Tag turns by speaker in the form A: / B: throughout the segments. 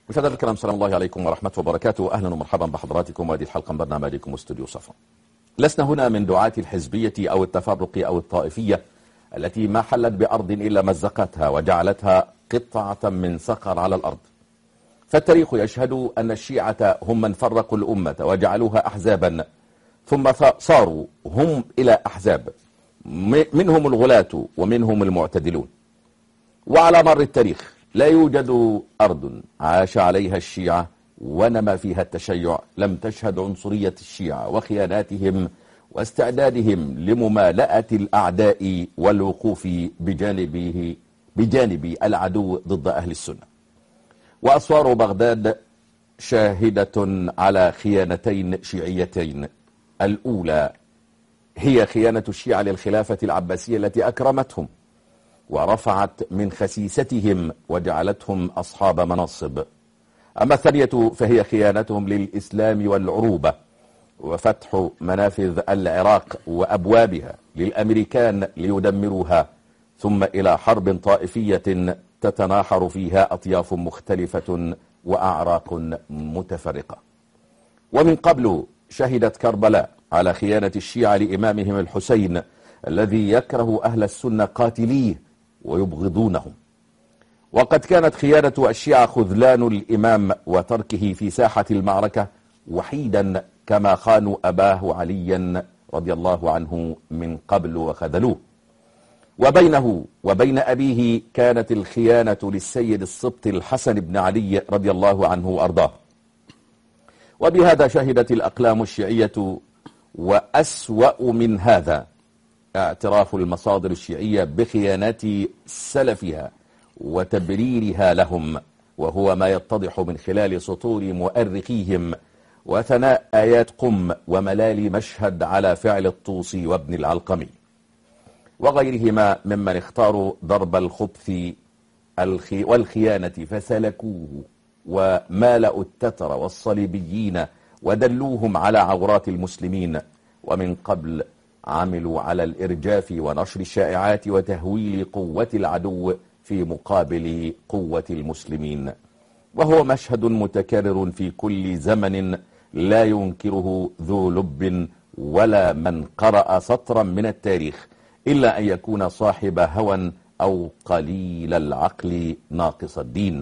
A: مشاهدينا الكرام سلام الله عليكم ورحمة وبركاته أهلا ومرحبا بحضراتكم وهذه الحلقة من برنامجكم استوديو صفا لسنا هنا من دعاة الحزبية أو التفرق أو الطائفية التي ما حلت بأرض إلا مزقتها وجعلتها قطعة من صقر على الأرض فالتاريخ يشهد أن الشيعة هم من فرقوا الأمة وجعلوها أحزابا ثم صاروا هم إلى أحزاب منهم الغلاة ومنهم المعتدلون وعلى مر التاريخ لا يوجد أرض عاش عليها الشيعة ونما فيها التشيع لم تشهد عنصرية الشيعة وخياناتهم واستعدادهم لممالأة الأعداء والوقوف بجانبه بجانب العدو ضد أهل السنة وأسوار بغداد شاهدة على خيانتين شيعيتين الأولى هي خيانة الشيعة للخلافة العباسية التي أكرمتهم ورفعت من خسيستهم وجعلتهم أصحاب مناصب أما الثانية فهي خيانتهم للإسلام والعروبة وفتح منافذ العراق وأبوابها للأمريكان ليدمروها ثم إلى حرب طائفية تتناحر فيها أطياف مختلفة وأعراق متفرقة ومن قبل شهدت كربلاء على خيانة الشيعة لإمامهم الحسين الذي يكره أهل السنة قاتليه ويبغضونهم وقد كانت خيانة الشيعة خذلان الإمام وتركه في ساحة المعركة وحيدا كما خانوا أباه عليا رضي الله عنه من قبل وخذلوه وبينه وبين أبيه كانت الخيانة للسيد السبط الحسن بن علي رضي الله عنه وأرضاه وبهذا شهدت الأقلام الشيعية وأسوأ من هذا اعتراف المصادر الشيعية بخيانات سلفها وتبريرها لهم وهو ما يتضح من خلال سطور مؤرخيهم وثناء آيات قم وملال مشهد على فعل الطوسي وابن العلقمي وغيرهما ممن اختاروا ضرب الخبث والخيانة فسلكوه ومالأوا التتر والصليبيين ودلوهم على عورات المسلمين ومن قبل عملوا على الإرجاف ونشر الشائعات وتهويل قوة العدو في مقابل قوة المسلمين وهو مشهد متكرر في كل زمن لا ينكره ذو لب ولا من قرأ سطرا من التاريخ إلا أن يكون صاحب هوى أو قليل العقل ناقص الدين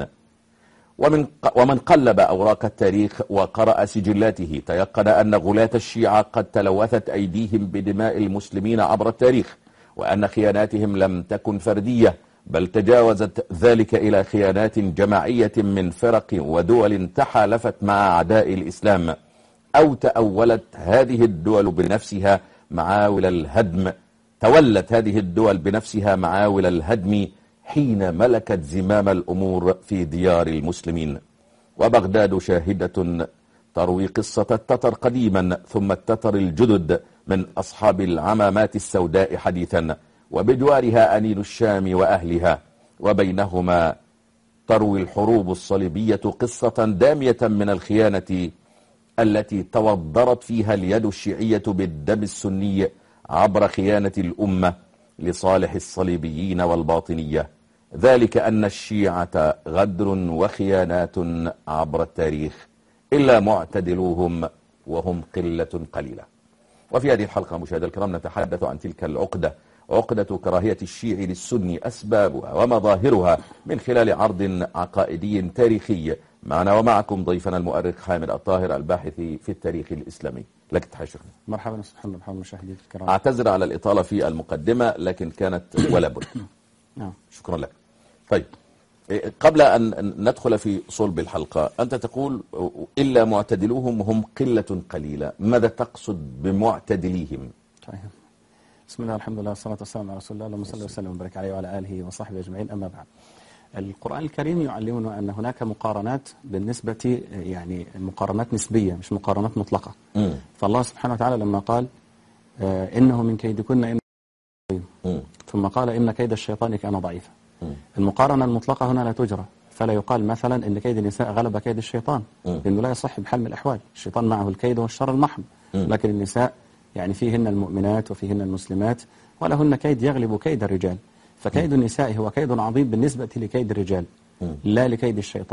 A: ومن, ومن قلب أوراق التاريخ وقرأ سجلاته تيقن أن غلاة الشيعة قد تلوثت أيديهم بدماء المسلمين عبر التاريخ وأن خياناتهم لم تكن فردية بل تجاوزت ذلك إلى خيانات جماعية من فرق ودول تحالفت مع أعداء الإسلام أو تأولت هذه الدول بنفسها معاول الهدم تولت هذه الدول بنفسها معاول الهدم حين ملكت زمام الأمور في ديار المسلمين وبغداد شاهدة تروي قصة التتر قديما ثم التتر الجدد من أصحاب العمامات السوداء حديثا وبجوارها أنين الشام وأهلها وبينهما تروي الحروب الصليبية قصة دامية من الخيانة التي توضرت فيها اليد الشيعية بالدم السني عبر خيانة الأمة لصالح الصليبيين والباطنية ذلك أن الشيعة غدر وخيانات عبر التاريخ إلا معتدلوهم وهم قلة قليلة وفي هذه الحلقة مشاهد الكرام نتحدث عن تلك العقدة عقدة كراهية الشيعي للسني أسبابها ومظاهرها من خلال عرض عقائدي تاريخي معنا ومعكم ضيفنا المؤرخ حامد الطاهر الباحث في التاريخ الإسلامي لك تحية شيخنا
B: مرحبا استاذ محمد مشاهديك الكرام
A: أعتذر على الإطالة في المقدمة لكن كانت ولا بد
B: نعم
A: شكرا لك طيب قبل أن ندخل في صلب الحلقة أنت تقول إلا معتدلوهم هم قلة قليلة ماذا تقصد بمعتدليهم
B: طيب بسم الله الحمد لله والصلاة والسلام على رسول الله اللهم صل وسلم وبارك عليه وعلى آله وصحبه أجمعين أما بعد القرآن الكريم يعلمنا أن هناك مقارنات بالنسبة يعني مقارنات نسبية مش مقارنات مطلقة
A: مم.
B: فالله سبحانه وتعالى لما قال آه، إنه من كيدكن إن
A: مم.
B: ثم قال إن كيد الشيطان كان ضعيفا
A: مم.
B: المقارنة المطلقة هنا لا تجرى فلا يقال مثلا إن كيد النساء غلب كيد الشيطان
A: مم.
B: لأنه لا يصح بحال من الأحوال الشيطان معه الكيد والشر المحض
A: مم.
B: لكن النساء يعني فيهن المؤمنات وفيهن المسلمات ولهن كيد يغلب كيد الرجال فكيد النساء هو كيد عظيم بالنسبة لكيد الرجال
A: مم.
B: لا لكيد الشيطان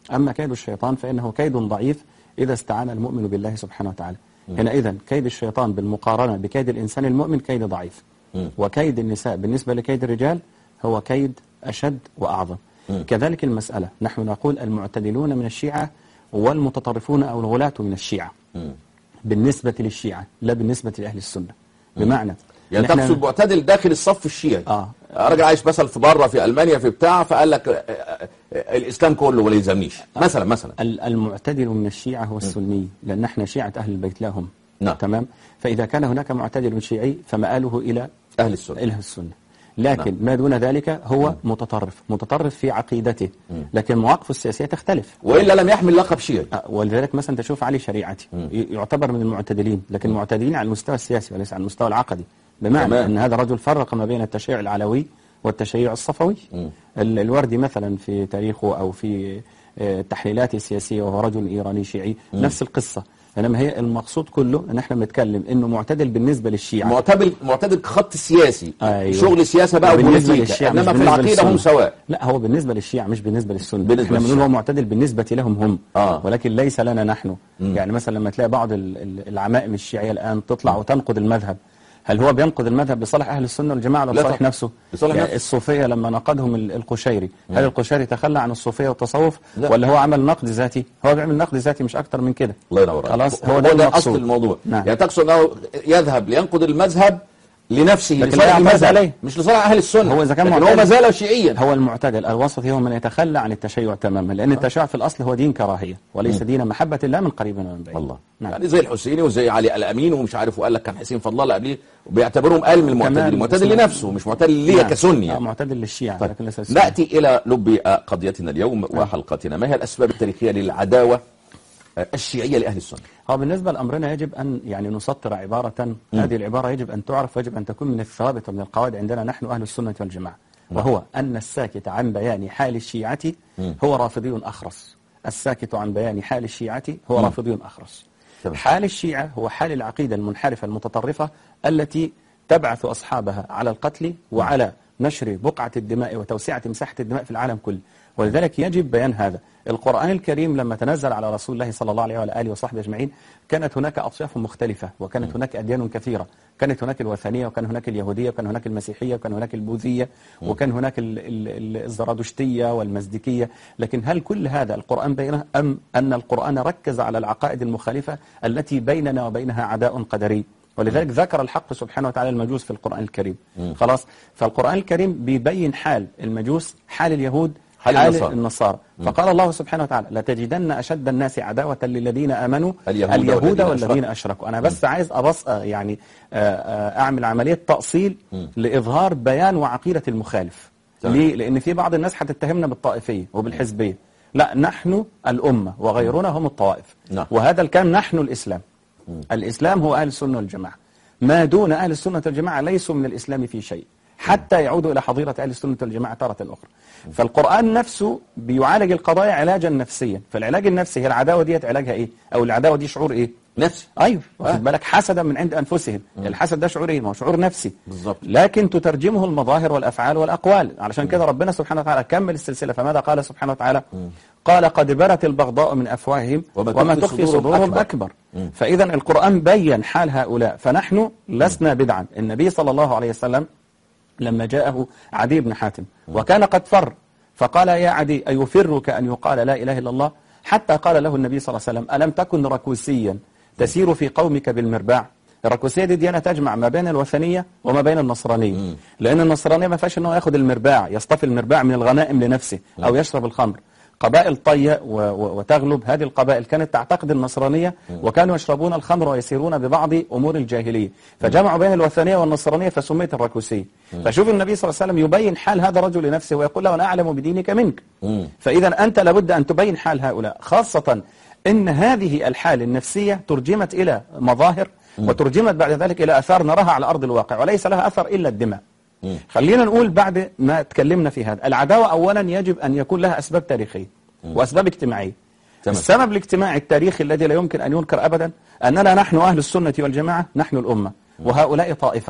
B: أما كيد الشيطان فإنه كيد ضعيف إذا استعان المؤمن بالله سبحانه وتعالى هنا إذن كيد الشيطان بالمقارنة بكيد الإنسان المؤمن كيد ضعيف
A: مم.
B: وكيد النساء بالنسبة لكيد الرجال هو كيد أشد وأعظم كذلك المسألة نحن نقول المعتدلون من الشيعة والمتطرفون أو الغلاة من الشيعة
A: مم.
B: بالنسبة للشيعة لا بالنسبة لأهل السنة بمعنى
A: يعني
B: نحن-
A: تقصد معتدل داخل الصف الشيعي
B: آه.
A: راجل عايش مثلا في بره في المانيا في بتاع فقال لك آه، آه، آه، الاسلام كله ولا يلزمنيش مثلا مثلا
B: ال- المعتدل من الشيعة هو السني لأن احنا شيعة أهل البيت لهم
A: نعم.
B: تمام فإذا كان هناك معتدل شيعي فمآله إلى
A: اهل السنه
B: إلى السنة لكن ما دون ذلك هو متطرف متطرف في عقيدته لكن مواقفه السياسية تختلف
A: والا لم يحمل لقب شيعي
B: أه، ولذلك مثلا تشوف علي شريعتي ي- يعتبر من المعتدلين لكن معتدلين على المستوى السياسي وليس على المستوى العقدي بمعنى
A: تمام.
B: أن هذا رجل فرق ما بين التشيع العلوي والتشيع الصفوي ال- الوردي مثلا في تاريخه أو في آه، تحليلاته السياسية وهو رجل إيراني شيعي نفس القصة إنما هي المقصود كله أن احنا بنتكلم أنه معتدل بالنسبة للشيعة
A: معتدل معتدل خط سياسي
B: أيوة.
A: شغل سياسه بقى
B: بالنسبة
A: وبوليتيكا
B: للشيعة مش
A: انما في
B: بالنسبة
A: العقيده هم
B: للسنة.
A: سواء
B: لا هو بالنسبة للشيعة مش بالنسبة للسنة
A: بالنسبة
B: احنا بنقول
A: للشيعة.
B: هو معتدل بالنسبة لهم هم
A: آه.
B: ولكن ليس لنا نحن يعني مثلا لما تلاقي بعض ال- ال- العمائم الشيعية الآن تطلع وتنقد المذهب هل هو بينقد المذهب لصالح أهل السنة والجماعة ولا
A: لا
B: لصالح
A: طبعا.
B: نفسه؟
A: لصالح
B: يعني
A: نفسه.
B: الصوفية لما نقدهم ال- القشيري هل القشيري تخلى عن الصوفية والتصوف
A: لا.
B: ولا هو عمل نقد ذاتي؟ هو بيعمل نقد ذاتي مش أكتر من كده
A: الله ينور عليك.
B: خلاص
A: هو
B: هو
A: ده,
B: ده
A: ده
B: المقصود
A: اصل الموضوع
B: نعم.
A: يعني تقصد انه يذهب لينقد المذهب لنفسه
B: لكن
A: لصالح
B: لا يعترض
A: المذهب
B: عليه.
A: مش لصالح اهل السنه
B: هو إذا كان
A: لكن هو
B: معتدل-
A: ما زال شيعيا
B: هو المعتدل الوسطي هو من يتخلى عن التشيع تماما لأن التشيع في الأصل هو دين كراهية وليس دين محبة لا من قريب ولا من بعيد
A: الله
B: نعم.
A: يعني زي الحسيني وزي علي الامين ومش عارف وقال لك كان حسين فضل الله قبليه وبيعتبرهم قال من المعتدل
B: كمان
A: المعتدل
B: اسمه-
A: لنفسه مش معتدل ليا
B: نعم.
A: كسني
B: آه،
A: يعني.
B: معتدل للشيعة
A: طيب.
B: لكن ليس للسنة.
A: ناتي الى لب قضيتنا اليوم وحلقتنا ما هي الاسباب التاريخيه للعداوه آه، الشيعيه لاهل السنه
B: هو بالنسبة لأمرنا يجب أن يعني نسطر عبارة هذه العبارة يجب أن تعرف ويجب أن تكون من الثوابت ومن القواعد عندنا نحن أهل السنة والجماعة وهو أن الساكت عن بيان حال الشيعة هو رافضي أخرس الساكت عن بيان حال الشيعة هو رافضي أخرس
A: تمام.
B: حال الشيعة هو حال العقيدة المنحرفة المتطرفة التي تبعث أصحابها على القتل وعلى نشر بقعة الدماء وتوسعة مساحة الدماء في العالم كله ولذلك يجب بيان هذا القرآن الكريم لما تنزل على رسول الله صلى الله عليه وعلى آله وصحبه أجمعين كانت هناك أطياف مختلفة وكانت هناك أديان كثيرة كانت هناك الوثنية وكان هناك اليهودية وكان هناك المسيحية وكان هناك البوذية وكان هناك ال- ال- ال- الزرادشتية والمزدكية لكن هل كل هذا القرآن بينه أم أن القرآن ركز على العقائد المخالفة التي بيننا وبينها عداء قدري ولذلك ذكر الحق سبحانه وتعالى المجوس في القرآن الكريم خلاص فالقرآن الكريم بيبين حال المجوس حال اليهود
A: حال
B: حال
A: النصارى.
B: النصارى فقال الله سبحانه وتعالى لتجدن أشد الناس عداوة للذين آمنوا
A: اليهود
B: اليهود
A: والذين
B: والذين أشركوا أنا بس عايز أبص آه، يعني آه، آه، أعمل عملية تأصيل لإظهار بيان وعقيدة المخالف
A: تمام.
B: ليه؟ لأن في بعض الناس هتتهمنا بالطائفية وبالحزبية لا نحن الأمة وغيرنا هم الطوائف
A: نعم.
B: وهذا الكلام نحن الإسلام الإسلام هو أهل السنة والجماعة ما دون أهل السنة والجماعة ليسوا من الإسلام في شيء حتى يعودوا إلى حظيرة أهل السنة والجماعة تارة أخرى فالقرآن نفسه بيعالج القضايا علاجا نفسيا فالعلاج النفسي هي العداوة ديت علاجها إيه أو العداوة دي شعور إيه
A: نفسي
B: ايوه واخد بالك حسدا من عند انفسهم الحسد ده شعور ايه ما هو شعور نفسي
A: بالظبط.
B: لكن تترجمه المظاهر والافعال والاقوال علشان كده ربنا سبحانه وتعالى كمل السلسله فماذا قال سبحانه وتعالى قال قد برت البغضاء من افواههم
A: وما
B: وما,
A: تخفي
B: تخفي
A: صدورهم
B: صدورهم
A: أكبر.
B: اكبر, فاذا القران بين حال هؤلاء فنحن لسنا بدعا النبي صلى الله عليه وسلم لما جاءه عدي بن حاتم وكان قد فر فقال يا عدي أيفرك أن يقال لا إله إلا الله حتى قال له النبي صلى الله عليه وسلم ألم تكن ركوسيا تسير في قومك بالمرباع الركوسية دي ديانة تجمع ما بين الوثنية وما بين النصرانية لأن النصرانية ما فيهاش أنه ياخد المرباع يصطفي المرباع من الغنائم لنفسه أو يشرب الخمر قبائل طية و- و- وتغلب هذه القبائل كانت تعتقد النصرانية وكانوا يشربون الخمر ويسيرون ببعض أمور الجاهلية فجمعوا بين الوثنية والنصرانية فسميت الركوسية فشوف النبي صلى الله عليه وسلم يبين حال هذا الرجل لنفسه ويقول له أنا أعلم بدينك منك فإذا أنت لابد أن تبين حال هؤلاء خاصة إن هذه الحال النفسية ترجمت إلى مظاهر وترجمت بعد ذلك إلى أثار نراها على أرض الواقع وليس لها أثر إلا الدماء خلينا نقول بعد ما تكلمنا في هذا العداوة أولا يجب أن يكون لها أسباب تاريخية وأسباب اجتماعية
A: تمام.
B: السبب الاجتماعي التاريخي الذي لا يمكن أن ينكر أبدا أننا نحن أهل السنة والجماعة نحن الأمة وهؤلاء طائفة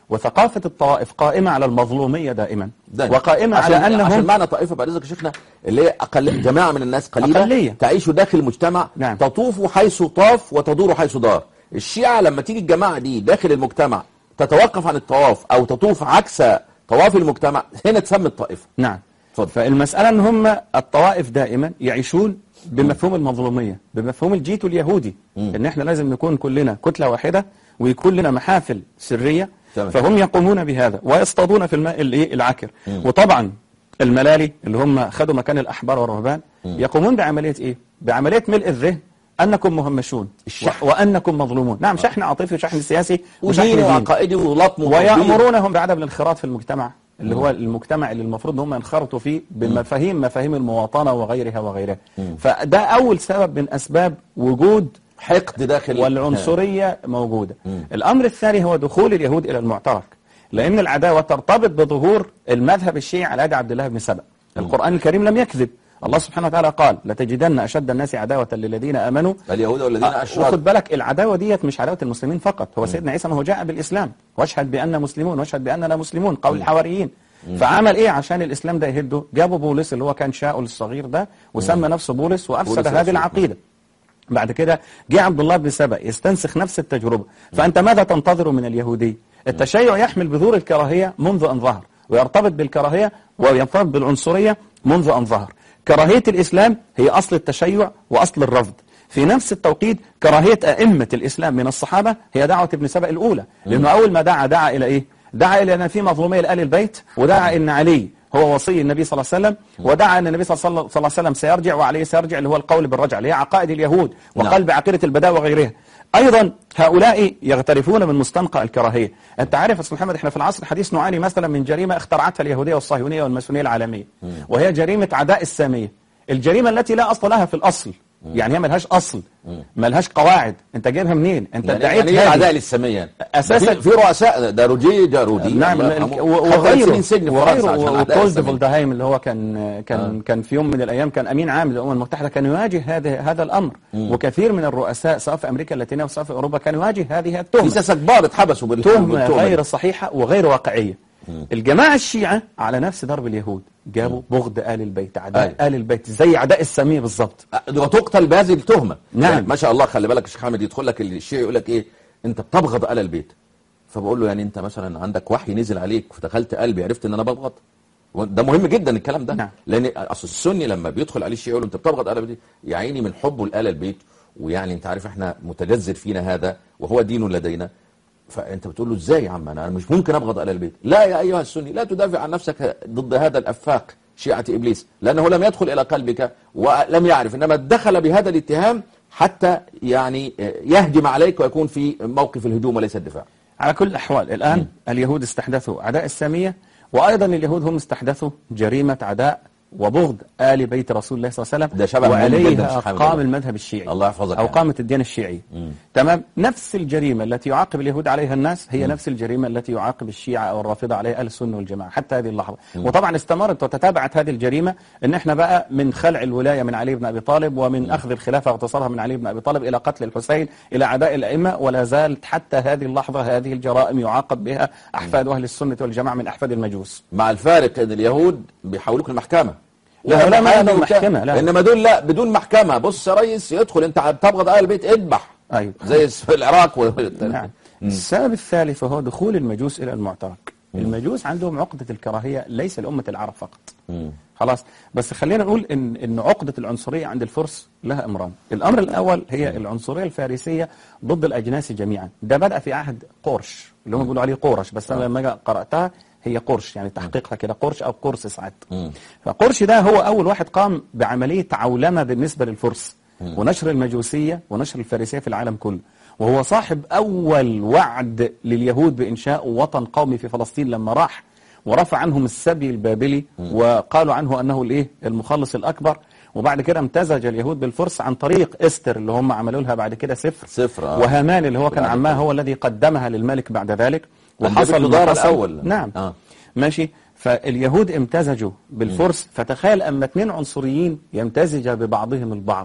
B: وثقافة الطوائف قائمة على المظلومية دائما
A: دايما.
B: وقائمة
A: عشان
B: على
A: عشان
B: أنهم
A: معنى طائفه بعد اذنك يا شيخنا اللي هي أقل جماعه من الناس قليله
B: أقلية.
A: تعيش داخل المجتمع
B: نعم.
A: تطوف حيث طاف وتدور حيث دار الشيعه لما تيجي الجماعه دي داخل المجتمع تتوقف عن الطواف او تطوف عكس طواف المجتمع هنا تسمى الطائفه
B: نعم
A: اتفضل.
B: فالمسألة أن هم الطوائف دائما يعيشون بمفهوم المظلومية بمفهوم الجيتو اليهودي ان احنا لازم نكون كلنا كتلة واحدة ويكون لنا محافل سرية
A: تمام.
B: فهم يقومون بهذا ويصطادون في الماء الايه العكر وطبعا الملالي اللي هم خدوا مكان الأحبار والرهبان يقومون بعملية ايه بعملية ملء الذهن أنكم مهمشون
A: الشحن.
B: وأنكم مظلومون نعم شحن عاطفي وشحن سياسي وشحن
A: وديني
B: ديني.
A: وعقائدي ولطم وتطبيق.
B: ويأمرونهم بعدم الانخراط في المجتمع اللي هو المجتمع اللي المفروض ان هم ينخرطوا فيه بمفاهيم مفاهيم المواطنة وغيرها وغيرها فده أول سبب من أسباب وجود
A: حقد داخل
B: والعنصرية موجودة الأمر الثاني هو دخول اليهود إلى المعترك لأن العداوة ترتبط بظهور المذهب الشيعي على يد عبد الله بن سبأ القرآن الكريم لم يكذب الله سبحانه وتعالى قال لتجدن أشد الناس عداوة للذين آمنوا
A: اليهود والذين
B: آه،
A: اشركوا
B: وخد بالك العداوة ديت مش عداوة المسلمين فقط هو سيدنا عيسى ما هو جاء بالإسلام واشهد بأن مسلمون واشهد بأننا مسلمون قول الحواريين فعمل ايه عشان الإسلام ده يهده جابوا بولس اللي هو كان شاؤل الصغير ده وسمى نفسه بولس وأفسد
A: بولس
B: هذه
A: الرسول.
B: العقيدة بعد كده جه عبد الله بن سبأ يستنسخ نفس التجربة فأنت ماذا تنتظر من اليهودي التشيع يحمل بذور الكراهية منذ أن ظهر ويرتبط بالكراهية ويرتبط بالعنصرية منذ أن ظهر كراهية الإسلام هي أصل التشيع وأصل الرفض في نفس التوقيت كراهية أئمة الإسلام من الصحابة هي دعوة ابن سبأ الأولى لأنه أول ما دعا دعا إلى إيه دعا إلى أن في مظلومية لآل البيت ودعا أن علي هو وصي النبي صلى الله عليه وسلم ودعا أن النبي صلى الله صلى الله عليه وسلم سيرجع وعليه سيرجع اللي هو القول بالرجع اللي هي عقائد اليهود
A: نعم.
B: وقلب عقيدة البداء وغيرها أيضا هؤلاء يغترفون من مستنقع الكراهية أنت عارف يا أستاذ محمد إحنا في العصر الحديث نعاني مثلا من جريمة اخترعتها اليهودية والصهيونية والماسونية العالمية وهي جريمة عداء السامية الجريمة التي لا أصل لها في الأصل يعني هي ملهاش أصل ملهاش قواعد أنت جايبها منين أنت
A: يعني
B: ادعيت
A: يعني ايه
B: هذه.
A: العداء للساميه
B: أساساً-
A: في, في رؤساء ده روجي جارودي
B: نعم
A: الله
B: ال-
A: يرحمه.
B: و-
A: خد ثلاث
B: وغيره
A: سنين سجن في فرنسا عشان
B: وغيره
A: العداء
B: وكولد
A: السامية.
B: فولدهايم اللي هو كان كان كان في يوم من الايام كان امين عام للامم المتحده كان يواجه هذا هذا الامر وكثير من الرؤساء سواء في امريكا اللاتينيه وسواء في اوروبا كان يواجه هذه
A: في
B: التهمه
A: ساسة كبار اتحبسوا بال-
B: تهمه
A: بالتهمة دي.
B: غير صحيحه وغير واقعيه الجماعه الشيعه على نفس ضرب اليهود جابوا بغض ال البيت عداء
A: أيوة.
B: ال البيت زي عداء الساميه بالظبط
A: وتقتل بهذه التهمة
B: نعم.
A: يعني ما شاء الله خلي بالك يا شيخ حامد يدخل لك الشيعي يقول لك ايه انت بتبغض آل البيت فبقول له يعني انت مثلا عندك وحي نزل عليك فدخلت قلبي عرفت ان انا ببغض ده مهم جدا الكلام ده
B: نعم.
A: لان اصل السني لما بيدخل عليه الشيعي يقول له انت بتبغض آل البيت يا عيني من حبه لآل البيت ويعني انت عارف احنا متجذر فينا هذا وهو دين لدينا فانت بتقول له ازاي يا عم انا مش ممكن ابغض آل البيت لا يا ايها السني لا تدافع عن نفسك ضد هذا الافاق شيعة ابليس لانه لم يدخل الى قلبك ولم يعرف انما دخل بهذا الاتهام حتى يعني يهجم عليك ويكون في موقف الهجوم وليس الدفاع
B: على كل الأحوال الآن اليهود استحدثوا عداء السامية وأيضا اليهود هم استحدثوا جريمة عداء وبغض آل بيت رسول الله صلى الله عليه وسلم
A: ده شبه مهم جداً
B: وعليها
A: في حامد
B: قام
A: الله.
B: المذهب الشيعي
A: الله يحفظك
B: أو
A: يعني.
B: قامت الديانة الشيعية تمام نفس الجريمة التي يعاقب اليهود عليها الناس هي نفس الجريمة التي يعاقب الشيعة أو الرافضة عليها أهل السنة والجماعة حتى هذه اللحظة وطبعا استمرت وتتابعت هذه الجريمة ان احنا بقى من خلع الولاية من علي بن أبي طالب ومن أخذ الخلافة واغتصابها من علي بن أبي طالب إلى قتل الحسين إلى عداء الأئمة ولا زالت حتى هذه اللحظة هذه الجرائم يعاقب بها أحفاد أهل السنة والجماعة من أحفاد المجوس
A: مع الفارق ان اليهود بيحولوك المحكمة
B: لا، لا، ما
A: محامي
B: عندهم
A: وبتاع.
B: محكمة، لا.
A: انما دول لا بدون محكمة بص يا ريس يدخل انت بتبغض آل البيت اذبح
B: أيوة.
A: زي في العراق و...
B: نعم السبب الثالث وهو دخول المجوس إلى المعترك المجوس عندهم عقدة الكراهية ليس لأمة العرب فقط خلاص بس خلينا نقول إن, إن عقدة العنصرية عند الفرس لها أمران الأمر الأول هي العنصرية الفارسية ضد الأجناس جميعا ده بدأ في عهد قرش اللي هم بيقولوا عليه قورش بس أنا لما قرأتها هي قرش يعني تحقيقها كده قرش أو قرص ساعات فقرش ده هو أول واحد قام بعملية عولمة بالنسبة للفرس ونشر المجوسية ونشر الفارسية في العالم كله وهو صاحب أول وعد لليهود بإنشاء وطن قومي في فلسطين لما راح ورفع عنهم السبي البابلي وقالوا عنه أنه الإيه المخلص الأكبر وبعد كده امتزج اليهود بالفرس عن طريق استر اللي هم عملوا لها بعد كده سفر
A: سفر، آه.
B: وهامان اللي هو كان
A: بعد
B: عمها
A: كده.
B: هو الذي قدمها للملك بعد ذلك
A: النبي
B: وحصل ما
A: الدار
B: حصل.
A: الأول.
B: نعم
A: آه.
B: ماشي فاليهود امتزجوا بالفرس فتخيل أما اثنين عنصريين يمتزج ببعضهم البعض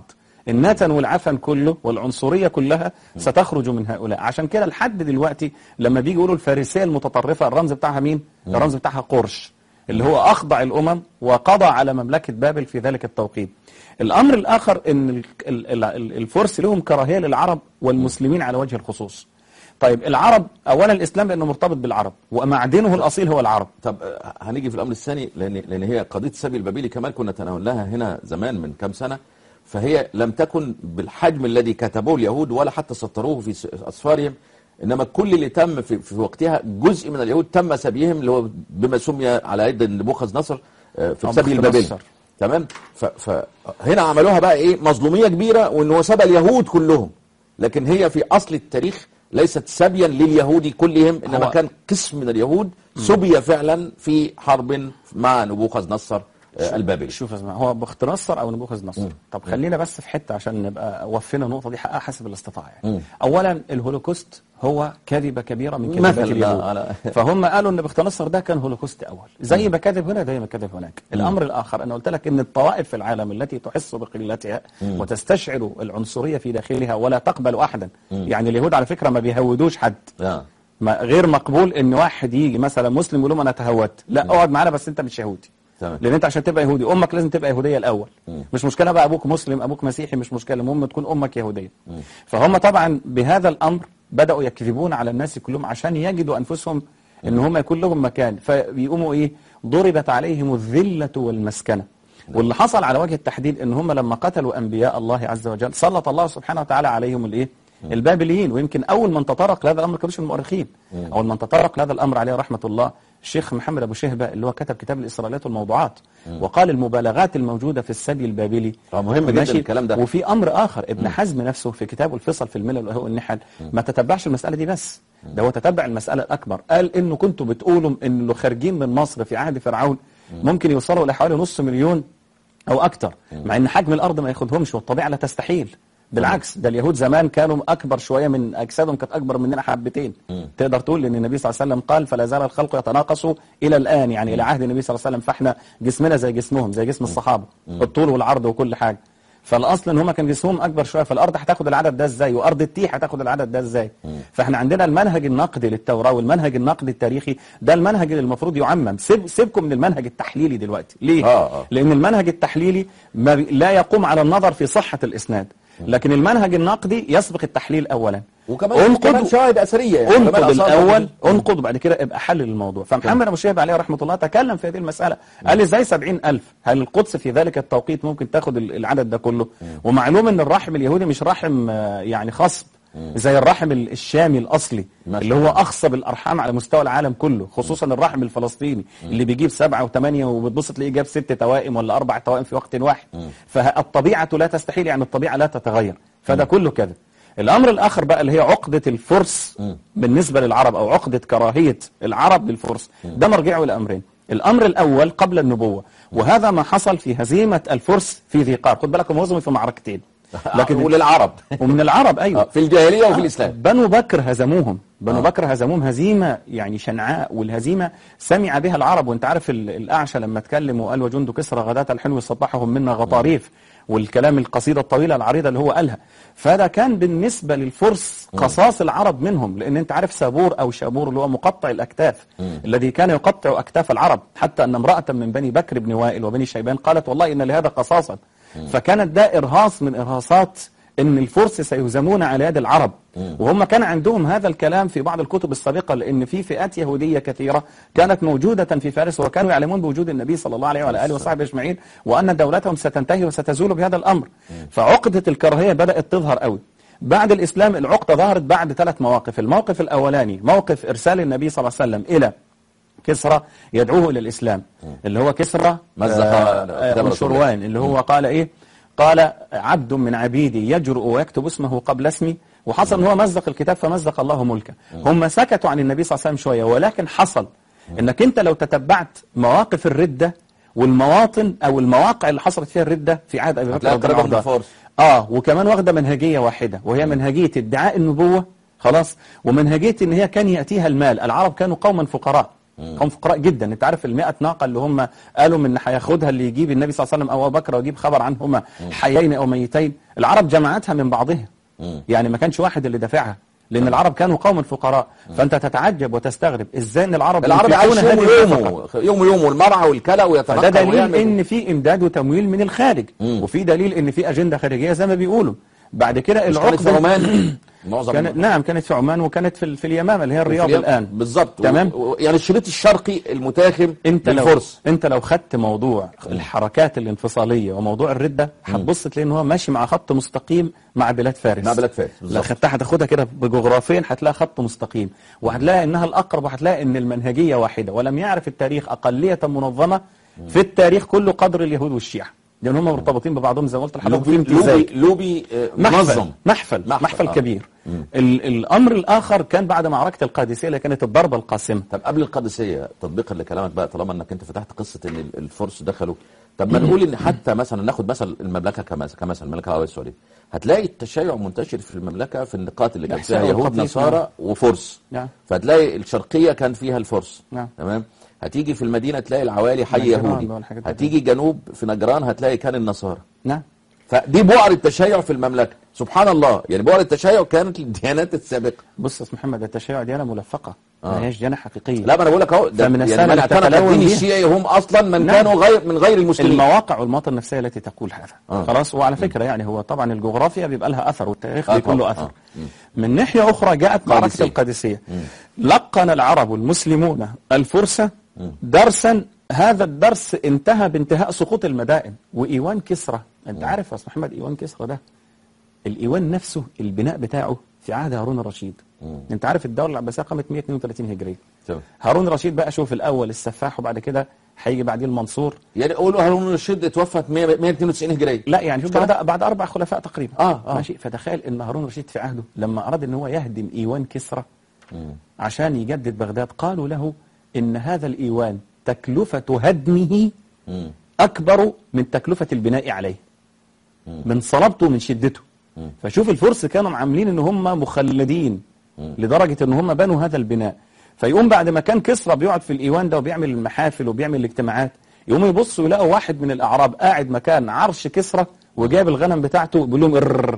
B: النتن والعفن كله والعنصرية كلها ستخرج من هؤلاء عشان كده لحد دلوقتي لما بيجي يقولوا الفارسية المتطرفة الرمز بتاعها مين؟ الرمز بتاعها قرش اللي هو أخضع الأمم وقضى على مملكة بابل في ذلك التوقيت الأمر الآخر أن ال- ال- ال- الفرس لهم كراهية للعرب والمسلمين على وجه الخصوص طيب العرب أولا الإسلام لأنه مرتبط بالعرب ومعدنه الأصيل هو العرب
A: طب آه، هنيجي في الامر الثاني لان لان هي قضيه السبي البابلي كمان كنا تناولناها هنا زمان من كام سنه فهي لم تكن بالحجم الذي كتبوه اليهود ولا حتى سطروه في س- اسفارهم انما كل اللي تم في, في وقتها جزء من اليهود تم سبيهم اللي هو بما سمي على يد نبوخذ نصر آه، في
B: أو
A: السبي
B: نبوخذ
A: البابلي
B: نصر.
A: تمام ف- فهنا عملوها بقى ايه مظلوميه كبيره وان هو سبى اليهود كلهم لكن هي في اصل التاريخ ليست سبيا لليهود كلهم انما
B: هو-
A: كان قسم من اليهود سبي فعلا في حرب مع نبوخذ نصر آه، البابلي
B: شوف يا زلمة، هو بخت نصر او نبوخذ نصر طب خلينا بس في حته عشان نبقى وفينا النقطه دي حقها حسب الاستطاعه يعني. اولا الهولوكوست هو كذبه كبيره من كذبات
A: مثلاً،
B: اليهود
A: على-
B: فهم قالوا ان بخت نصر ده كان هولوكوست اول زي ما كذب هنا زي ما كذب هناك الامر الاخر انا قلت لك ان الطوائف في العالم التي تحس بقلتها وتستشعر العنصريه في داخلها ولا تقبل احدا يعني اليهود على فكره ما بيهودوش حد
A: آه.
B: ما غير مقبول ان واحد يجي مثلا مسلم يقول لهم انا تهودت لا اقعد معانا بس انت مش يهودي
A: تمام.
B: لان انت عشان تبقى يهودي امك لازم تبقى يهوديه الاول مش مشكله بقى ابوك مسلم ابوك مسيحي مش مشكله المهم تكون امك يهوديه فهم طبعا بهذا الامر بداوا يكذبون على الناس كلهم عشان يجدوا انفسهم ان هم يكون لهم مكان فبيقوموا ايه ضربت عليهم الذله والمسكنه واللي حصل على وجه التحديد ان هم لما قتلوا انبياء الله عز وجل سلط الله سبحانه وتعالى عليهم الايه البابليين ويمكن اول من تطرق لهذا الامر كانوش المؤرخين اول من تطرق لهذا الامر عليه رحمه الله الشيخ محمد ابو شهبه اللي هو كتب كتاب الاسرائيليات والموضوعات وقال المبالغات الموجوده في السبي البابلي
A: آه، مهم جدا
B: ماشي؟
A: الكلام ده.
B: وفي امر اخر ابن حزم نفسه في كتابه الفصل في الملل والهو والنحل ما تتبعش المساله دي بس ده هو تتبع المساله الاكبر قال انه كنتوا بتقولوا ان اللي خارجين من مصر في عهد فرعون ممكن يوصلوا لحوالي نص مليون او اكتر مع ان حجم الارض ما ياخدهمش والطبيعه لا تستحيل بالعكس ده اليهود زمان كانوا اكبر شويه من اجسادهم كانت اكبر مننا حبتين تقدر تقول ان النبي صلى الله عليه وسلم قال فلا زال الخلق يتناقص الى الان يعني الى عهد النبي صلى الله عليه وسلم فاحنا جسمنا زي جسمهم زي جسم الصحابه الطول والعرض وكل حاجه فالاصل ان هم كان جسمهم اكبر شويه فالارض هتاخد العدد ده ازاي وارض التيح هتاخد العدد ده ازاي فاحنا عندنا المنهج النقدي للتوراه والمنهج النقدي التاريخي ده المنهج اللي المفروض يعمم سيب سيبكم من المنهج التحليلي دلوقتي ليه
A: آه، آه.
B: لان المنهج التحليلي ما بي- لا يقوم على النظر في صحه الاسناد لكن المنهج النقدي يسبق التحليل اولا
A: وكمان كمان شواهد اثريه يعني
B: انقض
A: كمان آثار
B: الاول
A: موجودة.
B: انقض وبعد كده ابقى حلل الموضوع فمحمد ابو شهاب عليه رحمه الله تكلم في هذه المساله قال لي ازاي 70000 هل القدس في ذلك التوقيت ممكن تاخد ال- العدد ده كله ومعلوم ان الرحم اليهودي مش رحم آه، يعني خصب زي الرحم ال- الشامي الاصلي
A: ما شاء
B: اللي هو اخصب الارحام على مستوى العالم كله خصوصا الرحم الفلسطيني اللي بيجيب سبعة وثمانية وبتبص تلاقيه جاب ست توائم ولا اربع توائم في وقت واحد فالطبيعه لا تستحيل يعني الطبيعه لا تتغير فده كله كده الامر الاخر بقى اللي هي عقده الفرس بالنسبه للعرب او عقده كراهيه العرب للفرس ده مرجعه لامرين الامر الاول قبل النبوه وهذا ما حصل في هزيمه الفرس في ذي قار خد بالك هم هزموا في معركتين
A: لكن وللعرب
B: ومن العرب ايوه
A: آه، في الجاهليه وفي الاسلام
B: بنو بكر هزموهم بنو
A: آه.
B: بكر هزموهم هزيمة يعني شنعاء والهزيمة سمع بها العرب وانت عارف ال- الأعشى لما اتكلم وقال وجند كسرى غداة الحلو صبحهم منا غطاريف والكلام القصيدة الطويلة العريضة اللي هو قالها فده كان بالنسبة للفرس قصاص العرب منهم لأن انت عارف سابور أو شابور اللي هو مقطع الأكتاف الذي كان يقطع أكتاف العرب حتى أن امرأة من بني بكر بن وائل وبني شيبان قالت والله إن لهذا قصاصا فكانت ده إرهاص من إرهاصات ان الفرس سيهزمون على يد العرب وهم كان عندهم هذا الكلام في بعض الكتب السابقة لأن في فئات يهودية كثيرة كانت موجودة في فارس وكانوا يعلمون بوجود النبي صلى الله عليه وعلى آله وصحبه أجمعين وأن دولتهم ستنتهي وستزول بهذا الأمر فعقدة الكراهية بدأت تظهر قوي بعد الإسلام العقدة ظهرت بعد ثلاث مواقف الموقف الأولاني موقف إرسال النبي صلى الله عليه وسلم إلى كسرى يدعوه إلى الإسلام اللي هو كسرى
A: مزق
B: آه،
A: كتاب
B: آه،
A: رسول الله.
B: شروان اللي هو قال إيه قال عبد من عبيدي يجرؤ ويكتب اسمه قبل اسمي وحصل ان هو مزق الكتاب فمزق الله ملكه هم سكتوا عن النبي صلى الله عليه وسلم شوية ولكن حصل انك انت لو تتبعت مواقف الردة والمواطن او المواقع اللي حصلت فيها الردة في عهد ابي بكر
A: هتلاقي
B: رضي الله
A: قريبة من
B: عنه
A: الفرس.
B: اه وكمان واخده منهجيه واحده وهي منهجيه ادعاء النبوه خلاص ومنهجيه ان هي كان ياتيها المال العرب كانوا قوما فقراء قوم فقراء جدا انت عارف ال ناقه اللي هم قالوا من هياخدها اللي يجيب النبي صلى الله عليه وسلم او ابو بكر ويجيب خبر عنهما حيين او ميتين العرب جمعتها من بعضها يعني ما كانش واحد اللي دافعها لان العرب كانوا قوما فقراء فانت تتعجب وتستغرب ازاي ان العرب
A: العرب
B: ينفقون
A: عايش يوم
B: هذه النفقة؟
A: يومه يوم يومه المرعى والكلى
B: فده
A: ويتنقل
B: دليل
A: ويعمل
B: ان في امداد وتمويل من الخارج
A: مم.
B: وفي دليل ان في اجنده خارجيه زي ما بيقولوا بعد كده
A: مش كانت في
B: العقده
A: عمان معظم
B: كانت نعم كانت في عمان وكانت في, في اليمامه اللي هي الرياض
A: اليمن.
B: الان
A: بالظبط
B: تمام.
A: و- و- يعني الشريط الشرقي المتاخم
B: انت لو
A: للفرس
B: انت لو خدت موضوع الحركات الانفصاليه وموضوع الرده هتبص تلاقي ان هو ماشي مع خط مستقيم مع بلاد فارس
A: مع بلاد فارس
B: لو
A: بالظبط
B: خدتها هتاخدها كده بجغرافيا هتلاقي خط مستقيم وهتلاقي انها الاقرب وهتلاقي ان المنهجيه واحده ولم يعرف التاريخ اقليه منظمه في التاريخ كله قدر اليهود والشيعه لان هم مرتبطين ببعضهم زي ما قلت لحضرتك
A: لوبي
B: في امتزاج
A: لوبي, لوبي آه،
B: محفل
A: منظم
B: محفل
A: محفل،
B: محفل
A: آه.
B: كبير ال الامر الاخر كان بعد معركه القادسيه اللي كانت الضربه القاسمه
A: طب قبل القادسيه تطبيقا لكلامك بقى طالما انك انت فتحت قصه ان ال- الفرس دخلوا طب ما نقول ان حتى مثلا ناخد مثلا المملكه كمثل كمثل المملكه العربيه السعوديه هتلاقي التشيع منتشر في المملكه في النقاط اللي كان فيها
B: الإحسان
A: يهود
B: والتطبيق،
A: نصارى
B: نعم.
A: وفرس
B: نعم.
A: فتلاقي الشرقيه كان فيها الفرس
B: نعم.
A: تمام هتيجي في المدينه تلاقي العوالي حي
B: نجران
A: يهودي
B: والحاجات دي.
A: هتيجي جنوب في نجران هتلاقي كان النصارى
B: نعم
A: فدي بعر التشيع في المملكه سبحان الله يعني بعر التشيع كانت للديانات السابقه
B: بص يا استاذ محمد التشيع ديانه ملفقه
A: آه.
B: ما هيش ديانه حقيقيه
A: لا ما انا بقول لك اهو ده
B: فمن
A: يعني
B: السهل
A: من
B: أن
A: اعتنق
B: تتلون
A: الدين
B: بها.
A: الشيعي هم اصلا من
B: نعم.
A: كانوا غير من غير المسلمين
B: المواقع والمواطن النفسيه التي تقول هذا
A: آه.
B: خلاص وعلى فكره يعني هو طبعا الجغرافيا بيبقى لها اثر والتاريخ
A: آه
B: بيكون له
A: طبعاً.
B: اثر
A: آه.
B: من ناحيه اخرى جاءت معركه
A: قادسية.
B: القادسيه لقن العرب المسلمون الفرس درسا هذا الدرس انتهى بانتهاء سقوط المدائن وايوان كسرى انت عارف يا استاذ محمد ايوان كسرى ده الايوان نفسه البناء بتاعه في عهد هارون الرشيد انت عارف الدوله العباسيه قامت 132 هجريه
A: تمام.
B: هارون الرشيد بقى شوف الاول السفاح وبعد كده هيجي بعديه المنصور
A: يعني قولوا هارون الرشيد اتوفى 100 192 هجريه
B: لا يعني شوف
A: مش كده؟
B: بعد بعد اربع خلفاء تقريبا
A: آه، آه.
B: ماشي فتخيل ان هارون الرشيد في عهده لما اراد ان هو يهدم ايوان كسرى عشان يجدد بغداد قالوا له ان هذا الايوان تكلفه هدمه
A: مم.
B: اكبر من تكلفه البناء عليه من صلابته ومن شدته فشوف الفرس كانوا عاملين ان هم مخلدين لدرجه ان هم بنوا هذا البناء فيقوم بعد ما كان كسرى بيقعد في الايوان ده وبيعمل المحافل وبيعمل الاجتماعات يقوموا يبصوا يلاقوا واحد من الاعراب قاعد مكان عرش كسرى وجاب الغنم بتاعته بيقول لهم ار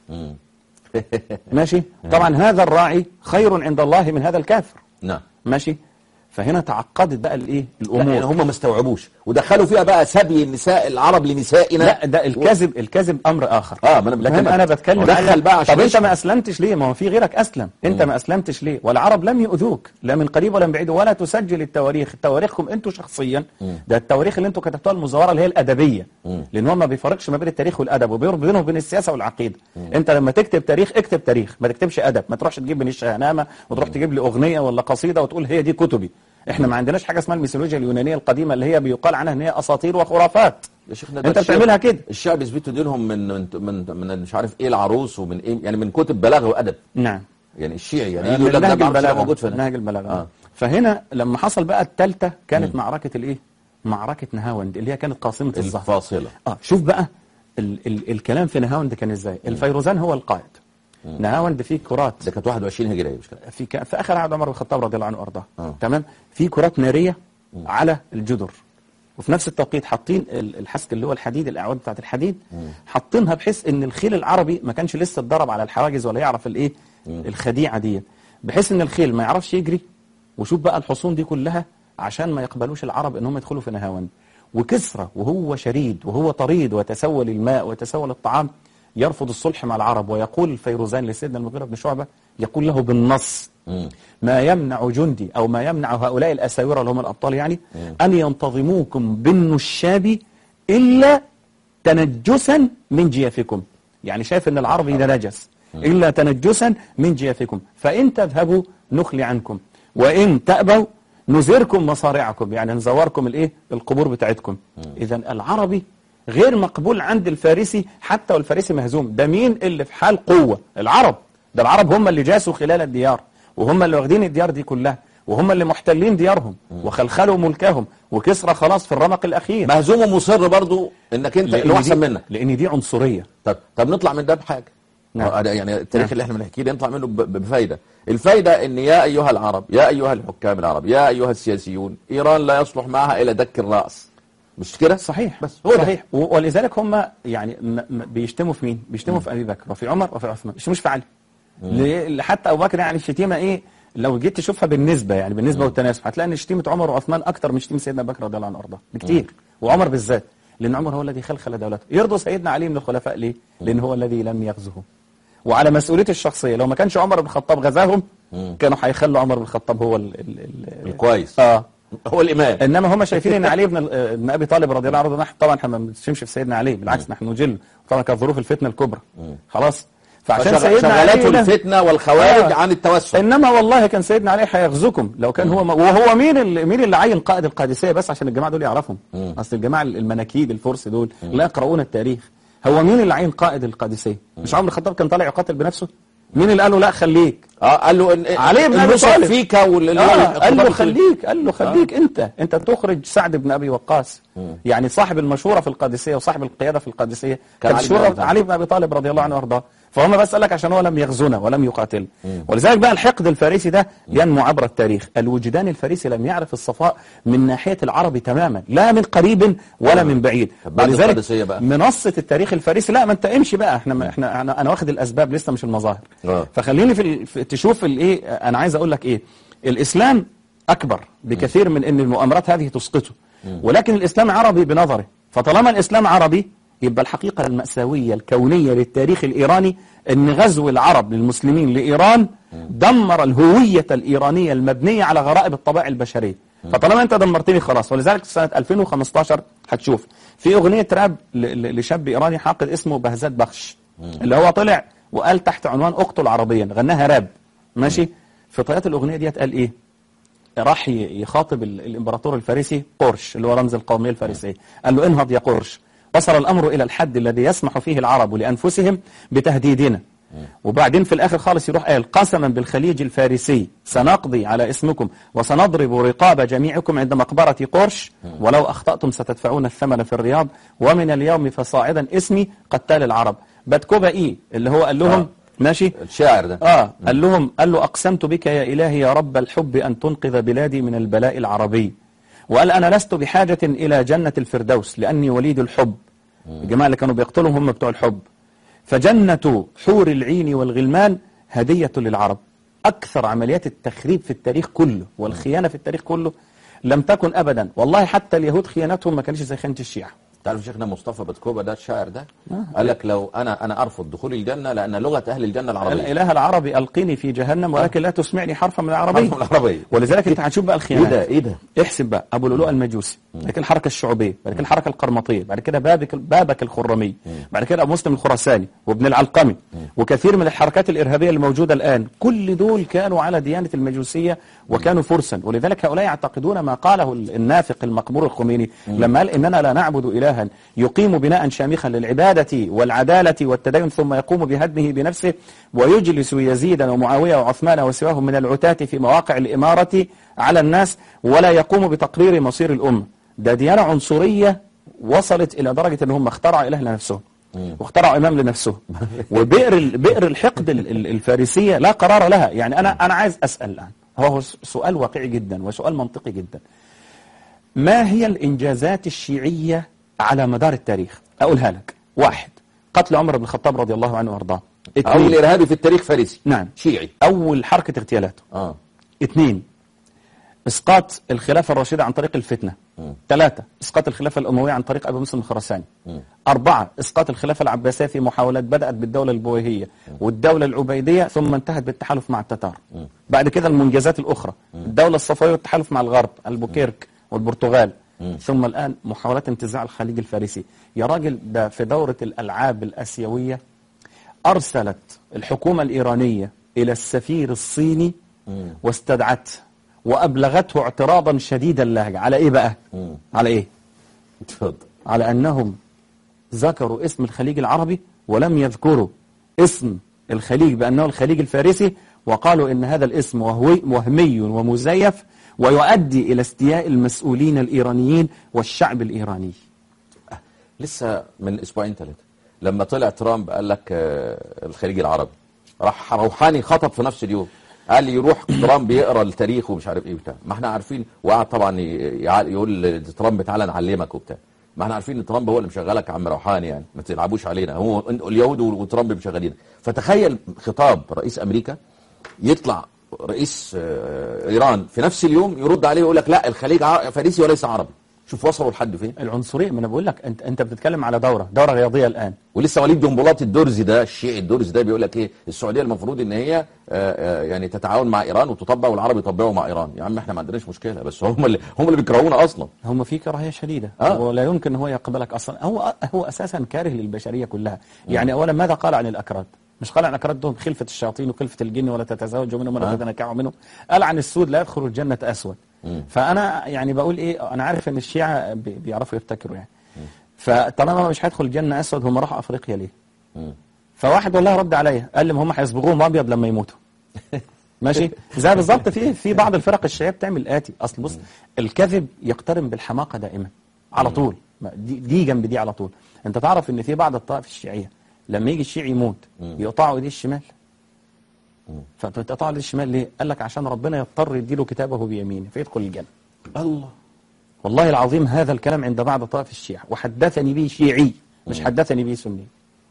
B: ماشي طبعا هذا الراعي خير عند الله من هذا الكافر
A: نعم
B: ماشي فهنا تعقدت بقى الايه
A: لا يعني
B: الامور
A: هم ما استوعبوش ودخلوا فيها بقى سبي النساء العرب لنسائنا
B: لا ده الكذب الكذب امر اخر
A: اه ما انا
B: لكن
A: بفهمك.
B: انا بتكلم
A: دخل
B: على-
A: بقى عشان
B: طب انت
A: يشرب.
B: ما اسلمتش ليه ما هو في غيرك اسلم انت ما اسلمتش ليه والعرب لم يؤذوك لا من قريب ولا من بعيد ولا تسجل التواريخ تواريخكم انتوا شخصيا ده التواريخ اللي انتوا كتبتوها المزوره اللي هي الادبيه لان هو ما بيفرقش ما بين التاريخ والادب وبيربط بينه وبين السياسه والعقيده انت لما تكتب تاريخ اكتب تاريخ ما تكتبش ادب ما تروحش تجيب من الشهنامه وتروح تجيب لي اغنيه ولا قصيده وتقول هي دي كتبي احنا ما عندناش حاجه اسمها الميثولوجيا اليونانيه القديمه اللي هي بيقال عنها ان هي اساطير وخرافات
A: يا شيخنا ده
B: انت
A: الشعب-
B: بتعملها كده
A: الشعب يثبتوا دينهم من من من, من مش عارف ايه العروس ومن ايه يعني من كتب بلاغه وادب
B: نعم
A: يعني الشيعي يعني يجي يقول لك
B: نهج
A: ده ما اعرفش ده
B: البلاغه
A: موجود في
B: نهج البلاغه
A: آه.
B: آه. فهنا لما حصل بقى الثالثه كانت معركه الايه معركه نهاوند اللي هي كانت قاصمه الظهر
A: الفاصله
B: اه شوف بقى ال ال الكلام في نهاوند كان ازاي الفيروزان هو القائد نهاوند فيه كرات
A: ده كانت 21 هجريه مش كده
B: في ك... في اخر عهد عمر بن الخطاب رضي الله عنه وارضاه
A: آه.
B: تمام في كرات ناريه على الجدر وفي نفس التوقيت حاطين ال- الحسك اللي هو الحديد الاعواد بتاعت الحديد حاطينها بحيث ان الخيل العربي ما كانش لسه اتدرب على الحواجز ولا يعرف الايه الخديعه دي بحيث ان الخيل ما يعرفش يجري وشوف بقى الحصون دي كلها عشان ما يقبلوش العرب ان هم يدخلوا في نهاوند وكسرى وهو شريد وهو طريد وتسول الماء وتسول الطعام يرفض الصلح مع العرب ويقول الفيروزان لسيدنا المغيرة بن شعبة يقول له بالنص ما يمنع جندي أو ما يمنع هؤلاء الأساورة اللي هم الأبطال يعني أن ينتظموكم بالنشاب إلا تنجسا من جيافكم يعني شايف أن العربي ده نجس إلا تنجسا من جيافكم فإن تذهبوا نخلي عنكم وإن تأبوا نزركم مصارعكم يعني نزوركم الايه القبور بتاعتكم اذا العربي غير مقبول عند الفارسي حتى والفارسي مهزوم ده مين اللي في حال قوة العرب ده العرب هم اللي جاسوا خلال الديار وهم اللي واخدين الديار دي كلها وهم اللي محتلين ديارهم وخلخلوا ملكهم وكسرى خلاص في الرمق الأخير
A: مهزوم ومصر برضو انك انت اللي هو
B: لأن
A: احسن
B: دي-
A: منك
B: لأن دي عنصرية
A: طب طب نطلع من ده بحاجه
B: نعم.
A: هذا يعني التاريخ
B: نعم.
A: اللي احنا بنحكيه ده يطلع منه ب- ب- بفايده الفايده ان يا ايها العرب يا ايها الحكام العرب يا ايها السياسيون ايران لا يصلح معها الى دك الراس مش كده
B: صحيح
A: بس هو ده.
B: صحيح و- ولذلك هم يعني م- م- بيشتموا في مين بيشتموا في ابي بكر وفي عمر وفي عثمان مش مش في علي ليه؟ حتى ابو بكر يعني الشتيمه ايه لو جيت تشوفها بالنسبه يعني بالنسبه والتناسب هتلاقي ان شتيمه عمر وعثمان اكتر من شتيمه سيدنا ابو بكر رضي الله عنه وارضاه بكتير وعمر بالذات لان عمر هو الذي خلخل دولته يرضوا سيدنا علي من الخلفاء ليه لان هو الذي لم يغزه وعلى مسؤوليته الشخصيه لو ما كانش عمر بن الخطاب غزاهم كانوا هيخلوا عمر بن الخطاب هو ال ال ال
A: الكويس
B: اه
A: هو الامام
B: انما هم شايفين ان علي بن ال- بن ابي طالب رضي الله عنه نحن طبعا احنا ما بنشتمش في سيدنا علي بالعكس نحن نجل طبعا كانت ظروف الفتنه الكبرى خلاص فعشان
A: فشغ-
B: سيدنا علي
A: شغلته
B: له-
A: الفتنه والخوارج
B: آه.
A: عن التوسع
B: انما والله كان سيدنا علي هيغزوكم لو كان هو وهو مين اللي مين اللي عين قائد القادسيه بس عشان الجماعه دول يعرفهم اصل الجماعه المناكيد الفرس دول لا يقرؤون التاريخ هو مين اللي عين قائد القادسيه مش عمرو الخطاب كان طالع يقاتل بنفسه مين اللي قال له لا خليك
A: اه قال له ان
B: علي بن أبي
A: النصر
B: طالب.
A: فيك وال
B: آه قال له
A: الخطاب
B: خليك قال له خليك انت انت تخرج سعد بن ابي وقاص يعني صاحب المشوره في القادسيه وصاحب القياده في القادسيه
A: كان
B: كان
A: علي بن أبي
B: شورى
A: طالب.
B: علي بن ابي طالب رضي الله عنه وارضاه فهم بس قال لك عشان هو لم يغزونا ولم يقاتل ولذلك بقى الحقد الفارسي ده ينمو عبر التاريخ الوجدان الفارسي لم يعرف الصفاء من ناحيه العرب تماما لا من قريب ولا من بعيد
A: طب بعد القادسية بقى؟
B: منصه التاريخ الفارسي لا ما انت امشي بقى احنا احنا انا, أنا واخد الاسباب لسه مش المظاهر
A: آه.
B: فخليني في, ال- في تشوف الايه انا عايز اقول لك ايه الاسلام اكبر بكثير من ان المؤامرات هذه تسقطه ولكن الاسلام عربي بنظره فطالما الاسلام عربي يبقى الحقيقه الماساويه الكونيه للتاريخ الايراني ان غزو العرب للمسلمين لايران دمر الهويه الايرانيه المبنيه على غرائب الطبائع البشريه فطالما انت دمرتني خلاص ولذلك سنه 2015 هتشوف في اغنيه راب ل- ل- لشاب ايراني حاقد اسمه بهزات بخش اللي هو طلع وقال تحت عنوان اقتل عربيا غناها راب ماشي في طيات الاغنيه ديت قال ايه راح ي- يخاطب ال- الامبراطور الفارسي قرش اللي هو رمز القوميه الفارسيه قال له انهض يا قرش وصل الامر الى الحد الذي يسمح فيه العرب لانفسهم بتهديدنا وبعدين في الاخر خالص يروح قال قسما بالخليج الفارسي سنقضي على اسمكم وسنضرب رقاب جميعكم عند مقبره قرش ولو اخطاتم ستدفعون الثمن في الرياض ومن اليوم فصاعدا اسمي قتال العرب بتكوبا ايه اللي هو قال لهم
A: آه.
B: ماشي
A: الشاعر ده
B: آه قال لهم قال له أقسمت بك يا إلهي يا رب الحب أن تنقذ بلادي من البلاء العربي وقال أنا لست بحاجة إلى جنة الفردوس لأني وليد الحب الجماعة اللي كانوا بيقتلهم هم بتوع الحب فجنة حور العين والغلمان هدية للعرب أكثر عمليات التخريب في التاريخ كله والخيانة في التاريخ كله لم تكن أبدا والله حتى اليهود خيانتهم ما كانش زي خيانة الشيعة
A: تعرف شيخنا مصطفى بتكوبا ده الشاعر ده قال لك لو انا انا ارفض دخول الجنه لان لغه اهل الجنه العربيه
B: الإله العربي ألقني في جهنم ولكن لا تسمعني حرفا من العربية
A: حرف العربيه
B: ولذلك انت هتشوف بقى
A: ايه
B: الخيانات
A: ده ايه ده
B: احسب بقى ابو لؤلؤ المجوسي بعد كده الحركه الشعوبيه بعد كده الحركه القرمطيه بعد كده بابك بابك الخرمي بعد كده ابو مسلم الخراساني وابن العلقمي وكثير من الحركات الارهابيه اللي موجوده الان كل دول كانوا على ديانه المجوسيه وكانوا فرسا ولذلك هؤلاء يعتقدون ما قاله النافق المقبور الخميني لما قال اننا لا نعبد الها يقيم بناء شامخا للعباده والعداله والتدين ثم يقوم بهدمه بنفسه ويجلس يزيدا ومعاويه وعثمان وسواهم من العتاة في مواقع الاماره على الناس ولا يقوم بتقرير مصير الامه ده ديانه عنصريه وصلت الى درجه ان هم اخترعوا اله لنفسهم واخترعوا امام لنفسهم وبئر ال- بئر الحقد ال- ال- الفارسيه لا قرار لها يعني انا انا عايز اسال الان هو س- سؤال واقعي جدا وسؤال منطقي جدا ما هي الانجازات الشيعيه على مدار التاريخ اقولها لك واحد قتل عمر بن الخطاب رضي الله عنه وارضاه
A: اول
B: اثنين
A: ارهابي في التاريخ فارسي
B: نعم
A: شيعي
B: اول حركه اغتيالات
A: اه
B: اثنين اسقاط الخلافه الراشده عن طريق الفتنه ثلاثه اسقاط الخلافه الامويه عن طريق ابي مسلم الخراساني اربعه اسقاط الخلافه العباسيه في محاولات بدات بالدوله البويهيه والدوله العبيديه ثم انتهت بالتحالف مع التتار بعد كده المنجزات الاخرى الدوله الصفويه والتحالف مع الغرب البوكيرك والبرتغال ثم الان محاولات انتزاع الخليج الفارسي يا راجل ده في دوره الالعاب الاسيويه أرسلت الحكومة الإيرانية إلى السفير الصيني واستدعته وأبلغته اعتراضا شديد اللهجة على إيه بقى؟ على إيه؟
A: اتفضل
B: على أنهم ذكروا اسم الخليج العربي ولم يذكروا اسم الخليج بأنه الخليج الفارسي وقالوا إن هذا الاسم وهوي وهمي ومزيف ويؤدي إلى استياء المسؤولين الإيرانيين والشعب الإيراني
A: لسه من اسبوعين ثلاثه لما طلع ترامب قال لك آه، الخليج العربي راح روحاني خطب في نفس اليوم قال لي يروح ترامب يقرا التاريخ ومش عارف ايه وبتاع ما احنا عارفين وقعد طبعا ي- يع- يقول لترامب تعالى نعلمك وبتاع ما احنا عارفين ان ترامب هو اللي مشغلك يا عم روحاني يعني ما تلعبوش علينا هو اليهود وترامب مشغلين فتخيل خطاب رئيس امريكا يطلع رئيس آه، ايران في نفس اليوم يرد عليه ويقول لك لا الخليج ع- فارسي وليس عربي شوف وصلوا لحد فين
B: العنصريه ما انا بقول لك انت انت بتتكلم على دوره دوره رياضيه الان
A: ولسه وليد جنبلاط الدرزي ده الشيعي الدرزي ده بيقول لك ايه السعوديه المفروض ان هي آه، آه، يعني تتعاون مع ايران وتطبق والعرب يطبقوا مع ايران يا عم احنا ما عندناش مشكله بس هم اللي هم اللي بيكرهونا اصلا
B: هم في كراهيه شديده
A: آه.
B: ولا يمكن هو يقبلك اصلا هو هو اساسا كاره للبشريه كلها يعني اولا ماذا قال عن الاكراد مش قال عن الاكراد دول خلفه الشياطين وخلفه الجن ولا تتزوجوا منهم ولا
A: آه.
B: تتنكحوا منهم قال عن السود لا يدخل الجنه اسود فانا يعني بقول ايه انا عارف ان الشيعه بي- بيعرفوا يبتكروا يعني فطالما مش هيدخل الجنه اسود هم راحوا افريقيا ليه فواحد والله رد عليا قال لي ما هم هيصبغوهم ابيض لما يموتوا ماشي زي بالظبط في في بعض الفرق الشيعيه بتعمل الاتي اصل بص الكذب يقترن بالحماقه دائما على طول ما دي, دي جنب دي على طول انت تعرف ان في بعض الطائف الشيعيه لما يجي الشيعي يموت يقطعوا ايديه الشمال فتقطعوا ايديه الشمال ليه قال لك عشان ربنا يضطر يديله كتابه بيمينه فيدخل الجنه
A: الله
B: والله العظيم هذا الكلام عند بعض طائف الشيعة وحدثني به شيعي مش حدثني به سني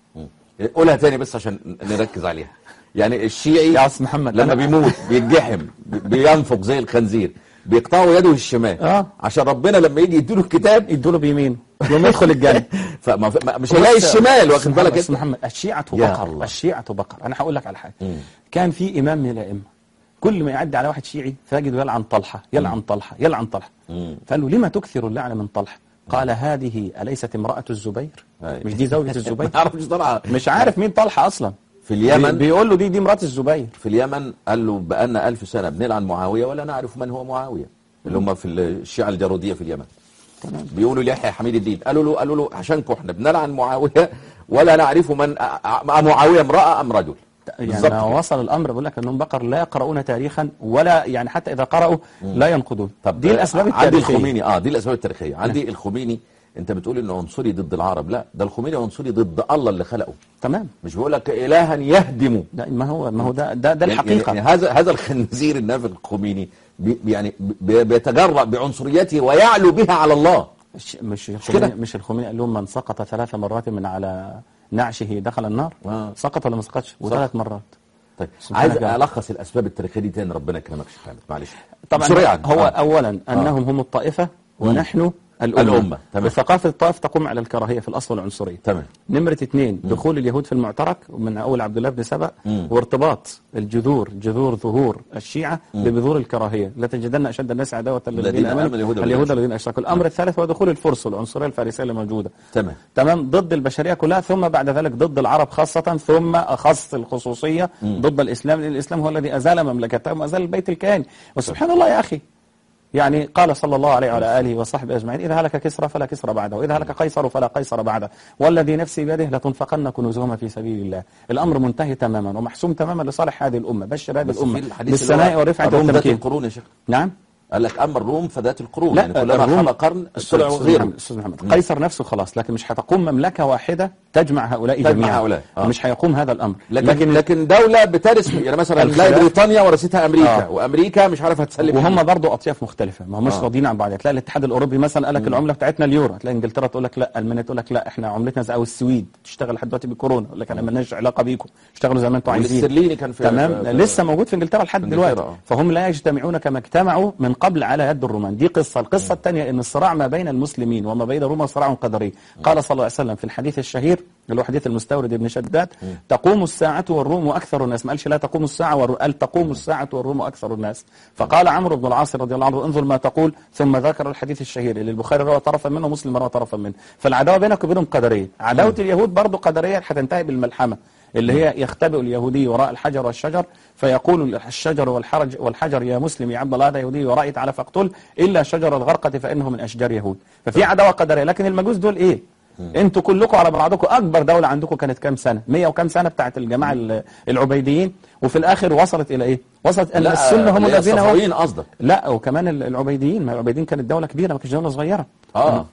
A: قولها تاني بس عشان نركز عليها يعني الشيعي
B: يا أستاذ محمد
A: لما
B: أنا-
A: بيموت بيتجحم بي- بينفق زي الخنزير بيقطعوا يده الشمال
B: آه.
A: عشان ربنا لما يجي يديله الكتاب
B: يدوا له بيمينه يوم يدخل الجنة
A: فما ما- مش هيلاقي الشمال واخد بالك
B: انت
A: انت
B: محمد الشيعة
A: يا
B: بقر
A: الله.
B: الشيعة بقر انا هقول لك على حاجة كان في امام من الائمة كل ما يعدي على واحد شيعي فيجده يلعن طلحة يلعن طلحة يلعن طلحة فقال له لما تكثر اللعن من طلحة قال هذه أليست امرأة الزبير
A: أي.
B: مش دي زوجة الزبير
A: ما اعرفش طبعا
B: مش عارف مين طلحة أصلا
A: في اليمن
B: بي- بيقول له دي دي مرات الزبير
A: في اليمن قال له بقالنا ألف سنة بنلعن معاوية ولا نعرف من هو معاوية اللي هم في الشيعة الجارودية في اليمن بيقولوا ليحيى حميد الدين قالوا له قالوا له عشانكم احنا بنلعن معاوية ولا نعرف من أ- أ- معاوية امرأة أم رجل
B: يعني
A: بالظبط
B: ما
A: كده.
B: وصل الامر بقول لك انهم بقر لا يقرؤون تاريخا ولا يعني حتى اذا قرأوا لا ينقدون
A: طب
B: دي الاسباب
A: عندي
B: التاريخيه
A: الخميني اه دي الاسباب التاريخيه عندي الخميني انت بتقول انه عنصري ضد العرب لا ده الخميني عنصري ضد الله اللي خلقه
B: تمام
A: مش بيقول لك الها يهدم
B: لا ما هو ما هو ده ده, ده
A: يعني-
B: الحقيقه
A: يعني هذا هذا الخنزير النافق الخميني بي يعني بي بيتجرأ بعنصريته ويعلو بها على الله
B: مش مش
A: كده؟
B: الخميني مش الخميني قال لهم من سقط ثلاث مرات من على نعشه دخل النار
A: آه.
B: سقط ولا ما سقطش وثلاث مرات
A: طيب
B: سبحانك
A: عايز
B: يا رب.
A: الخص الاسباب التاريخيه دي تاني ربنا يكرمك شيخ حامد معلش
B: طبعا
A: سريعا
B: هو
A: آه.
B: اولا انهم هم الطائفه ونحن الامه,
A: الأمة، تمام.
B: وثقافه الطائف تقوم على الكراهيه في الاصل والعنصريه
A: تمام
B: نمرة اثنين دخول اليهود في المعترك من أول عبد الله بن سبأ وارتباط الجذور جذور ظهور الشيعة ببذور الكراهية لا تجدن أشد الناس عداوة
A: الذين
B: للذين
A: آمنوا
B: آمنوا
A: اليهود
B: اليهود
A: والذين
B: الذين أشركوا الأمر الثالث هو دخول الفرس والعنصرية الفارسية اللي موجودة
A: تمام
B: تمام ضد البشرية كلها ثم بعد ذلك ضد العرب خاصة ثم أخص الخصوصية ضد الإسلام لأن الإسلام هو الذي أزال مملكتهم وأزال البيت الكهني وسبحان الله يا أخي يعني قال صلى الله عليه وعلى آله وصحبه أجمعين إذا هلك كسرى فلا كسرى بعده وإذا هلك قيصر فلا قيصر بعده والذي نفسي بيده لتنفقن كنوزهما في سبيل الله الأمر منتهي تماما ومحسوم تماما لصالح هذه الأمة بشر هذه
A: بس في
B: الأمة
A: الحديث اللي
B: بالثناء
A: هو
B: والرفعة
A: الروم ذات
B: والتمكين
A: القرون يا شيخ
B: نعم
A: قال لك اما الروم فذات القرون
B: لا
A: يعني كلما
B: الروم-
A: خلى قرن
B: أستاذ
A: طلعوا
B: أستاذ
A: غيره
B: محمد, أستاذ محمد قيصر نفسه خلاص لكن مش هتقوم مملكة واحدة تجمع هؤلاء
A: تجمع
B: جميعا
A: هؤلاء، آه.
B: مش هيقوم هذا الأمر
A: لكن لكن, لكن دولة بترث يعني مثلا تلاقي
B: الخلاف-
A: بريطانيا ورثتها امريكا
B: آه.
A: وامريكا مش عارف هتسلم
B: وهم
A: مين.
B: برضه اطياف مختلفه ما هماش
A: آه.
B: راضيين عن بعض تلاقي الاتحاد الاوروبي مثلا قال لك العمله بتاعتنا اليورو تلاقي انجلترا تقول لك لا المانيا تقول لك لا احنا عملتنا زي او السويد تشتغل لحد دلوقتي بكورونا يقول لك انا مالناش علاقه بيكم اشتغلوا زي ما انتم عايزين
A: والاسترليني كان في
B: تمام
A: في-
B: لسه موجود في انجلترا لحد
A: في إنجلترا،
B: دلوقتي
A: آه.
B: فهم لا يجتمعون كما اجتمعوا من قبل على يد الرومان دي قصه القصه الثانيه ان الصراع ما بين المسلمين وما بين روما صراع قدري قال صلى الله عليه وسلم في الحديث الشهير اللي هو حديث المستورد بن شداد تقوم الساعه والروم اكثر الناس ما قالش لا تقوم الساعه والروم قال تقوم الساعه والروم اكثر الناس فقال عمرو بن العاص رضي الله عنه انظر ما تقول ثم ذكر الحديث الشهير اللي البخاري روى طرفا منه ومسلم روى طرفا منه فالعداوه بينك وبينهم قدريه عداوه اليهود برضه قدريه هتنتهي بالملحمه اللي هي يختبئ اليهودي وراء الحجر والشجر فيقول الشجر والحرج والحجر يا مسلم يا عبد الله هذا يهودي ورأي تعالى فاقتل إلا شجر الغرقة فإنه من أشجار يهود ففي عداوة قدرية لكن المجوس دول إيه انتوا كلكم على بعضكم اكبر دولة عندكم كانت كام سنة 100 وكام سنة بتاعت الجماعة ال- العبيديين وفي الاخر وصلت الى ايه وصلت ان
A: لا
B: السنة هم
A: اللي هي
B: الذين هم
A: الصفويين قصدك
B: لا وكمان ال- العبيديين ما العبيديين كانت دولة كبيرة ما كانتش دولة صغيرة
A: اه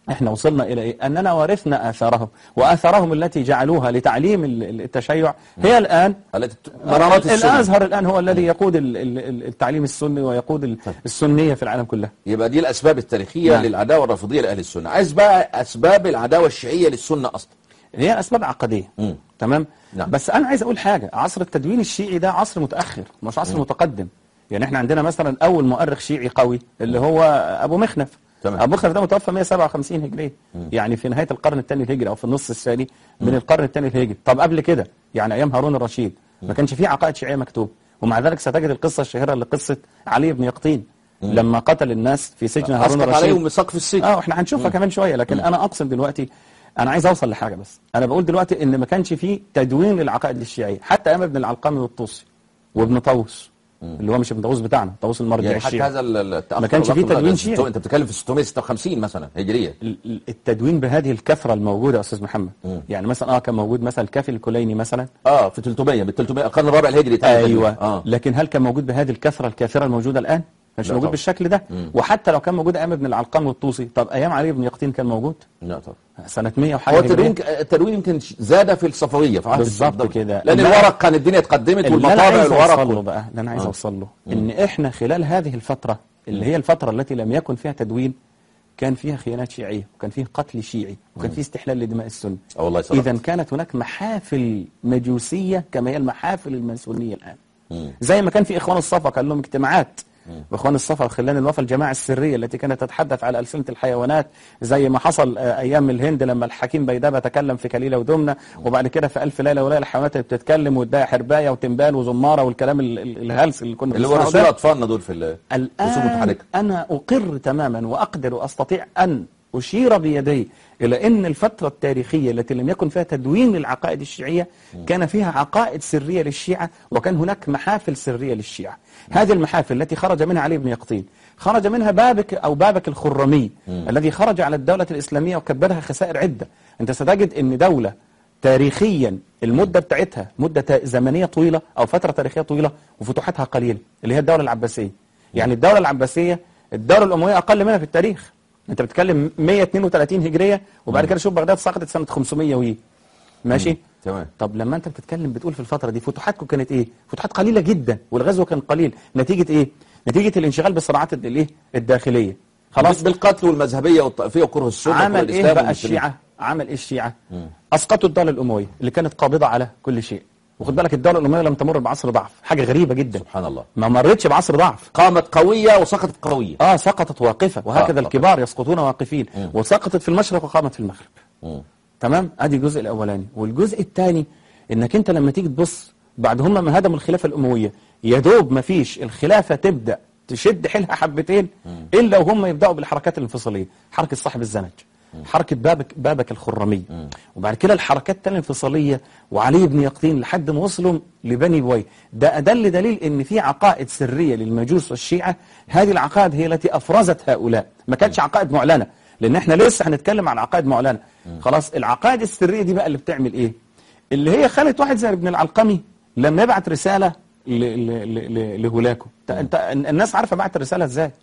B: احنا وصلنا الى ايه اننا ورثنا اثارهم واثارهم التي جعلوها لتعليم ال- ال- التشيع هي الان
A: التي ت- مرارات السنة
B: الازهر الان هو الذي يقود ال- ال- ال- التعليم السني ويقود ال- السنيه في العالم كلها
A: يبقى دي الأسباب التاريخية
B: نعم.
A: للعداوة الرافضية لأهل السنة عايز بقى أسباب العداوة الشيعية للسنة أصلا
B: هي اسباب عقديه
A: مم.
B: تمام
A: نعم.
B: بس انا عايز اقول حاجه عصر التدوين الشيعي ده عصر متاخر مش عصر متقدم يعني احنا عندنا مثلا اول مؤرخ شيعي قوي اللي هو ابو مخنف
A: تمام.
B: ابو مخنف ده متوفى 157 هجريه يعني في نهايه القرن الثاني الهجري او في النص الثاني من القرن الثاني الهجري طب قبل كده يعني ايام هارون الرشيد ما كانش فيه عقائد شيعيه مكتوب ومع ذلك ستجد القصه الشهيره لقصه علي بن يقطين لما قتل الناس في سجن هارون
A: أسقط
B: الرشيد
A: عليهم سقف السجن
B: اه احنا هنشوفها كمان شويه لكن انا اقصد دلوقتي انا عايز اوصل لحاجه بس انا بقول دلوقتي ان ما كانش فيه تدوين للعقائد الشيعيه حتى ايام ابن العلقمي والطوسي وابن طاووس اللي هو مش ابن طاووس بتاعنا طاووس المرجع
A: يعني حتى
B: الشيعي
A: هذا ال- التأخر
B: ما كانش فيه
A: والأخر
B: تدوين
A: ده-
B: شيعي.
A: أنت بتتكلم في 656 مثلا هجرية
B: ال- ال- التدوين بهذه الكثره الموجوده يا استاذ محمد يعني مثلا اه كان موجود مثلا الكافي الكليني مثلا
A: اه في 300 بال 300 القرن الرابع الهجري تقريباً.
B: ايوه
A: اه
B: لكن هل كان موجود بهذه الكثره الكافره الموجوده الان مش
A: لا
B: موجود
A: طبعا.
B: بالشكل ده وحتى لو كان موجود ايام ابن العلقمي والطوسي طب ايام علي بن يقطين كان موجود
A: لا طبعا
B: سنه 100 وحاجه
A: هو
B: هجرية.
A: التدوين التدوين يمكن زاد في الصفويه في عهد
B: بالظبط
A: الصفوية.
B: كده.
A: لان
B: لا.
A: الورق كان الدنيا اتقدمت
B: اللي انا
A: والمطابع
B: عايز
A: الورق
B: اوصل له
A: وال-
B: بقى اللي انا عايز
A: آه.
B: اوصل له ان احنا خلال هذه الفتره اللي هي الفتره التي لم يكن فيها تدوين كان فيها خيانات شيعيه وكان فيه قتل شيعي وكان فيه استحلال لدماء السنه
A: اه والله صدقت.
B: اذا كانت هناك محافل مجوسيه كما هي المحافل الماسونيه الان
A: مم.
B: زي ما كان في اخوان الصفا كان لهم اجتماعات واخوان الصفا خلال الوفا الجماعه السريه التي كانت تتحدث على السنه الحيوانات زي ما حصل آه، ايام الهند لما الحكيم بيدابه تكلم في كليله ودمنه وبعد كده في الف ليله وليله الحيوانات اللي بتتكلم واداها حربايه وتنبال وزماره والكلام ال- ال- الهلس اللي كنا
A: اللي هو
B: بنسمعه
A: رسول
B: ده.
A: اطفالنا دول في ال- رسوم
B: الآن
A: متحركه
B: أنا أقر تماما وأقدر وأستطيع أن أشير بيدي إلى أن الفترة التاريخية التي لم يكن فيها تدوين للعقائد الشيعية كان فيها عقائد سرية للشيعة وكان هناك محافل سرية للشيعة هذه المحافل التي خرج منها علي بن يقطين خرج منها بابك أو بابك الخرمي الذي خرج على الدولة الإسلامية وكبرها خسائر عدة أنت ستجد أن دولة تاريخيا المدة بتاعتها مدة تا- زمنية طويلة أو فترة تاريخية طويلة وفتوحاتها قليلة اللي هي الدولة العباسية يعني الدولة العباسية الدولة الأموية أقل منها في التاريخ أنت بتتكلم 132 هجرية وبعد كده شوف بغداد سقطت سنة 500 وي ماشي
A: تمام
B: طب لما أنت بتتكلم بتقول في الفترة دي فتوحاتكم كانت إيه فتوحات قليلة جدا والغزو كان قليل نتيجة إيه نتيجة الانشغال بالصراعات ال- الإيه الداخلية خلاص
A: بالقتل والمذهبيه والطائفيه وكره السنه
B: عمل
A: وكره
B: ايه
A: الإسلام
B: بقى
A: والمسلمين.
B: الشيعة عمل ايه الشيعة اسقطوا الدولة الاموية اللي كانت قابضة على كل شيء وخد بالك الدولة الاموية لم تمر بعصر ضعف حاجة غريبة جدا
A: سبحان الله
B: ما مرتش بعصر ضعف
A: قامت قويه وسقطت قويه
B: اه سقطت واقفة وهكذا
A: آه،
B: الكبار يسقطون واقفين وسقطت في المشرق وقامت في المغرب
A: مم.
B: تمام ادي الجزء الاولاني والجزء الثاني انك انت لما تيجي تبص بعد هم ما هدموا الخلافه الامويه يا دوب ما فيش الخلافه تبدا تشد حيلها حبتين الا وهم يبداوا بالحركات الانفصاليه حركه صاحب الزنج حركه بابك بابك الخرمي وبعد كده الحركات الثانيه الانفصاليه وعلي بن يقطين لحد ما وصلوا لبني بوي ده ادل دليل ان في عقائد سريه للمجوس والشيعه هذه العقائد هي التي افرزت هؤلاء ما كانتش عقائد معلنه لان احنا لسه هنتكلم عن عقائد معلنه خلاص العقائد السريه دي بقى اللي بتعمل ايه اللي هي خلت واحد زي ابن العلقمي لما يبعت رساله ل- ل- ل- ل- لهولاكو انت انت الناس عارفه بعت الرساله ازاي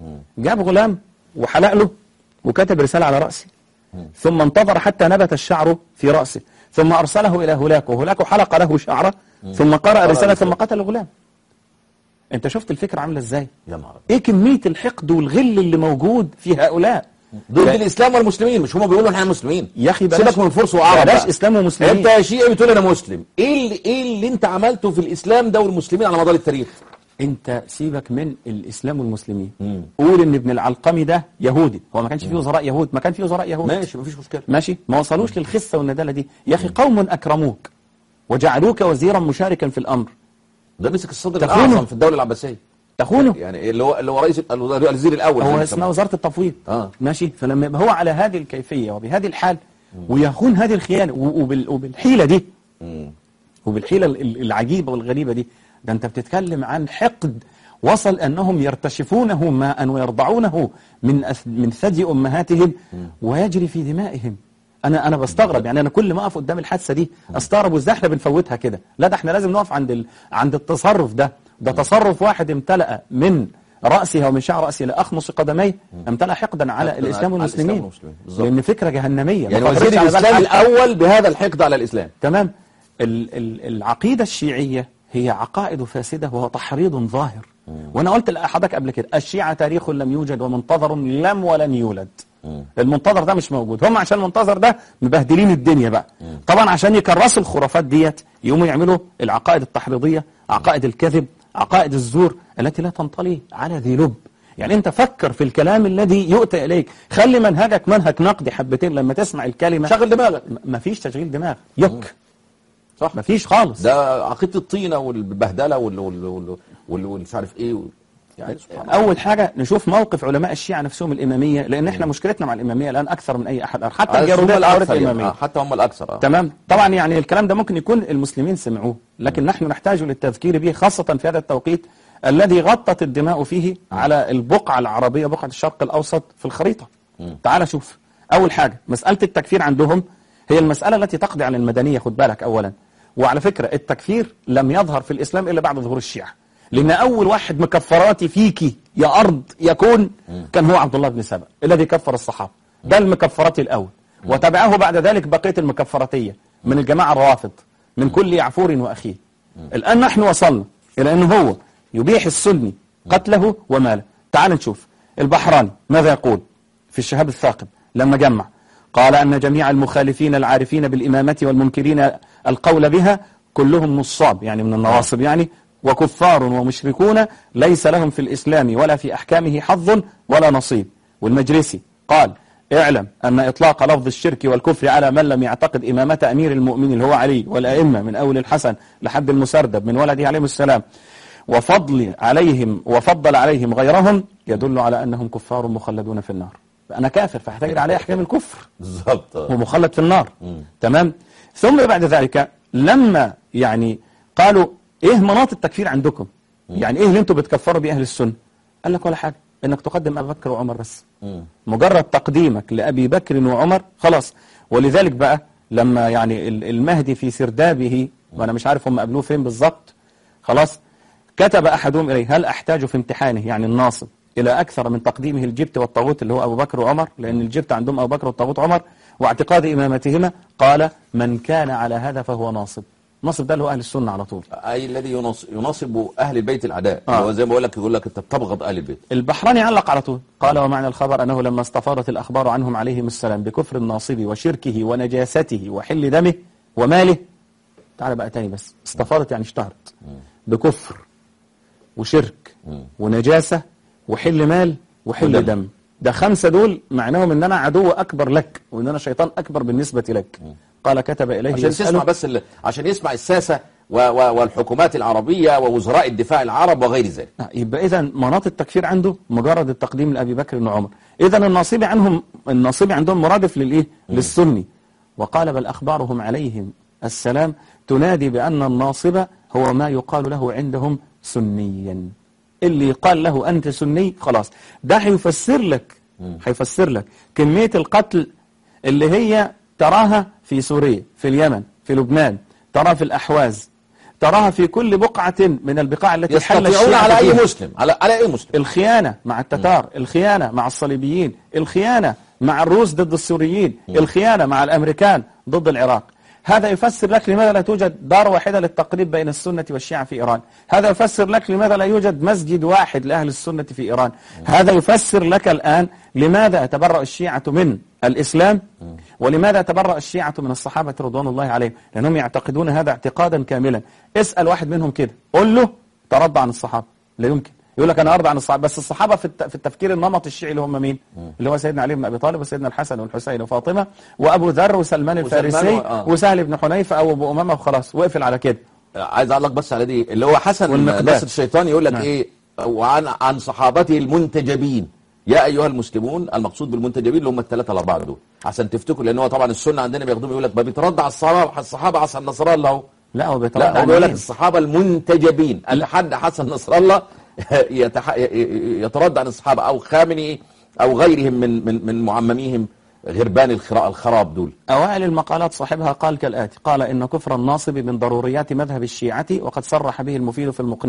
B: جاب غلام وحلق له وكتب رساله على راسه ثم انتظر حتى نبت الشعر في راسه ثم ارسله الى هولاكو وهولاكو حلق له شعره ثم قرأ الرساله ثم قتل الغلام انت شفت الفكره عامله ازاي
A: يا نهار أبيض.
B: ايه كميه الحقد والغل اللي موجود في هؤلاء
A: ضد
B: لا-
A: الاسلام والمسلمين مش هم بيقولوا احنا مسلمين
B: يا اخي بلاش
A: سيبك من فرس وعرب
B: بلاش
A: بقى.
B: اسلام ومسلمين
A: انت يا شيعي بتقول انا مسلم ايه اللي ايه اللي انت عملته في الاسلام ده والمسلمين على مدار التاريخ
B: انت سيبك من الاسلام والمسلمين
A: مم.
B: قول ان ابن العلقمي ده يهودي هو ما كانش فيه وزراء يهود ما كان فيه وزراء يهود
A: ماشي مفيش مشكله
B: ماشي ما وصلوش للخسه والنداله دي يا اخي قوم اكرموك وجعلوك وزيرا مشاركا في الامر
A: ده مسك الصدر
B: تخونه.
A: الاعظم في الدوله العباسيه
B: تخونه
A: يعني اللي هو اللي هو رئيس الوزير الاول زي
B: هو
A: ما
B: اسمها
A: بيسموه.
B: وزاره التفويض
A: آه.
B: ماشي فلما يبقى هو على هذه الكيفيه وبهذه الحال ويخون هذه الخيانه و- وبال- وبالحيله دي
A: مم.
B: وبالحيلة ال- ال- العجيبة والغريبة دي ده أنت بتتكلم عن حقد وصل أنهم يرتشفونه ماء ويرضعونه من أث- من ثدي أمهاتهم ويجري في دمائهم أنا أنا بستغرب يعني أنا كل ما أقف قدام الحادثة دي أستغرب وإزاي إحنا بنفوتها كده لا ده إحنا لازم نقف عند ال... عند التصرف ده ده تصرف واحد امتلأ من رأسها ومن شعر رأسي إلى أخمص قدميه امتلأ حقدا على
A: حقداً
B: الإسلام
A: على
B: والمسلمين
A: الإسلام والمسلمين. بالظبط.
B: لأن فكرة جهنمية ما
A: يعني
B: خطرتش
A: وزير
B: على بال
A: الإسلام
B: حد.
A: الأول بهذا الحقد على الإسلام
B: تمام ال ال العقيدة الشيعية هي عقائد فاسدة وهو تحريض ظاهر وأنا قلت لحضرتك قبل كده الشيعة تاريخ لم يوجد ومنتظر لم ولن يولد المنتظر ده مش موجود هم عشان المنتظر ده مبهدلين الدنيا بقى طبعا عشان يكرسوا الخرافات ديت يقوموا يعملوا العقائد التحريضية عقائد الكذب عقائد الزور التي لا تنطلي على ذي لب يعني انت فكر في الكلام الذي يؤتى اليك خلي منهجك منهج نقدي حبتين لما تسمع الكلمة
A: شغل دماغك
B: م- مفيش تشغيل دماغ يك
A: صح
B: مفيش خالص
A: ده عقيدة الطينة والبهدلة وال وال وال وال والمش عارف ايه و- يعني سبحان الله
B: اول حاجه نشوف موقف علماء الشيعة نفسهم الاماميه لان احنا مشكلتنا مع الاماميه الان اكثر من اي احد حتى
A: هم
B: الجاروديه الاورد
A: الأكثر يعني.
B: الاماميه
A: آه، حتى هم الأكثر آه.
B: تمام طبعا يعني الكلام ده ممكن يكون المسلمين سمعوه لكن نحن نحتاج للتذكير به خاصة في هذا التوقيت الذي غطت الدماء فيه على البقعة العربية بقعة الشرق الأوسط في الخريطة تعال شوف أول حاجة مسألة التكفير عندهم هي المسألة التي تقضي على المدنية خد بالك أولا وعلى فكرة التكفير لم يظهر في الإسلام إلا بعد ظهور الشيعة لأن أول واحد مكفراتي فيكي يا أرض يكون كان هو عبد الله بن سبأ الذي كفر الصحابة ده المكفراتي الأول وتبعه بعد ذلك بقية المكفراتية من الجماعة الروافض من كل يعفور وأخيه الآن نحن وصلنا إلى أنه هو يبيح السني قتله وماله تعال نشوف البحراني ماذا يقول في الشهاب الثاقب لما جمع قال أن جميع المخالفين العارفين بالإمامة والمنكرين القول بها كلهم نصاب يعني من النواصب يعني وكفار ومشركون ليس لهم في الإسلام ولا في أحكامه حظ ولا نصيب والمجلسي قال اعلم أن إطلاق لفظ الشرك والكفر على من لم يعتقد إمامة أمير المؤمنين اللي هو علي والأئمة من أول الحسن لحد المسردب من ولده عليه السلام وفضل عليهم وفضل عليهم غيرهم يدل على أنهم كفار مخلدون في النار أنا كافر فاحتجر عليه أحكام الكفر
A: بالظبط آه.
B: ومخلد في النار تمام ثم بعد ذلك لما يعني قالوا ايه مناط التكفير عندكم يعني ايه اللي انتوا بتكفروا بيه اهل السنه قال لك ولا حاجه انك تقدم ابي بكر وعمر بس
A: مم.
B: مجرد تقديمك لابي بكر وعمر خلاص ولذلك بقى لما يعني ال- المهدي في سردابه وانا مش عارف هم قابلوه فين بالظبط خلاص كتب احدهم اليه هل احتاج في امتحانه يعني الناصب الى اكثر من تقديمه الجبت والطاغوت اللي هو ابو بكر وعمر لان الجبت عندهم ابو بكر والطاغوت عمر واعتقاد امامتهما قال من كان على هذا فهو ناصب ناصب ده اللي هو اهل السنه على طول
A: أي الذي ينص- يناصب أهل البيت الأعداء
B: آه.
A: اللي هو زي ما بقول لك يقول لك أنت بتبغض أهل البيت
B: البحراني علق على طول قال ومعنى الخبر أنه لما استفاضت الأخبار عنهم عليهم السلام بكفر الناصب وشركه ونجاسته وحل دمه وماله تعال بقى تاني بس استفاضت يعني اشتهرت بكفر وشرك ونجاسة وحل مال وحل
A: ودم.
B: دم ده خمسة دول معناهم ان انا عدو اكبر لك وان انا شيطان اكبر بالنسبة لك قال كتب اليه
A: عشان
B: يسأله
A: تسمع بس ال... عشان يسمع الساسة و... و... والحكومات العربية ووزراء الدفاع العرب وغير ذلك
B: آه، يبقى اذا مناط التكفير عنده مجرد التقديم لابي بكر وعمر اذا الناصبي عنهم الناصبي عندهم مرادف للايه للسني وقال بل اخبارهم عليهم السلام تنادي بان الناصب هو ما يقال له عندهم سنيا اللي يقال له انت سني خلاص ده هيفسر لك هيفسر لك كميه القتل اللي هي تراها في سوريا في اليمن في لبنان تراها في الاحواز تراها في كل بقعة من البقاع التي حل
A: يستطيعون
B: الشيعة
A: على أي
B: فيها.
A: مسلم على على أي مسلم
B: الخيانة مع التتار الخيانة مع الصليبيين الخيانة مع الروس ضد السوريين الخيانة مع الأمريكان ضد العراق هذا يفسر لك لماذا لا توجد دار واحدة للتقريب بين السنة والشيعة في إيران هذا يفسر لك لماذا لا يوجد مسجد واحد لأهل السنة في إيران هذا يفسر لك الآن لماذا يتبرأ الشيعة من الإسلام ولماذا يتبرأ الشيعة من الصحابة رضوان الله عليهم لأنهم يعتقدون هذا اعتقادا كاملا اسأل واحد منهم كده قل له ترضى عن الصحابة لا يمكن يقول لك انا ارضى عن الصحابه بس الصحابه في الت- في التفكير النمط الشيعي اللي هم مين اللي هو سيدنا علي بن ابي طالب وسيدنا الحسن والحسين وفاطمه وابو ذر وسلمان الفارسي
A: و- آه.
B: وسهل بن حنيفه او ابو امامه وخلاص وقفل على كده
A: عايز اعلق بس على دي اللي هو حسن
B: والمقداد.
A: نصر الشيطان يقول لك
B: نعم.
A: ايه وعن عن صحابته المنتجبين يا ايها المسلمون المقصود بالمنتجبين اللي هم الثلاثه الاربعه دول عشان تفتكروا لان هو طبعا السنه عندنا بياخدوهم يقول لك ما بيترد على الصحابه الصحابه حسن نصر الله اهو
B: لا هو بيترد
A: لا هو
B: عن
A: بيقول لك
B: مين؟
A: الصحابه المنتجبين لحد حسن نصر الله يتح... يترد عن الصحابه او خامنئي او غيرهم من من من معمميهم غربان الخرا- الخراب دول
B: أوائل المقالات صاحبها قال كالآتي قال إن كفر الناصب من ضروريات مذهب الشيعة وقد صرح به المفيد في المقنعة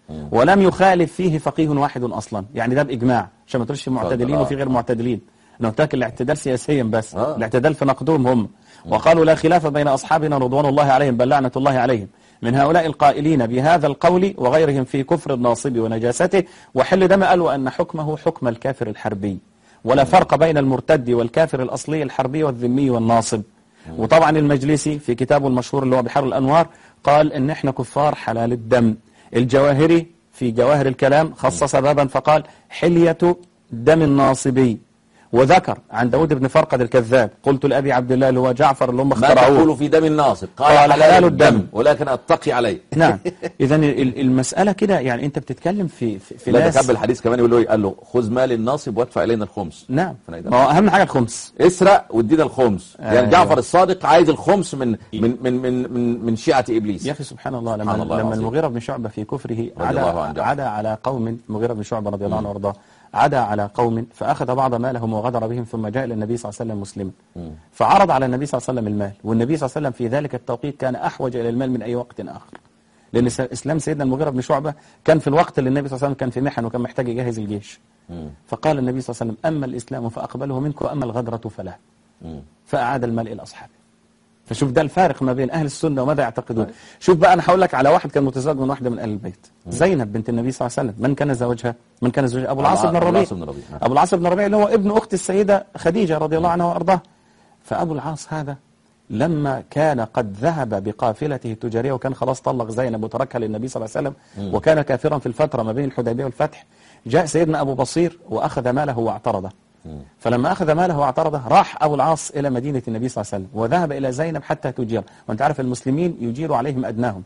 B: ولم يخالف فيه فقيه واحد أصلا يعني ده بإجماع عشان ما تقولش في معتدلين
A: آه.
B: وفي غير معتدلين أنا قلت لك الاعتدال سياسيا بس
A: آه.
B: الاعتدال في نقدهم هم وقالوا لا خلاف بين أصحابنا رضوان الله عليهم بل لعنة الله عليهم من هؤلاء القائلين بهذا القول وغيرهم في كفر الناصب ونجاسته وحل دم قالوا أن حكمه حكم الكافر الحربي ولا فرق بين المرتد والكافر الأصلي الحربي والذمي والناصب وطبعا المجلسي في كتابه المشهور اللي هو بحر الأنوار قال ان احنا كفار حلال الدم الجواهري في جواهر الكلام خصص بابا فقال حلية دم الناصبي وذكر عن داود بن فرقد الكذاب قلت لأبي عبد الله اللي هو جعفر اللي هم
A: ما
B: اخترعوه
A: تقول في دم الناصب
B: قال
A: قال
B: حلال
A: حلال
B: الدم.
A: الدم ولكن اتقي عليه
B: نعم إذا المسألة كده يعني أنت بتتكلم في في, في
A: لا
B: ناس
A: تكمل الحديث كمان يقول له إيه؟ قال له خذ مال الناصب وادفع الينا الخمس
B: نعم
A: فنيدا.
B: ما هو أهم حاجة الخمس
A: اسرق وادينا الخمس يعني
B: أيوة.
A: جعفر الصادق عايز الخمس من من من من من, من شيعة ابليس
B: يا أخي سبحان الله لما,
A: سبحان الله
B: لما
A: العظيم.
B: المغيرة بن شعبة في كفره عدا,
A: الله عن جعفر.
B: عدا على قوم المغيرة بن شعبة رضي الله عنه وارضاه عدا على قوم فأخذ بعض مالهم وغدر بهم ثم جاء إلى النبي صلى الله عليه وسلم مسلما فعرض على النبي صلى الله عليه وسلم المال والنبي صلى الله عليه وسلم في ذلك التوقيت كان أحوج إلى المال من أي وقت آخر لأن س- إسلام سيدنا المغيرة بن شعبة كان في الوقت اللي النبي صلى الله عليه وسلم كان في محن وكان محتاج يجهز الجيش فقال النبي صلى الله عليه وسلم أما الإسلام فأقبله منك وأما الغدرة فلا فأعاد المال إلى أصحابه فشوف ده الفارق ما بين أهل السنة وماذا يعتقدون شوف بقى أنا هقول لك على واحد كان متزوج من واحدة من أهل البيت زينب بنت النبي صلى الله عليه وسلم من كان زوجها من كان زوجها أبو العاص بن
A: أبو
B: الربيع
A: العاص بن الربيع، نعم.
B: أبو العاص بن الربيع اللي هو ابن أخت السيدة خديجة رضي الله عنها وأرضاها فأبو العاص هذا لما كان قد ذهب بقافلته التجارية وكان خلاص طلق زينب وتركها للنبي صلى الله عليه وسلم وكان كافرا في الفترة ما بين الحديبية والفتح جاء سيدنا أبو بصير وأخذ ماله واعترضه فلما أخذ ماله واعترضه راح أبو العاص إلى مدينة النبي صلى الله عليه وسلم وذهب إلى زينب حتى تجير وأنت عارف المسلمين يجير عليهم أدناهم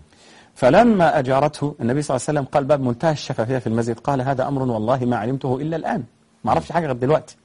B: فلما أجارته النبي صلى الله عليه وسلم قال باب منتهى الشفافية في المسجد قال هذا أمر والله ما علمته إلا الآن ما أعرفش حاجة غير دلوقتي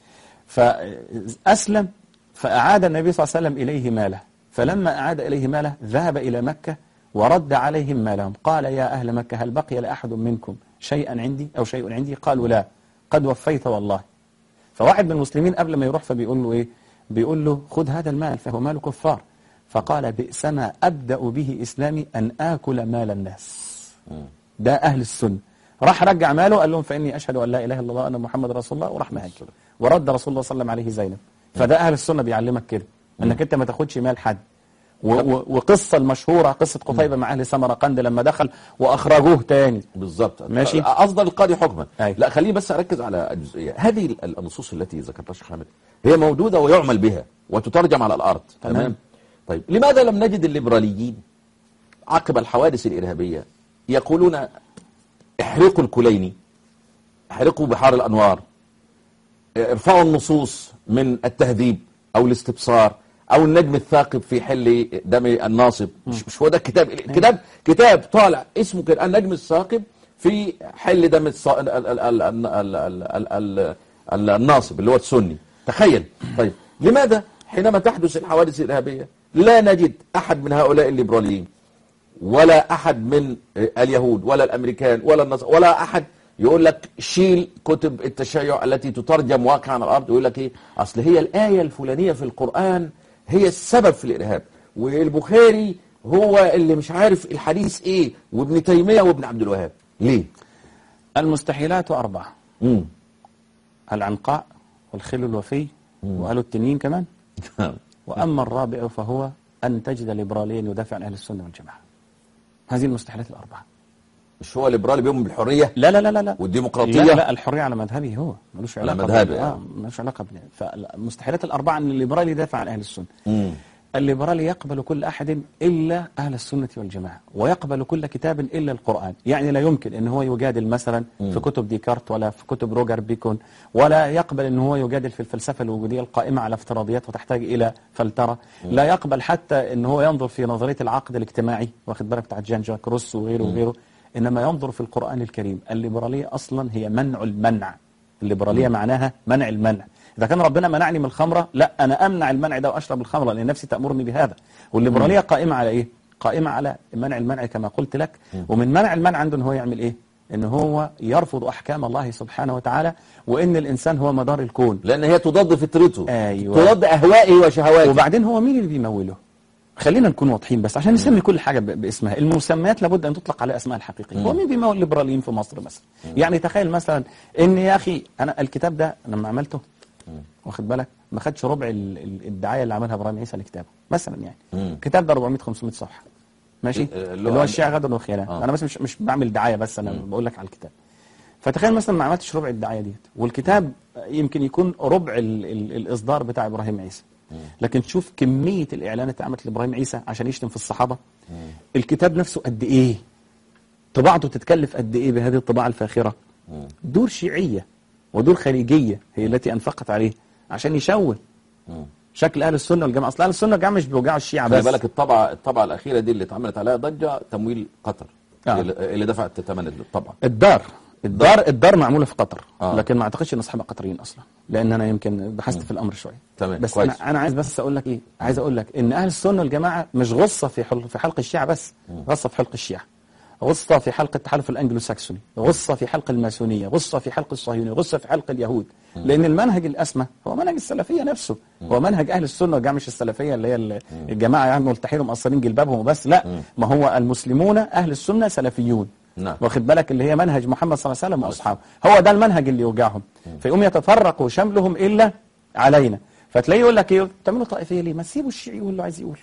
B: فأسلم فأعاد النبي صلى الله عليه وسلم إليه ماله فلما أعاد إليه ماله ذهب إلى مكة ورد عليهم مالهم قال يا أهل مكة هل بقي لأحد منكم شيئا عندي أو شيء عندي قالوا لا قد وفيت والله فواحد من المسلمين قبل ما يروح فبيقول له إيه بيقول له خذ هذا المال فهو مال كفار فقال بئسما أبدأ به إسلامي أن آكل مال الناس ده أهل السنة راح رجع ماله قال لهم فإني أشهد أن لا إله إلا الله أن محمد رسول الله وراح مهاجر ورد رسول الله صلى الله عليه وسلم عليه زينب فده أهل السنة بيعلمك كده أنك أنت ما تاخدش مال حد و- و- وقصة المشهورة قصة قتيبة مع أهل سمرقند لما دخل وأخرجوه تاني
A: بالظبط
B: ماشي.
A: افضل القاضي حكما
B: أيوة.
A: لا خليني بس اركز على الجزئيه هذه ال- النصوص التي ذكرتها الشيخ حامد هي موجوده ويعمل بها وتترجم على الارض
B: تمام.
A: تمام طيب لماذا لم نجد الليبراليين عقب الحوادث الارهابيه يقولون احرقوا الكليني احرقوا بحار الانوار ارفعوا النصوص من التهذيب او الاستبصار او النجم الثاقب في حل دم الناصب مش, مش هو ده الكتاب الكتاب كتاب طالع اسمه كده النجم الثاقب في حل دم الص... ال... ال... ال... ال... ال... ال... ال... ال... ال... الناصب اللي هو السني تخيل طيب لماذا حينما تحدث الحوادث الارهابيه لا نجد احد من هؤلاء الليبراليين ولا احد من اليهود ولا الامريكان ولا النصارى ولا احد يقول لك شيل كتب التشيع التي تترجم واقعا على الارض ويقول لك ايه اصل هي الايه الفلانيه في القران هي السبب في الارهاب والبخاري هو اللي مش عارف الحديث ايه وابن تيميه وابن عبد الوهاب ليه؟
B: المستحيلات أربعة
A: امم
B: العنقاء والخل الوفي وأهل التنين كمان وأما الرابع فهو أن تجد ليبراليا يدافع عن أهل السنة والجماعة هذه المستحيلات الأربعة
A: مش هو ليبرالي بيؤمن بالحريه
B: لا لا لا لا لا
A: والديمقراطيه
B: لا لا الحرية على مذهبه هو ملوش
A: على
B: علاقة
A: مذهبه
B: بال-
A: يعني.
B: آه ملوش علاقة بال- فالمستحيلات الأربعة أن الليبرالي يدافع عن أهل السنة
A: مم.
B: الليبرالي يقبل كل أحد إلا أهل السنة والجماعة ويقبل كل كتاب إلا القرآن يعني لا يمكن أن هو يجادل مثلا في كتب ديكارت ولا في كتب روجر بيكون ولا يقبل أن هو يجادل في الفلسفة الوجودية القائمة على افتراضيات وتحتاج إلى فلترة لا يقبل حتى أن هو ينظر في نظرية العقد الاجتماعي واخد بالك بتاعت جان جاك روس وغيره وغيره إنما ينظر في القرآن الكريم الليبرالية أصلا هي منع المنع الليبرالية معناها منع المنع إذا كان ربنا منعني من الخمرة لا أنا أمنع المنع ده وأشرب الخمرة لأن نفسي تأمرني بهذا والليبرالية قائمة على إيه؟ قائمة على منع المنع كما قلت لك ومن منع المنع عنده إن هو يعمل إيه؟ إن هو يرفض أحكام الله سبحانه وتعالى وإن الإنسان هو مدار الكون
A: لان هي تضاد فطرته
B: أيوة.
A: تضاد اهوائه وشهواته
B: وبعدين هو مين اللي بيموله؟ خلينا نكون واضحين بس عشان نسمي كل حاجه ب- باسمها المسميات لابد ان تطلق على اسمها الحقيقيه هو مين بيمول الليبراليين في مصر مثلا يعني تخيل مثلا ان يا اخي انا الكتاب ده لما عملته واخد بالك ما خدش ربع ال- ال- الدعايه اللي عملها ابراهيم عيسى لكتابه مثلا يعني
A: مم.
B: الكتاب ده 400 500 صفحه ماشي
A: اللي
B: اللي
A: هو
B: هو
A: عند-
B: الشيعة غدر وخيانه
A: آه.
B: انا بس مش مش بعمل دعايه بس انا بقول لك على الكتاب فتخيل مثلا ما عملتش ربع الدعايه ديت والكتاب يمكن يكون ربع ال ال الاصدار بتاع ابراهيم عيسى لكن تشوف كميه الاعلانات اللي عملت لابراهيم عيسى عشان يشتم في الصحابه الكتاب نفسه قد ايه طباعته تتكلف قد ايه بهذه الطباعه الفاخره دور شيعيه ودور خليجيه هي التي انفقت عليه عشان يشوه شكل اهل السنه والجماعه اصل اهل السنه والجماعه مش بيوجعوا الشيعه
A: خلي
B: بس
A: بالك الطبعة الطبعة الأخيرة دي اللي اتعملت عليها ضجة تمويل قطر
B: آه.
A: اللي اللي دفعت ثمن الطبعة
B: الدار الدار الدار معموله في قطر
A: آه.
B: لكن ما اعتقدش ان اصحابها قطريين اصلا لان انا يمكن بحثت في الامر شويه
A: تمام،
B: بس
A: كويس.
B: انا انا عايز بس اقول لك ايه عايز اقول لك ان اهل السنه والجماعه مش غصه في حل في حلق الشيعه بس غصه في حلق الشيعه غصة في حلق التحالف الانجلو ساكسوني غصة في حلق الماسونية غصة في حلق الصهيوني غصة في حلق اليهود لأن المنهج الأسمى هو منهج السلفية نفسه هو منهج أهل السنة والجماعة مش السلفية اللي هي ال- الجماعة يعني ملتحين ومقصرين جلبابهم وبس لا ما هو المسلمون أهل السنة سلفيون
A: نعم.
B: واخد بالك اللي هي منهج محمد صلى الله عليه وسلم واصحابه هو ده المنهج اللي يوجعهم فيقوم يتفرق شملهم الا علينا فتلاقيه يقول لك ايه بتعملوا طائفيه ليه ما تسيبوا الشيعي يقول اللي عايز يقوله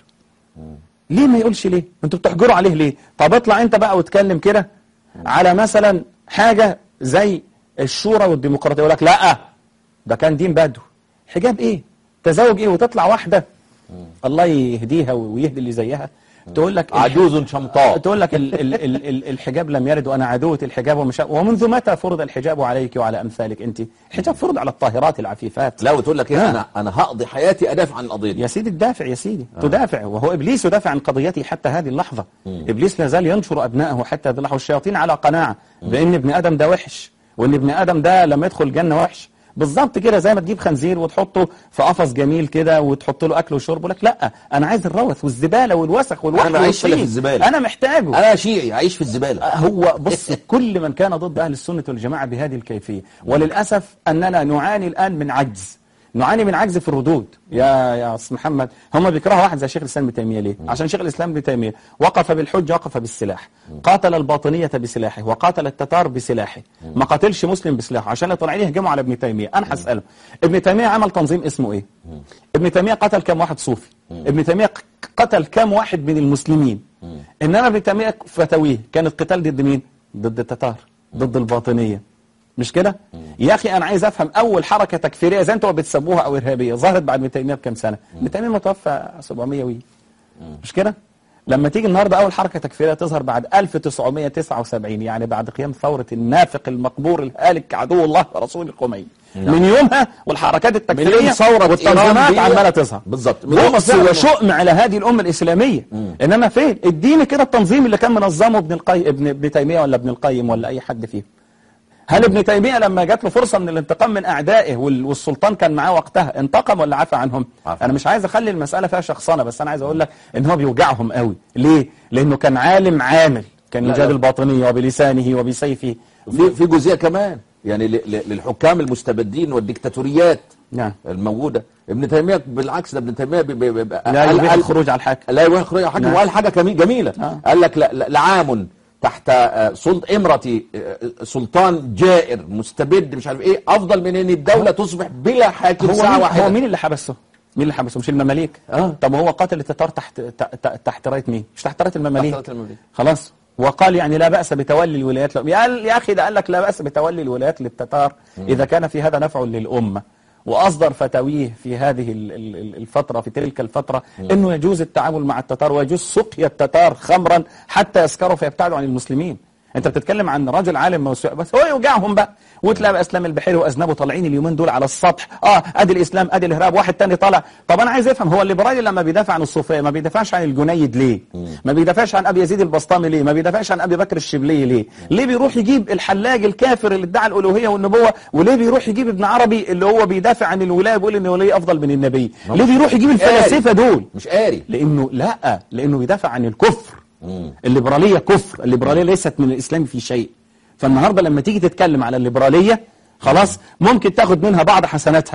B: ليه ما يقولش ليه انتوا بتحجروا عليه ليه طب اطلع انت بقى واتكلم كده على مثلا حاجه زي الشورى والديمقراطيه يقول لك لا ده كان دين بدو حجاب ايه تزوج ايه وتطلع واحده الله يهديها ويهدي اللي زيها تقول لك
A: عجوز شمطاء
B: تقول لك ال ال ال ال الحجاب لم يرد وانا عدوة الحجاب ومش ومنذ متى فرض الحجاب عليك وعلى امثالك انت الحجاب فرض على الطاهرات العفيفات
A: لا وتقول لك ايه
B: آه.
A: انا انا هقضي حياتي ادافع عن القضيه دي
B: يا سيدي تدافع يا سيدي تدافع وهو ابليس يدافع عن قضيته حتى هذه اللحظه ابليس لا زال ينشر ابنائه حتى هذه اللحظه والشياطين على قناعه بان ابن ادم ده وحش وان ابن ادم ده لما يدخل الجنه وحش بالظبط كده زي ما تجيب خنزير وتحطه في قفص جميل كده وتحط له اكل وشرب يقول لك لا انا عايز الروث والزباله والوسخ والوحش
A: أنا ما أعيش إلا في
B: والطين.
A: الزبالة.
B: انا محتاجه
A: انا شيعي عايش في الزباله
B: هو بص كل من كان ضد أهل السنة والجماعة بهذه الكيفية وللأسف أننا نعاني الآن من عجز نعاني من عجز في الردود يا يا أستاذ محمد هم بيكرهوا واحد زي شيخ الإسلام ابن تيمية ليه؟ عشان شيخ الإسلام ابن تيمية وقف بالحجة وقف بالسلاح قاتل الباطنية بسلاحه وقاتل التتار بسلاحه ما قاتلش مسلم بسلاحه عشان طالعين يهجموا على ابن تيمية أنا هسأله ابن تيمية عمل تنظيم اسمه إيه؟ ابن تيمية قتل كم واحد صوفي ابن تيمية قتل كم واحد من المسلمين إنما ابن تيمية فتاويه كانت قتال ضد مين؟ ضد التتار ضد الباطنية مش كده؟ يا أخي أنا عايز أفهم أول حركة تكفيرية زي أنتوا بتسموها أو إرهابية ظهرت بعد ابن تيمية بكام سنة؟ ابن تيمية متوفى 700 وي مش كده؟ لما تيجي النهارده أول حركة تكفيرية تظهر بعد 1979 يعني بعد قيام ثورة النافق المقبور الهالك عدو الله ورسول الخميني من يومها والحركات التكفيرية
A: من ثورة إيران
B: والتنظيمات
A: دي-
B: عمالة تظهر
A: بالظبط. من يوم
B: بؤس
A: فعلا-
B: وشؤم على هذه الأمة الإسلامية إنما فين اديني كده التنظيم اللي كان منظمه ابن القيم ابن ابن تيمية ولا ابن القيم ولا أي حد فيهم هل ابن تيمية لما جات له فرصة من الانتقام من أعدائه وال- والسلطان كان معاه وقتها انتقم ولا عفى عنهم
A: عفى.
B: أنا مش عايز أخلي المسألة فيها شخصنة بس أنا عايز أقول لك إن هو بيوجعهم قوي ليه؟ لأنه كان عالم عامل كان
A: لا،
B: يجاد
A: لا.
B: الباطنية وبلسانه وبسيفه
A: في في جزئيه كمان يعني ل- ل- للحكام المستبدين والديكتاتوريات
B: نعم
A: الموجوده ابن تيميه بالعكس ده ابن تيميه بي بي بي
B: لا
A: قال-
B: يبيح
A: قال-
B: الخروج على الحاكم
A: لا يبيح الخروج على الحاكم
B: نعم.
A: وقال حاجه كمي- جميله
B: آه.
A: قال لك لا- لا- لعام تحت آه، سلط امرتي آه، سلطان جائر مستبد مش عارف ايه افضل من ان الدوله تصبح بلا حاكم
B: هو
A: ساعه
B: مين,
A: واحده
B: هو مين اللي حبسه؟ مين اللي حبسه؟ مش المماليك؟
A: آه.
B: طب هو قاتل التتار تحت ت- ت- تحت رايه مين؟ مش تحت رايه المماليك
A: تحت راية المماليك.
B: خلاص وقال يعني لا بأس بتولي الولايات له. يا يا أخي ده قال لك لا بأس بتولي الولايات للتتار إذا كان في هذا نفع للأمة وأصدر فتاويه في هذه ال- ال- ال- الفترة في تلك الفترة أنه يجوز التعامل مع التتار ويجوز سقيا التتار خمرا حتى يسكروا فيبتعدوا عن المسلمين انت بتتكلم عن رجل عالم موسوعي بس هو يوجعهم بقى وتلاقي بقى اسلام البحيري واذنبه طالعين اليومين دول على السطح اه ادي الاسلام ادي الارهاب واحد تاني طالع طب انا عايز افهم هو الليبرالي لما بيدافع عن الصوفيه ما بيدافعش عن الجنيد ليه ما بيدافعش عن ابي يزيد البسطامي ليه ما بيدافعش عن ابي بكر الشبلي ليه ليه بيروح يجيب الحلاج الكافر اللي ادعى الالوهيه والنبوه وليه بيروح يجيب ابن عربي اللي هو بيدافع عن الولايه بيقول ان الولي افضل من النبي ليه بيروح يجيب الفلاسفه دول
A: مش قاري
B: لانه لا لانه بيدافع عن الكفر الليبراليه كفر الليبراليه ليست من الاسلام في شيء فالنهارده لما تيجي تتكلم على الليبراليه خلاص ممكن تاخد منها بعض حسناتها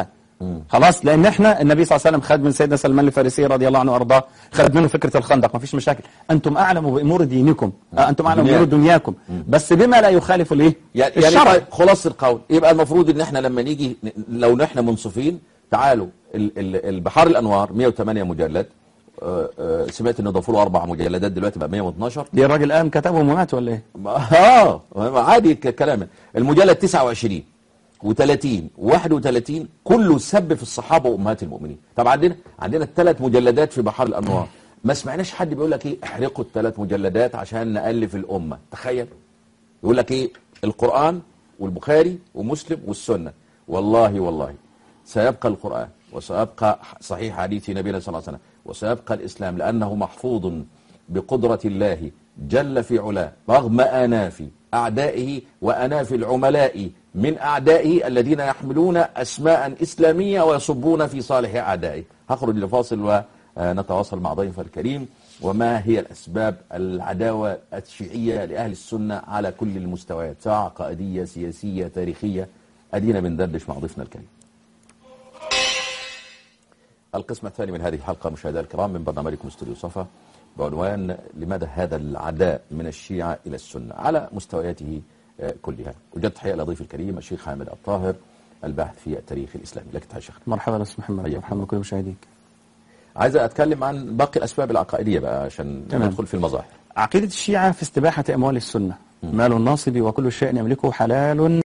B: خلاص لان احنا النبي صلى الله عليه وسلم خد من سيدنا سلمان الفارسي رضي الله عنه وارضاه خد منه فكره الخندق ما فيش مشاكل انتم اعلم بامور دينكم آه انتم اعلم بامور دنياكم بس بما لا يخالف الايه
A: يعني
B: الشرع
A: يعني خلاص القول يبقى المفروض ان احنا لما نيجي ن- لو نحن منصفين تعالوا ال- ال- البحار الانوار 108 مجلد آه، آه، سمعت انه ضافوا له اربع مجلدات دلوقتي بقى 112
B: دي الراجل قام كتبهم ومات ولا ايه
A: اه عادي ك- كلام المجلد 29 و30 و31 كله سب في الصحابه وامهات المؤمنين طب عندنا عندنا الثلاث مجلدات في بحار الانوار ما سمعناش حد بيقول لك ايه احرقوا الثلاث مجلدات عشان نالف الامه تخيل يقول لك ايه القران والبخاري ومسلم والسنه والله والله سيبقى القران وسيبقى صحيح حديث نبينا صلى الله عليه وسلم وسيبقى الاسلام لانه محفوظ بقدره الله جل في علاه رغم اناف اعدائه واناف العملاء من اعدائه الذين يحملون اسماء اسلاميه ويصبون في صالح اعدائه هخرج لفاصل ونتواصل مع ضيف الكريم وما هي الاسباب العداوه الشيعيه لاهل السنه على كل المستويات سواء عقائديه سياسيه تاريخيه ادينا بندردش مع ضيفنا الكريم القسم الثاني من هذه الحلقة مشاهدينا الكرام من برنامجكم استوديو صفا بعنوان لماذا هذا العداء من الشيعة إلى السنة على مستوياته آه، كلها وجدت تحية لضيف الكريم الشيخ حامد الطاهر الباحث في التاريخ الإسلامي لك تحية شيخ
B: مرحبا استاذ محمد
A: حياك
B: مرحبا بكل مشاهديك
A: عايز أتكلم عن باقي الأسباب العقائدية بقى عشان
B: تمام.
A: ندخل في المظاهر
B: عقيدة الشيعة في استباحة أموال السنة مال الناصب وكل شيء يملكه حلال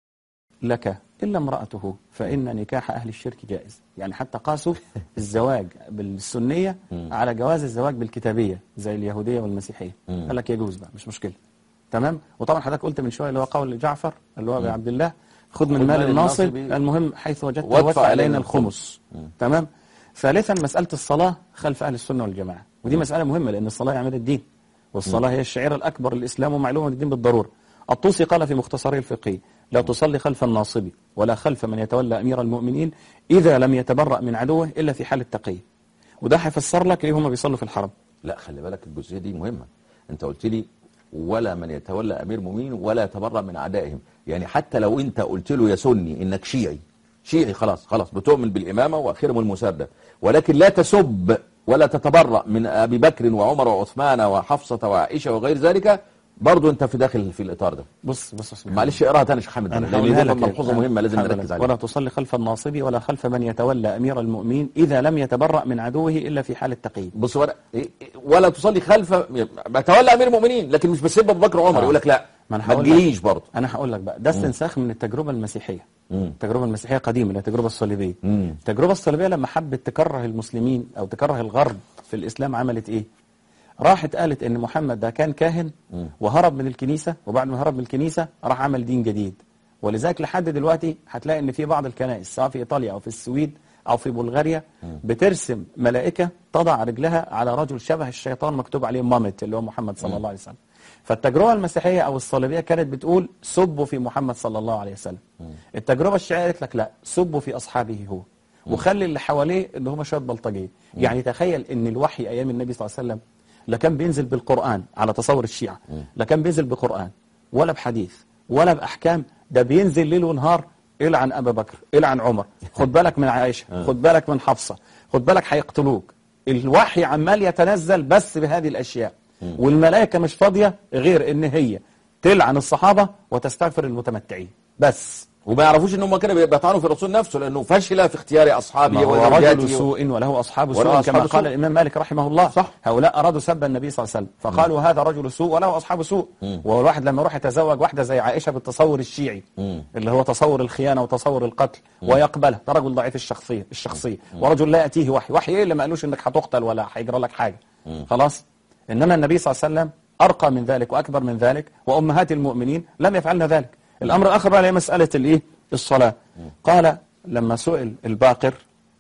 B: لك إلا امرأته فإن نكاح أهل الشرك جائز يعني حتى قاسوا الزواج بالسنية على جواز الزواج بالكتابية زي اليهودية والمسيحية قال لك يجوز بقى مش مشكلة تمام وطبعا حضرتك قلت من شوية اللي هو قول جعفر اللي هو عبد الله خذ من
A: خذ
B: مال
A: مال
B: الناصب
A: الناصب
B: المهم حيث وجدت
A: وادفع
B: وادفع
A: علينا
B: علينا
A: الخمس.
B: الخمس تمام ثالثا مسألة الصلاة خلف أهل السنة والجماعة ودي مسألة مهمة لأن الصلاة هي عماد الدين والصلاة هي الشعير الأكبر للإسلام ومعلومة من الدين بالضرورة الطوسي قال في مختصره الفقهي لا تصلي خلف الناصب ولا خلف من يتولى أمير المؤمنين إذا لم يتبرأ من عدوه إلا في حال التقي وده هيفسر لك ليه هم بيصلوا في الحرم
A: لا خلي بالك الجزئية دي مهمة أنت قلت لي ولا من يتولى أمير مؤمنين ولا يتبرأ من أعدائهم يعني حتى لو أنت قلت له يا سني إنك شيعي شيعي خلاص خلاص بتؤمن بالإمامة وآخرهم المسادة ولكن لا تسب ولا تتبرأ من أبي بكر وعمر وعثمان وحفصة وعائشة وغير ذلك برضو أنت في داخل في الإطار ده
B: بص بص بص
A: معلش اقراها تاني يا شيخ حامد
B: أنا
A: لأن
B: هقولها
A: دي
B: لك
A: ملحوظة
B: أنا
A: مهمة لازم
B: هقولها
A: نركز
B: لك.
A: عليها
B: ولا تصلي خلف الناصب ولا خلف من يتولى أمير المؤمنين إذا لم يتبرأ من عدوه إلا في حال التقي
A: بص ورق إيه- إيه- ولا تصلي خلف بتولى امير المؤمنين لكن مش بسب ابو بكر وعمر
B: آه.
A: يقول لك لا
B: ما أنا
A: ما
B: هقول لك.
A: تجيليش برضه
B: أنا هقول لك بقى ده استنساخ من التجربة المسيحية
A: مم.
B: التجربة المسيحية قديمة اللي هي التجربة الصليبية
A: مم.
B: التجربة الصليبية لما حبت تكره المسلمين أو تكره الغرب في الإسلام عملت إيه راحت قالت إن محمد ده كان كاهن وهرب من الكنيسة وبعد ما هرب من الكنيسة راح عمل دين جديد ولذلك لحد دلوقتي هتلاقي إن في بعض الكنائس سواء في إيطاليا أو في السويد أو في بلغاريا بترسم ملائكة تضع رجلها على رجل شبه الشيطان مكتوب عليه مامت اللي هو محمد صلى الله عليه وسلم فالتجربة المسيحية أو الصليبية كانت بتقول سبوا في محمد صلى الله عليه وسلم التجربة الشيعية قالت لك لا سبوا في أصحابه هو وخلي اللي حواليه اللي هم شوية بلطجية يعني تخيل ان الوحي أيام النبي صلى الله عليه وسلم لا كان بينزل بالقرآن على تصور الشيعة لا كان بينزل بقرآن ولا بحديث ولا بأحكام ده بينزل ليل ونهار العن أبا بكر العن عمر خد بالك من عائشة خد بالك من حفصة خد بالك هيقتلوك الوحي عمال يتنزل بس بهذه الأشياء والملائكة مش فاضية غير ان هي تلعن الصحابة وتستغفر المتمتعين بس
A: وما يعرفوش ان هم كده بيطعنوا في الرسول نفسه لانه فشل في اختيار اصحابه
B: ما هو رجل
A: وزوجاته
B: سوء وله أصحاب
A: وله
B: سوء
A: أصحاب
B: كما قال
A: سوء.
B: الإمام مالك رحمه الله
A: صح.
B: هؤلاء أرادوا سب النبي صلى الله عليه وسلم فقالوا هذا رجل سوء وله أصحاب سوء والواحد لما يروح يتزوج واحدة زي عائشة بالتصور الشيعي اللي هو تصور الخيانة وتصور القتل ويقبله ده رجل ضعيف الشخصية الشخصية ورجل لا يأتيه وحي وحي إيه اللي ما قالوش إنك هتقتل ولا هيجرى لك حاجة خلاص إنما النبي صلى الله عليه وسلم أرقى من ذلك وأكبر من ذلك وأمهات المؤمنين لم يفعلن ذلك الأمر الآخر بقى اللي هي مسألة الإيه الصلاة قال لما سئل الباقر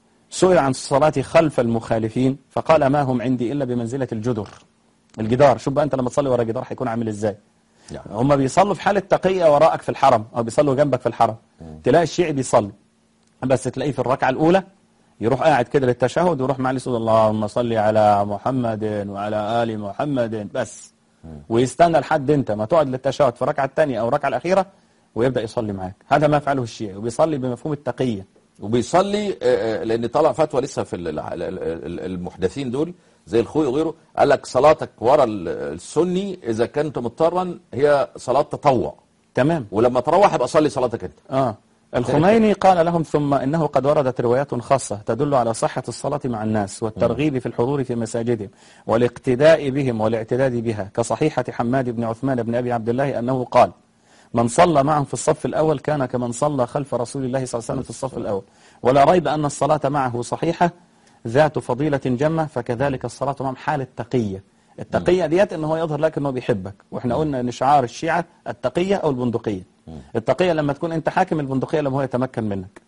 B: سئل عن الصلاة خلف المخالفين فقال ما هم عندي إلا بمنزلة الجدر الجدار شوف بقى أنت لما تصلي ورا جدار هيكون عامل إزاي
A: نعم.
B: هم بيصلوا في حالة تقية وراءك في الحرم أو بيصلوا جنبك في الحرم تلاقي الشيعي بيصلي بس تلاقيه في الركعة الأولى يروح قاعد كده للتشهد ويروح معلي صلى اللهم صل على محمد وعلى آل محمد بس ويستنى لحد انت ما تقعد للتشهد في الركعة الثانية أو الركعة الأخيرة ويبدأ يصلي معاك هذا ما يفعله الشيعي وبيصلي بمفهوم التقية
A: وبيصلي آه، آه، لان طلع فتوى لسه في ال- ال- ال- المحدثين دول زي الخوي وغيره قال لك صلاتك ورا ال- السني اذا كنت مضطرا هي صلاه تطوع
B: تمام
A: ولما تروح يبقى صلي صلاتك انت
B: آه الخميني قال لهم ثم إنه قد وردت روايات خاصة تدل على صحة الصلاة مع الناس والترغيب في الحضور في مساجدهم والاقتداء بهم والاعتداد بها كصحيحة حماد بن عثمان بن أبي عبد الله أنه قال من صلى معهم في الصف الأول كان كمن صلى خلف رسول الله صلى الله عليه وسلم في الصف الأول ولا ريب أن الصلاة معه صحيحة ذات فضيلة جمة فكذلك الصلاة معهم حال التقية التقية ديت ان هو يظهر لك انه بيحبك واحنا قلنا ان شعار الشيعة التقية او البندقية التقية لما تكون انت حاكم البندقية لما هو يتمكن منك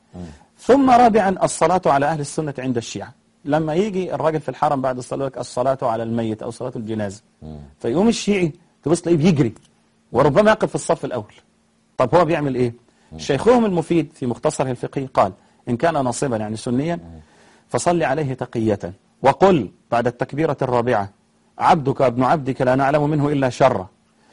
B: ثم رابعا الصلاة على اهل السنة عند الشيعة لما يجي الراجل في الحرم بعد الصلاة يقول لك الصلاة على الميت او صلاة الجنازة فيقوم الشيعي تبص تلاقيه بيجري وربما يقف في الصف الاول طب هو بيعمل ايه شيخهم المفيد في مختصره الفقهي قال ان كان ناصبا يعني سنيا فصل عليه تقية وقل بعد التكبيرة الرابعة عبدك وابن عبدك لا نعلم منه إلا شرا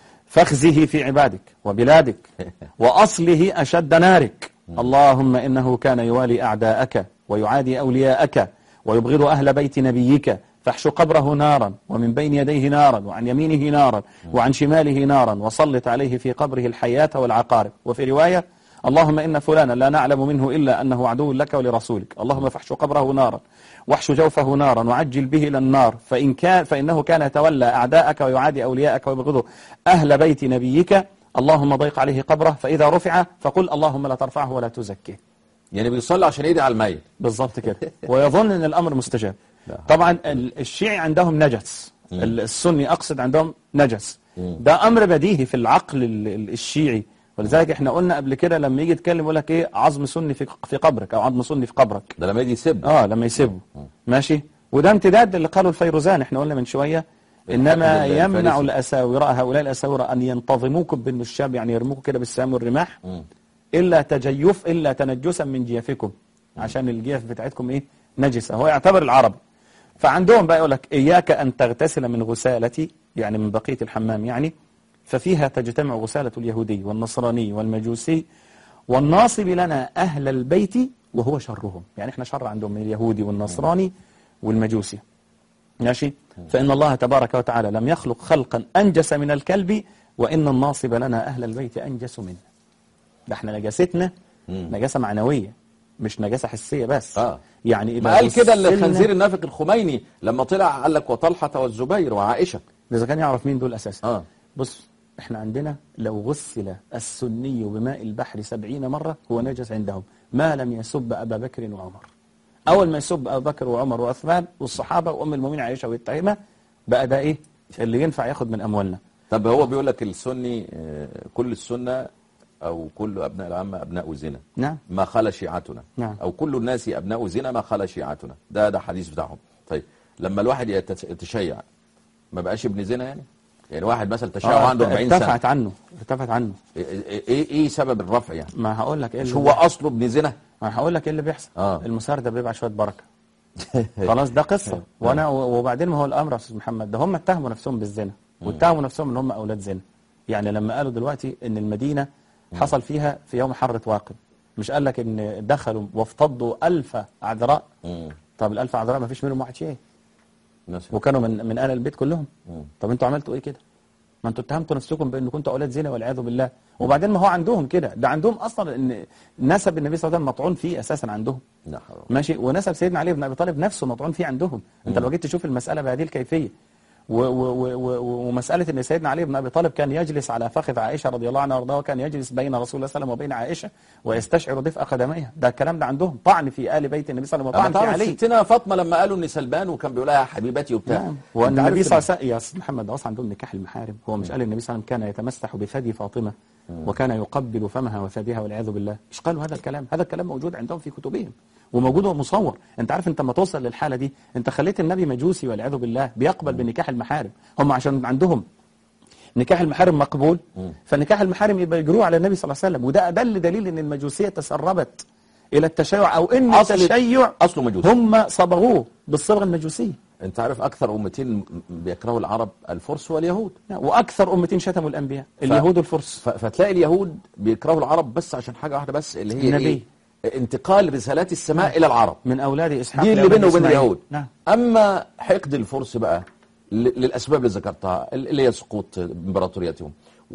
B: فاخزه في عبادك وبلادك وأصله أشد نارك اللهم إنه كان يوالي أعداءك ويعادي أولياءك ويبغض أهل بيت نبيك فاحش قبره نارا ومن بين يديه نارا وعن يمينه نارا وعن شماله نارا وسلط عليه في قبره الحياة والعقارب وفي رواية اللهم إن فلانا لا نعلم منه إلا أنه عدو لك ولرسولك اللهم فاحش قبره نارا واحش جوفه نارا وعجل به إلى النار فإن كان فإنه كان يتولى أعداءك ويعادي أولياءك ويبغض أهل بيت نبيك اللهم ضيق عليه قبره فإذا رفع فقل اللهم لا ترفعه ولا تزكيه
A: يعني بيصلي عشان يدعي على الميت
B: بالظبط كده ويظن ان الامر مستجاب
A: لا.
B: طبعا ال- الشيعي عندهم نجس ال- السني اقصد عندهم نجس ده امر بديهي في العقل ال- ال- الشيعي ولذلك احنا قلنا قبل كده لما يجي يتكلم يقول لك ايه عظم سني في في قبرك او عظم سني في قبرك
A: ده لما يجي يسب
B: اه لما يسيبه ماشي وده امتداد اللي قاله الفيروزان احنا قلنا من شويه انما
A: الحاج
B: يمنع
A: الفارسي.
B: الاساوره هؤلاء الاساوره ان ينتظموكم بالنشاب يعني يرموكم كده بالسهام والرماح الا تجيف الا تنجسا من جيفكم عشان الجيف بتاعتكم ايه نجسه هو يعتبر العربي فعندهم بقى يقول لك اياك ان تغتسل من غسالتي يعني من بقيه الحمام يعني ففيها تجتمع غساله اليهودي والنصراني والمجوسي والناصب لنا اهل البيت وهو شرهم يعني احنا شر عندهم من اليهودي والنصراني والمجوسي ماشي فإن الله تبارك وتعالى لم يخلق خلقا أنجس من الكلب وإن الناصب لنا أهل البيت أنجس منه ده احنا نجاستنا نجاسة معنوية مش نجاسة حسية بس
A: آه.
B: يعني
A: ما قال كده
B: غسلنا-
A: الخنزير النافق الخميني لما طلع قال لك وطلحة والزبير وعائشة
B: إذا كان يعرف مين دول أساسا
A: اه
B: بص احنا عندنا لو غسل السني بماء البحر سبعين مرة هو نجس عندهم ما لم يسب أبا بكر وعمر أول ما يسب أبا بكر وعمر وعثمان والصحابة وأم المؤمنين عائشة ويتهمها بقى ده إيه اللي ينفع ياخد من أموالنا
A: طب هو بيقول لك السني آه، كل السنة أو كل أبناء العامة أبناء زنا
B: نعم
A: ما خلا شيعتنا
B: نعم.
A: أو كل الناس أبناء زنا ما خلا شيعتنا ده ده حديث بتاعهم طيب لما الواحد يتس- يتشيع ما بقاش ابن زنا يعني يعني واحد مثلا تشيع
B: آه،
A: وعنده 40 سنة
B: ارتفعت عنه ارتفعت عنه
A: ايه ايه إيه سبب الرفع يعني
B: ما هقول لك ايه
A: مش
B: اللي
A: هو اصله ابن زنا
B: ما هقول لك ايه اللي بيحصل
A: آه.
B: المسار ده بيبقى شويه بركه خلاص ده قصه وانا وبعدين ما هو الامر يا استاذ محمد ده هم اتهموا نفسهم بالزنا واتهموا نفسهم ان هم اولاد زنا يعني لما قالوا دلوقتي ان المدينه حصل فيها في يوم حرة واقب مش قال لك ان دخلوا وافتضوا ألف عذراء
A: مم.
B: طب الألف عذراء ما فيش منهم واحد شيء
A: مثلا
B: وكانوا من من اهل البيت كلهم
A: مم.
B: طب انتوا عملتوا ايه كده ما انتوا اتهمتوا نفسكم بان كنتوا اولاد زنا والعياذ بالله وبعدين ما هو عندهم كده ده عندهم اصلا ان نسب النبي صلى الله عليه وسلم مطعون فيه اساسا عندهم
A: لا حرام
B: ماشي ونسب سيدنا علي بن ابي طالب نفسه مطعون فيه عندهم انت لو جيت تشوف المساله بهذه الكيفيه و و و و ومساله ان سيدنا علي بن ابي طالب كان يجلس على فخذ عائشه رضي الله عنها وارضاها وكان يجلس بين رسول الله صلى الله عليه وسلم وبين عائشه ويستشعر دفء قدميها ده الكلام ده عندهم طعن في ال بيت النبي صلى الله عليه
A: أما
B: وسلم وطعن في
A: تعرف
B: علي
A: ستنا فاطمة لما قالوا إن سلبان وكان بيقول لها يا حبيبتي وبتاع
B: نعم
A: أنت
B: والنبي
A: عارف
B: صلى الله
A: إن-
B: عليه وسلم يا أستاذ محمد ده أصلا عندهم نكاح المحارم هو مش قال النبي صلى الله عليه وسلم كان يتمسح بثدي فاطمة وكان يقبل فمها وثديها والعياذ بالله مش قالوا هذا الكلام هذا الكلام موجود عندهم في كتبهم وموجود ومصور انت عارف انت لما توصل للحالة دي انت خليت النبي مجوسي والعياذ بالله بيقبل بنكاح المحارم هم عشان عندهم نكاح المحارم مقبول فنكاح المحارم يبقى يجروه على النبي صلى الله عليه وسلم وده أدل دليل ان المجوسية تسربت الى التشيع او ان
A: أصل-
B: التشيع
A: أصله مجوسي
B: هم صبغوه بالصبغة المجوسية
A: أنت عارف أكثر أمتين بيكرهوا العرب الفرس واليهود
B: واكثر امتين شتموا الانبياء اليهود والفرس
A: ف- فتلاقي اليهود بيكرهوا العرب بس عشان حاجة واحدة بس اللي هي
B: النبي.
A: إيه؟ انتقال رسالات السماء إلى العرب
B: من أولاد إسحاق
A: دي اللي
B: لأولاد
A: بينه وبين
B: إسماعيل.
A: اليهود
B: نعم
A: أما حقد الفرس بقى ل- للأسباب اللي ذكرتها اللي هي سقوط إمبراطوريتهم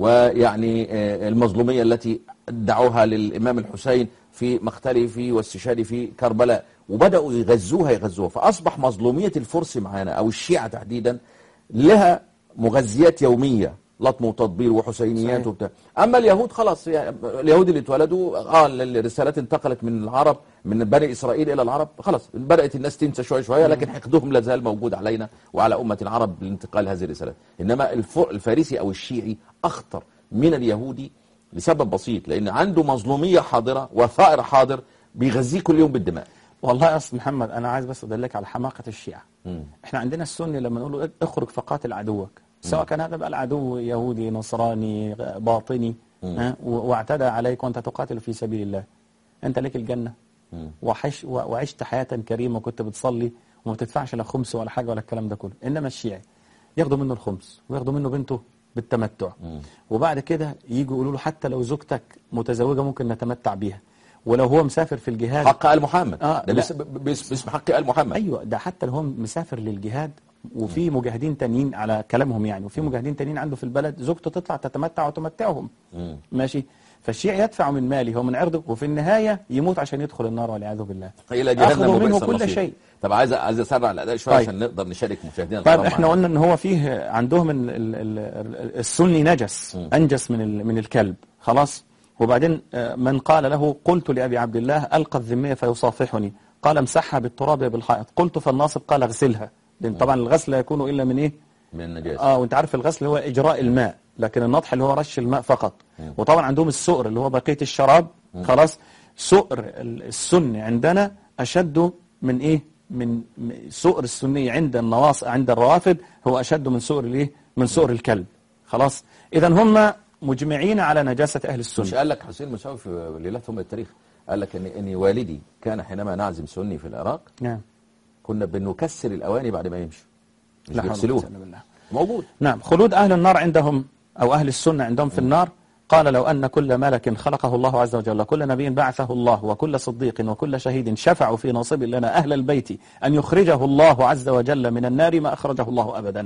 A: ويعني آه، المظلومية التي دعوها للإمام الحسين في مقتله في واستشهاده في كربلاء وبدأوا يغزوها يغزوها فأصبح مظلومية الفرس معانا أو الشيعة تحديدا لها مغذيات يومية لطم وتطبيل وحسينيات
B: صحيح.
A: وبتاع اما اليهود خلاص يعني اليهود اللي اتولدوا اه الرسالات انتقلت من العرب من بني اسرائيل الى العرب خلاص بدات الناس تنسى شويه شويه لكن حقدهم لا زال موجود علينا وعلى امه العرب لانتقال هذه الرسالات انما الف- الفارسي او الشيعي اخطر من اليهودي لسبب بسيط لان عنده مظلوميه حاضره وثائر حاضر بيغذيه كل يوم بالدماء
B: والله يا أستاذ محمد أنا عايز بس أدلك على حماقة الشيعة
A: مم.
B: احنا عندنا السني لما نقول له اخرج فقاتل عدوك سواء كان هذا بقى العدو يهودي نصراني باطني ها و- واعتدى عليك وانت تقاتل في سبيل الله انت لك الجنة وحش و- وعشت حياة كريمة وكنت بتصلي وما بتدفعش لا خمس ولا حاجة ولا الكلام ده كله انما الشيعي ياخدوا منه الخمس وياخدوا منه بنته بالتمتع وبعد كده يجوا يقولوا له حتى لو زوجتك متزوجة ممكن نتمتع بيها ولو هو مسافر في الجهاد
A: حق ال محمد
B: آه،
A: ده
B: لا.
A: بس- بس- باسم حق ال محمد
B: ايوه ده حتى لو هو مسافر للجهاد وفي مجاهدين تانيين على كلامهم يعني وفي مجاهدين تانيين عنده في البلد زوجته تطلع تتمتع وتمتعهم ماشي فالشيعي يدفع من ماله ومن عرضه وفي النهاية يموت عشان يدخل النار والعياذ بالله
A: الى جهنم
B: أخذوا منه
A: وبئس
B: كل
A: المصير.
B: شيء
A: طب عايز عايز اسرع الاداء شويه
B: طيب.
A: عشان نقدر نشارك مشاهدينا
B: طيب
A: الكرام
B: احنا
A: معنا.
B: قلنا ان هو فيه عندهم ال ال ال ال السني نجس انجس من ال من الكلب خلاص وبعدين آه، من قال له قلت لابي عبد الله القى الذميه فيصافحني قال امسحها بالتراب بالحائط قلت فالناصب قال اغسلها لان طبعا الغسل لا يكون الا من ايه
A: من النجاسه
B: اه وانت عارف الغسل هو اجراء الماء لكن النطح اللي هو رش الماء فقط وطبعا عندهم السؤر اللي هو بقيه الشراب خلاص سؤر ال- السن عندنا اشد من ايه من من- سؤر السني عند النواص عند الروافد هو اشد من سؤر الايه من سؤر الكلب خلاص اذا هم مجمعين على نجاسه اهل
A: مش
B: السنه
A: قال لك حسين مساوي في ليلتهم التاريخ قال لك ان ان والدي كان حينما نعزم سني في العراق
B: نعم
A: كنا بنكسر الاواني بعد ما يمشي مش
B: لا حول ولا
A: بيغسلوها
B: قوة إلا بالله.
A: موجود
B: نعم خلود أهل النار عندهم أو أهل السنة عندهم في النار قال لو أن كل ملك خلقه الله عز وجل وكل نبي بعثه الله وكل صديق وكل شهيد شفعوا في نصيب لنا أهل البيت أن يخرجه الله عز وجل من النار ما أخرجه الله أبدا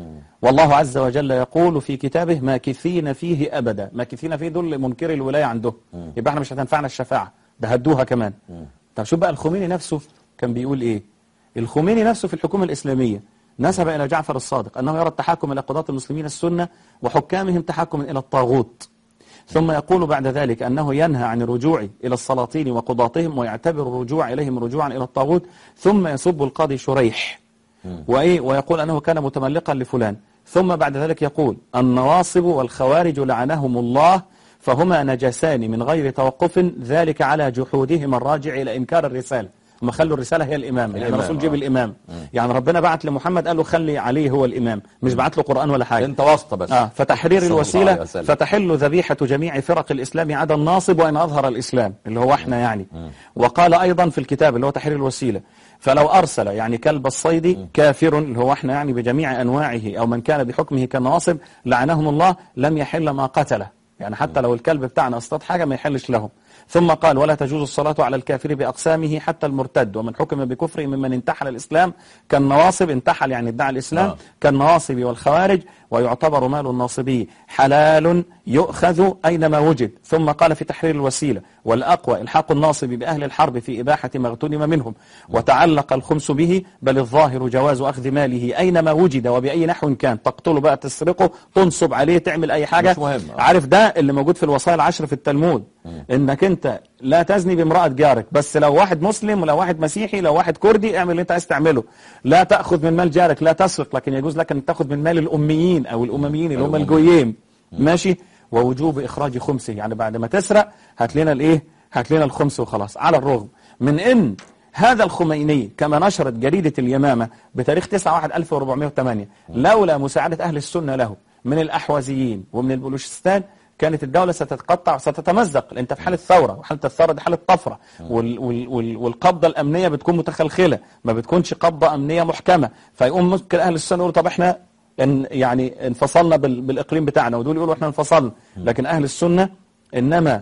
B: والله عز وجل يقول في كتابه ماكثين فيه أبدا ماكثين فيه دول منكر الولاية عنده يبقى احنا مش هتنفعنا الشفاعة ده هدوها كمان طب شوف بقى الخميني نفسه كان بيقول إيه الخميني نفسه في الحكومة الإسلامية نسب إلى جعفر الصادق أنه يرى التحكم إلى قضاة المسلمين السنة وحكامهم تحكما إلى الطاغوت ثم يقول بعد ذلك أنه ينهى عن الرجوع إلى السلاطين وقضاتهم ويعتبر الرجوع إليهم رجوعا إلى الطاغوت ثم يسب القاضي شريح وإيه ويقول أنه كان متملقا لفلان ثم بعد ذلك يقول النواصب والخوارج لعنهم الله فهما نجسان من غير توقف ذلك على جحودهما الراجع إلى إنكار الرسالة هم خلوا الرسالة هي الإمام يعني
A: الإمام،
B: الرسول جيب
A: آه.
B: الإمام يعني ربنا بعت لمحمد قال له خلي عليه هو الإمام مش بعت له قرآن ولا حاجة
A: انت واسطه بس
B: آه فتحرير
A: صلى الله عليه
B: الوسيلة
A: وسلم.
B: فتحل ذبيحة جميع فرق الإسلام عدا الناصب وإن أظهر الإسلام اللي هو احنا يعني وقال أيضا في الكتاب اللي هو تحرير الوسيلة فلو أرسل يعني كلب الصيد كافر اللي هو احنا يعني بجميع أنواعه أو من كان بحكمه كالناصب لعنهم الله لم يحل ما قتله يعني حتى لو الكلب بتاعنا اصطاد حاجة ما يحلش لهم ثم قال ولا تجوز الصلاة على الكافر بأقسامه حتى المرتد ومن حكم بكفره ممن انتحل الإسلام كالنواصب انتحل يعني ادعى الإسلام
A: آه.
B: كالنواصب والخوارج ويعتبر مال الناصبي حلال يؤخذ أينما وجد ثم قال في تحرير الوسيلة والأقوى إلحاق الناصب بأهل الحرب في إباحة ما اغتنم منهم وتعلق الخمس به بل الظاهر جواز أخذ ماله أينما وجد وبأي نحو كان تقتله بقى تسرقه تنصب عليه تعمل أي حاجة
A: مش مهم. آه.
B: عارف ده اللي موجود في الوصايا العشر في التلمود انك انت لا تزني بامرأة جارك بس لو واحد مسلم ولو واحد مسيحي لو واحد كردي اعمل اللي انت عايز تعمله لا تأخذ من مال جارك لا تسرق لكن يجوز لك ان تأخذ من مال الأميين او الأمميين اللي هم
A: الأمميين.
B: الجويم ماشي ووجوب إخراج خمسه يعني بعد ما تسرق هات لنا الايه هات لنا الخمس وخلاص على الرغم من ان هذا الخميني كما نشرت جريدة اليمامة بتاريخ 9/1/1408 لولا مساعدة أهل السنة له من الأحوازيين ومن البلوشستان كانت الدولة ستتقطع وستتمزق لأن أنت في حالة ثورة وحالة الثورة دي حالة طفرة وال وال وال والقبضة الأمنية بتكون متخلخلة ما بتكونش قبضة أمنية محكمة فيقوم ممكن أهل السنة يقولوا طب احنا ان يعني انفصلنا بال بالإقليم بتاعنا ودول يقولوا احنا انفصلنا لكن أهل السنة إنما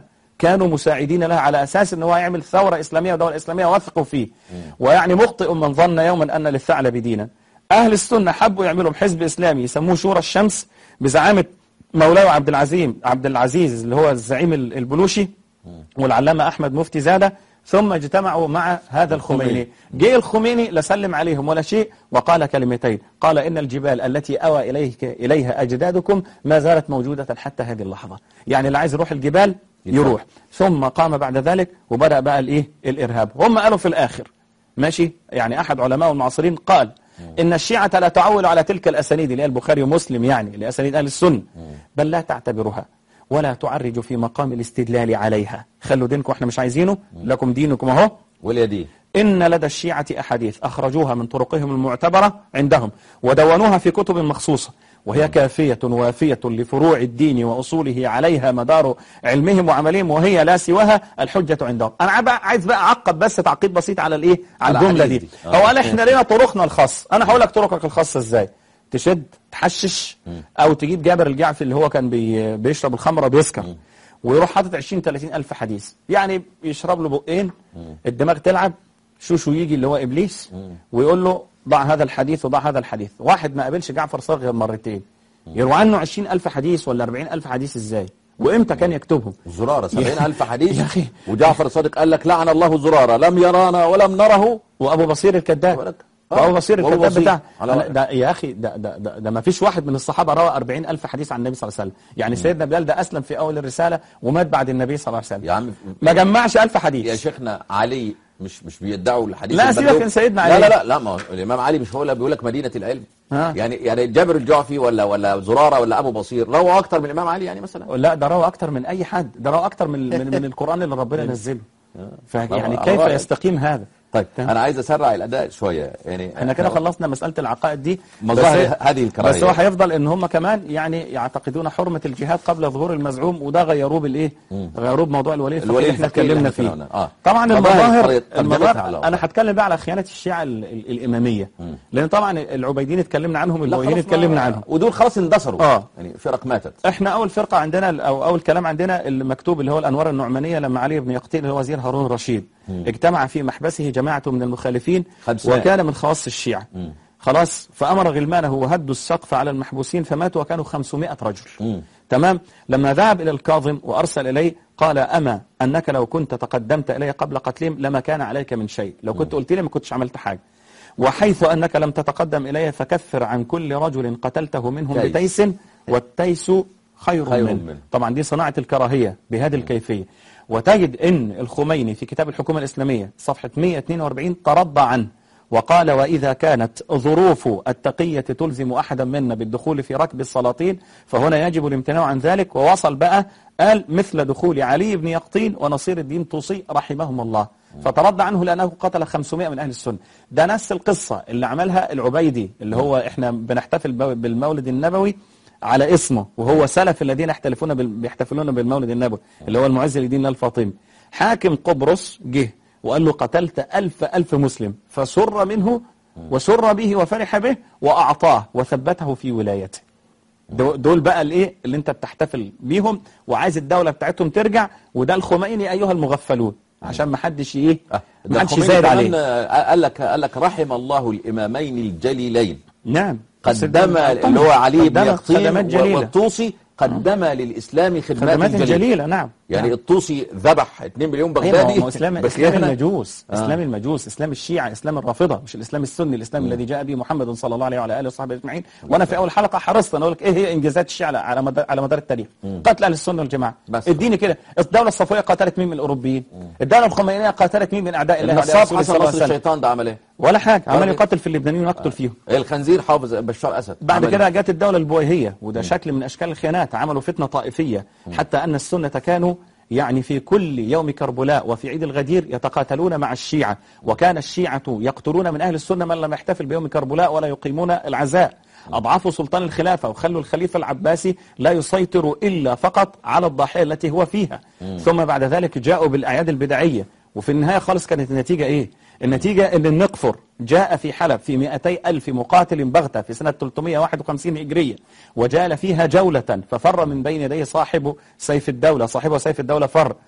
B: كانوا مساعدين لها على أساس أنه هو يعمل ثورة إسلامية ودولة إسلامية وثقوا فيه ويعني مخطئ من ظن يوما أن للثعلب دينا أهل السنة حبوا يعملوا حزب إسلامي يسموه شورى الشمس بزعامة مولاه عبد العزيز عبد العزيز اللي هو الزعيم ال- البلوشي والعلامة أحمد مفتي زادة ثم اجتمعوا مع هذا الخميني جه الخميني لا سلم عليهم ولا شيء وقال كلمتين قال إن الجبال التي أوى إليك إليها أجدادكم ما زالت موجودة حتى هذه اللحظة يعني اللي عايز يروح الجبال يروح ثم قام بعد ذلك وبدأ بقى الإيه الإرهاب هم قالوا في الآخر ماشي يعني أحد علماء المعاصرين قال إن الشيعة لا تعول على تلك الأسانيد اللي هي البخاري ومسلم يعني لأسانيد أهل السنة بل لا تعتبرها ولا تعرج في مقام الاستدلال عليها خلوا دينكم احنا مش عايزينه لكم دينكم اهو
A: واليدين
B: إن لدى الشيعة أحاديث أخرجوها من طرقهم المعتبرة عندهم ودونوها في كتب مخصوصة وهي كافية وافية لفروع الدين وأصوله عليها مدار علمهم وعملهم وهي لا سواها الحجة عندهم أنا بقى عايز بقى أعقب بس تعقيب بسيط على الإيه على
A: على
B: الجملة
A: الحديث
B: دي
A: دي. آه.
B: هو قال إحنا لنا طرقنا الخاص أنا هقول لك طرقك الخاصة إزاي تشد تحشش أو تجيب جابر الجعفي اللي هو كان بي بيشرب الخمرة بيسكر ويروح حاطط 20 30 ألف حديث يعني يشرب له بقين الدماغ تلعب شوشو يجي اللي هو إبليس ويقول له ضع هذا الحديث وضع هذا الحديث واحد ما قابلش جعفر صار غير مرتين يروى عنه 20 ألف حديث ولا 40 ألف حديث إزاي وإمتى كان يكتبهم
A: زرارة سبعين ألف حديث
B: يا أخي.
A: وجعفر الصادق قال لك لعن الله زرارة لم يرانا ولم نره
B: وابو بصير الكذاب
A: ولك.
B: وابو بصير
A: وأبو
B: الكذاب
A: بصير.
B: بتاع
A: على
B: أنا-
A: رأيك.
B: ده يا اخي ده ده ده, ده ما فيش واحد من الصحابه روى 40 الف حديث عن النبي صلى الله عليه وسلم يعني سيدنا بلال ده اسلم في اول الرساله ومات بعد النبي صلى الله عليه وسلم
A: يا عم
B: ما جمعش الف
A: يا
B: حديث
A: شيخنا علي مش مش بيدعوا الحديث
B: لا،
A: المبلوغ؟
B: سيبك من سيدنا
A: لا
B: علي.
A: لا لا لا ما هو الامام علي مش هو اللي بيقول لك مدينه العلم
B: ها.
A: يعني يعني جابر الجعفي ولا ولا زراره ولا ابو بصير روى اكتر من الامام علي يعني مثلا
B: لا ده روى اكتر من اي حد ده روى اكتر من من, من القران اللي ربنا نزله فيعني
A: على
B: كيف
A: رأيك.
B: يستقيم هذا
A: طيب
B: تمام.
A: انا عايز اسرع الاداء شويه يعني
B: احنا كده خلصنا مسألة العقائد دي
A: مظاهر
B: بس-
A: هذه الكراهية.
B: بس هو هيفضل ان هم كمان يعني يعتقدون حرمة الجهاد قبل ظهور المزعوم وده غيروه بالايه غيروه بموضوع الولي الفقيه
A: الولي
B: اللي احنا
A: الفقيه اللي
B: اتكلمنا
A: احنا
B: فيه
A: اتكلمنا. آه.
B: طبعا
A: مظاهر
B: المظاهر
A: طريقة ترجمتها
B: المظاهر
A: على
B: انا هتكلم بقى على خيانة الشيعة ال- ال- الامامية لان طبعا العبيدين اتكلمنا عنهم
A: لا
B: البويهين
A: خلاص ما-
B: اتكلمنا عنهم
A: ودول خلاص اندثروا
B: آه.
A: يعني فرق ماتت
B: احنا اول فرقة عندنا او اول كلام عندنا المكتوب اللي هو الانوار النعمانية لما علي بن يقطين اللي هو وزير هارون الرشيد اجتمع في محبسه جماعة من المخالفين
A: خد سنة.
B: وكان من خواص الشيعة خلاص فأمر غلمانه وهدوا السقف على المحبوسين فماتوا وكانوا 500 رجل تمام لما ذهب إلى الكاظم وأرسل إليه قال أما أنك لو كنت تقدمت إلي قبل قتلهم لما كان عليك من شيء لو كنت قلت لي ما كنتش عملت حاجة وحيث أنك لم تتقدم إلي فكفر عن كل رجل قتلته منهم
A: تيس.
B: بتيس والتيس خير,
A: خير
B: منه.
A: منه.
B: طبعا دي صناعة الكراهية بهذه الكيفية وتجد ان الخميني في كتاب الحكومة الإسلامية صفحة 142 ترضى عنه وقال وإذا كانت ظروف التقية تلزم أحدا منا بالدخول في ركب السلاطين فهنا يجب الامتناع عن ذلك ووصل بقى قال مثل دخول علي بن يقطين ونصير الدين طوسي رحمهم الله فترضى عنه لأنه قتل 500 من أهل السنة ده نفس القصة اللي عملها العبيدي اللي هو احنا بنحتفل بالمولد النبوي على اسمه وهو سلف الذين يحتفلون بال... بيحتفلون بالمولد النبوي اللي هو المعز لدين الله الفاطمي حاكم قبرص جه وقال له قتلت ألف ألف مسلم فسر منه وسر به وفرح به وأعطاه وثبته في ولايته دو- دول بقى الايه اللي انت بتحتفل بيهم وعايز الدولة بتاعتهم ترجع وده الخميني ايها المغفلون عشان ما حدش ايه
A: آه.
B: ما
A: ده
B: حدش
A: الخميني
B: يزايد
A: كمان،
B: عليه
A: آه، قال لك قال لك رحم الله الامامين الجليلين
B: نعم
A: قدم اللي هو علي بن
B: قدم
A: يقطين
B: خدمات جليلة
A: والطوسي قدم للاسلام خدمات,
B: خدمات
A: جليلة.
B: جليلة نعم
A: يعني
B: نعم.
A: الطوسي ذبح 2 مليون
B: ايوه
A: بغدادي
B: ما هو اسلام
A: بس
B: اسلام
A: احنا-
B: المجوس
A: آه.
B: اسلام المجوس اسلام الشيعة اسلام الرافضة مش الاسلام السني الاسلام الذي جاء به محمد صلى الله عليه وعلى اله وصحبه اجمعين وانا في اول حلقة حرصت انا اقول لك ايه هي انجازات الشيعة على- على مدار على مدار التاريخ قتل اهل السنة والجماعة
A: بس.
B: اديني كده الدولة الصفوية قاتلت مين من الاوروبيين الدولة الخمينية قاتلت مين من اعداء الله وأعداء
A: النصاب
B: رسوله
A: حسن
B: صلى الله
A: نصر
B: عليه وسلم
A: الشيطان ده عمل ايه؟
B: ولا حاجة عمال
A: برضه.
B: يقاتل في اللبنانيين ويقتل فيهم
A: الخنزير حافظ بشار اسد
B: بعد
A: عمل
B: كده
A: إيه؟
B: جت الدولة البويهية وده شكل من أشكال الخيانات عملوا فتنة طائفية حتى أن السنة كانوا يعني في كل يوم كربلاء وفي عيد الغدير يتقاتلون مع الشيعة وكان الشيعة يقتلون من أهل السنة من لم يحتفل بيوم كربلاء ولا يقيمون العزاء أضعفوا سلطان الخلافة وخلوا الخليفة العباسي لا يسيطر إلا فقط على الضاحية التي هو فيها ثم بعد ذلك جاءوا بالأعياد البدعية وفي النهاية خالص كانت النتيجة إيه؟ النتيجة أن النقفر جاء في حلب في 200 ألف مقاتل بغتة في سنة 351 هجرية وجال فيها جولة ففر من بين يديه صاحب سيف الدولة صاحبه سيف الدولة فر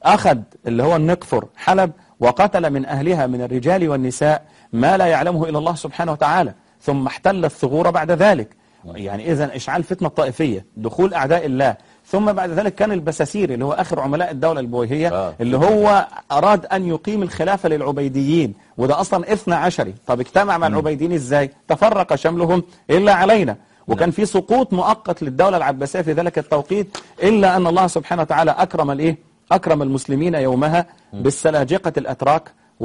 B: أخذ اللي هو النقفر حلب وقتل من أهلها من الرجال والنساء ما لا يعلمه إلا الله سبحانه وتعالى ثم احتل الثغور بعد ذلك يعني إذا إشعال فتنة طائفية دخول أعداء الله ثم بعد ذلك كان البساسيري اللي هو آخر عملاء الدولة البويهية
A: آه.
B: اللي هو أراد أن يقيم الخلافة للعبيديين وده أصلا إثنى عشري طب اجتمع مع العبيديين إزاي تفرق شملهم إلا علينا وكان في سقوط مؤقت للدولة العباسية في ذلك التوقيت إلا أن الله سبحانه وتعالى أكرم الإيه أكرم المسلمين يومها بالسلاجقة الأتراك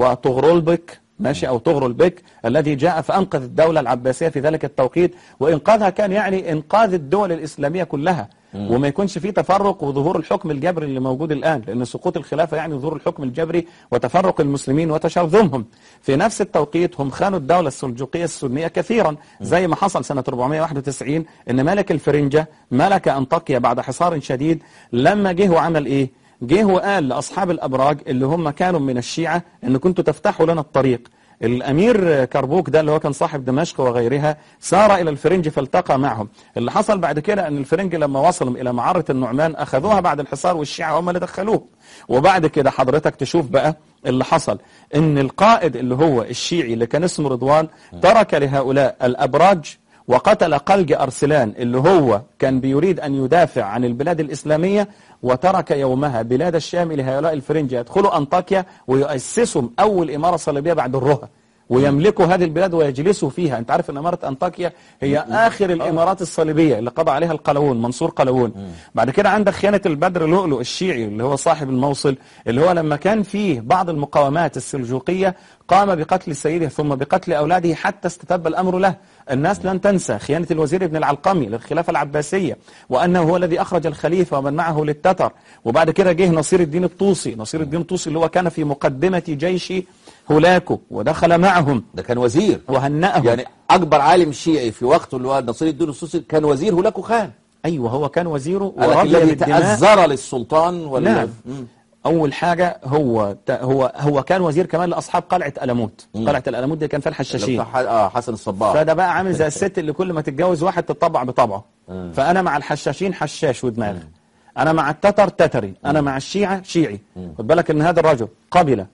B: وطغرلبك ماشي أو طغرل بك الذي جاء فأنقذ الدولة العباسية في ذلك التوقيت وإنقاذها كان يعني إنقاذ الدول الإسلامية كلها وما يكونش فيه تفرق وظهور الحكم الجبري اللي موجود الآن لأن سقوط الخلافة يعني ظهور الحكم الجبري وتفرق المسلمين وتشرذمهم في نفس التوقيت هم خانوا الدولة السلجوقية السنية كثيرا زي ما حصل سنة 491 إن ملك الفرنجة ملك أنطاكيا بعد حصار شديد لما جه وعمل إيه جه وقال لأصحاب الأبراج اللي هم كانوا من الشيعة إن كنتوا تفتحوا لنا الطريق الأمير كربوك ده اللي هو كان صاحب دمشق وغيرها سار إلى الفرنج فالتقى معهم اللي حصل بعد كده أن الفرنج لما وصلوا إلى معرة النعمان أخذوها بعد الحصار والشيعة هم اللي دخلوه وبعد كده حضرتك تشوف بقى اللي حصل ان القائد اللي هو الشيعي اللي كان اسمه رضوان ترك لهؤلاء الأبراج وقتل قلج أرسلان اللي هو كان بيريد أن يدافع عن البلاد الإسلامية وترك يومها بلاد الشام لهؤلاء الفرنج يدخلوا أنطاكيا ويؤسسوا أول إمارة صليبية بعد الرهى ويملكوا هذه البلاد ويجلسوا فيها انت عارف ان اماره انطاكيا هي اخر الامارات الصليبيه اللي قضى عليها القلاوون منصور قلاوون بعد كده عندك خيانه البدر لؤلؤ الشيعي اللي هو صاحب الموصل اللي هو لما كان فيه بعض المقاومات السلجوقيه قام بقتل سيده ثم بقتل اولاده حتى استتب الامر له الناس لن تنسى خيانه الوزير ابن العلقمي للخلافه العباسيه وانه هو الذي اخرج الخليفه ومن معه للتتر وبعد كده جه نصير الدين الطوسي نصير الدين الطوسي اللي هو كان في مقدمه جيش هولاكو ودخل معهم
A: ده كان وزير
B: وهنأهم
A: يعني أكبر عالم شيعي في وقته اللي هو نصير الدين السوسي كان وزير هولاكو خان
B: أيوه هو كان وزيره
A: قال لك
B: ورضي
A: الذي
B: بالدماء
A: تأذر للسلطان ولا
B: نعم أول حاجة هو هو هو كان وزير كمان لأصحاب قلعة ألموت قلعة الألموت دي كان فيها الحشاشين
A: بتاع ح- اه حسن الصباح
B: فده بقى عامل زي الست اللي كل ما تتجوز واحد تطبع بطبعه فأنا مع الحشاشين حشاش ودماغ أنا مع التتر تتري أنا مع الشيعة شيعي خد بالك إن هذا الرجل قبل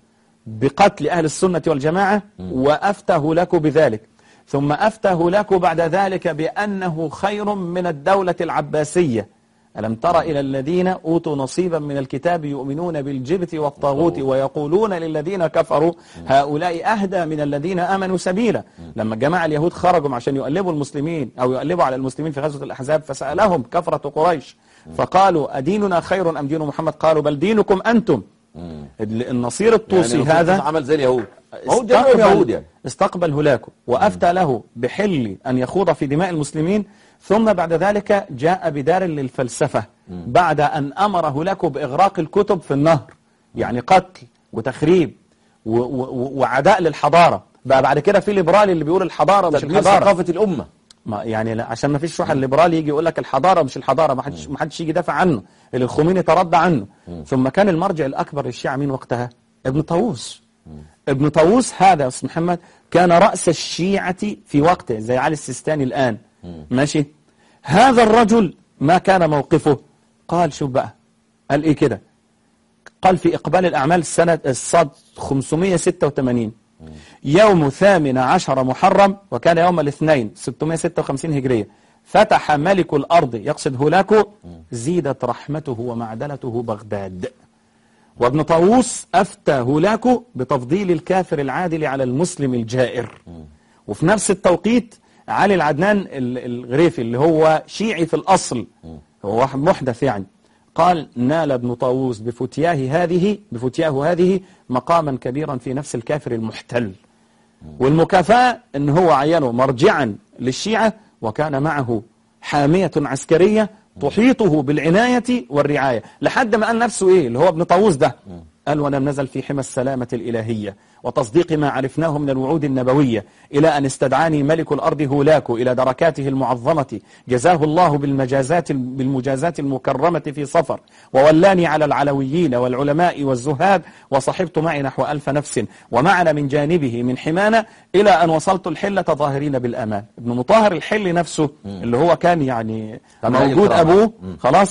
B: بقتل أهل السنة والجماعة وأفته لك بذلك ثم أفته لك بعد ذلك بأنه خير من الدولة العباسية ألم تر إلى الذين أوتوا نصيبا من الكتاب يؤمنون بالجبت والطاغوت ويقولون للذين كفروا هؤلاء أهدى من الذين آمنوا سبيلا لما الجماعة اليهود خرجوا عشان يؤلبوا المسلمين أو يؤلبوا على المسلمين في غزوة الأحزاب فسألهم كفرة قريش فقالوا أديننا خير أم دين محمد قالوا بل دينكم أنتم النصير الطوسي
A: يعني
B: هذا
A: هذا عمل زي اليهود ما هو جميع
B: استقبل,
A: يهود يعني
B: استقبل هولاكو وأفتى له بحل أن يخوض في دماء المسلمين ثم بعد ذلك جاء بدار للفلسفة بعد أن أمر هولاكو بإغراق الكتب في النهر يعني قتل وتخريب و- و- وعداء للحضارة بقى بعد كده في ليبرالي اللي بيقول الحضارة مش
A: تدمير
B: الحضارة
A: ثقافة الأمة
B: ما يعني لا عشان ما فيش روح الليبرالي يجي يقول لك الحضاره مش الحضاره ما حدش ما حدش يجي يدافع عنه اللي الخميني تردى عنه ثم كان المرجع الاكبر للشيعه مين وقتها ابن طاووس ابن طاووس هذا يا استاذ محمد كان راس الشيعه في وقته زي علي السيستاني الان ماشي هذا الرجل ما كان موقفه قال شوف بقى قال ايه كده قال في إقبال الأعمال سنة الصاد 586 يوم ثامن عشر محرم وكان يوم الاثنين 656 هجرية فتح ملك الأرض يقصد هولاكو زيدت رحمته ومعدلته بغداد وابن طاووس أفتى هولاكو بتفضيل الكافر العادل على المسلم الجائر وفي نفس التوقيت علي العدنان ال- الغريفي اللي هو شيعي في الأصل هو واحد محدث يعني قال نال ابن طاووس بفتياه هذه بفتياه هذه مقاما كبيرا في نفس الكافر المحتل والمكافأة ان هو عينه مرجعا للشيعة وكان معه حامية عسكرية تحيطه بالعناية والرعاية لحد ما قال نفسه ايه اللي هو ابن طاووس ده قال ونم نزل في حمى السلامة الإلهية وتصديق ما عرفناه من الوعود النبوية إلى أن استدعاني ملك الأرض هولاكو إلى دركاته المعظمة جزاه الله بالمجازات بالمجازات المكرمة في صفر وولاني على العلويين والعلماء والزهاد وصحبت معي نحو ألف نفس ومعنا من جانبه من حمانا إلى أن وصلت الحلة ظاهرين بالأمان ابن مطهر الحل نفسه اللي هو كان يعني
A: كان رأي
B: موجود
A: الكرامة.
B: أبوه خلاص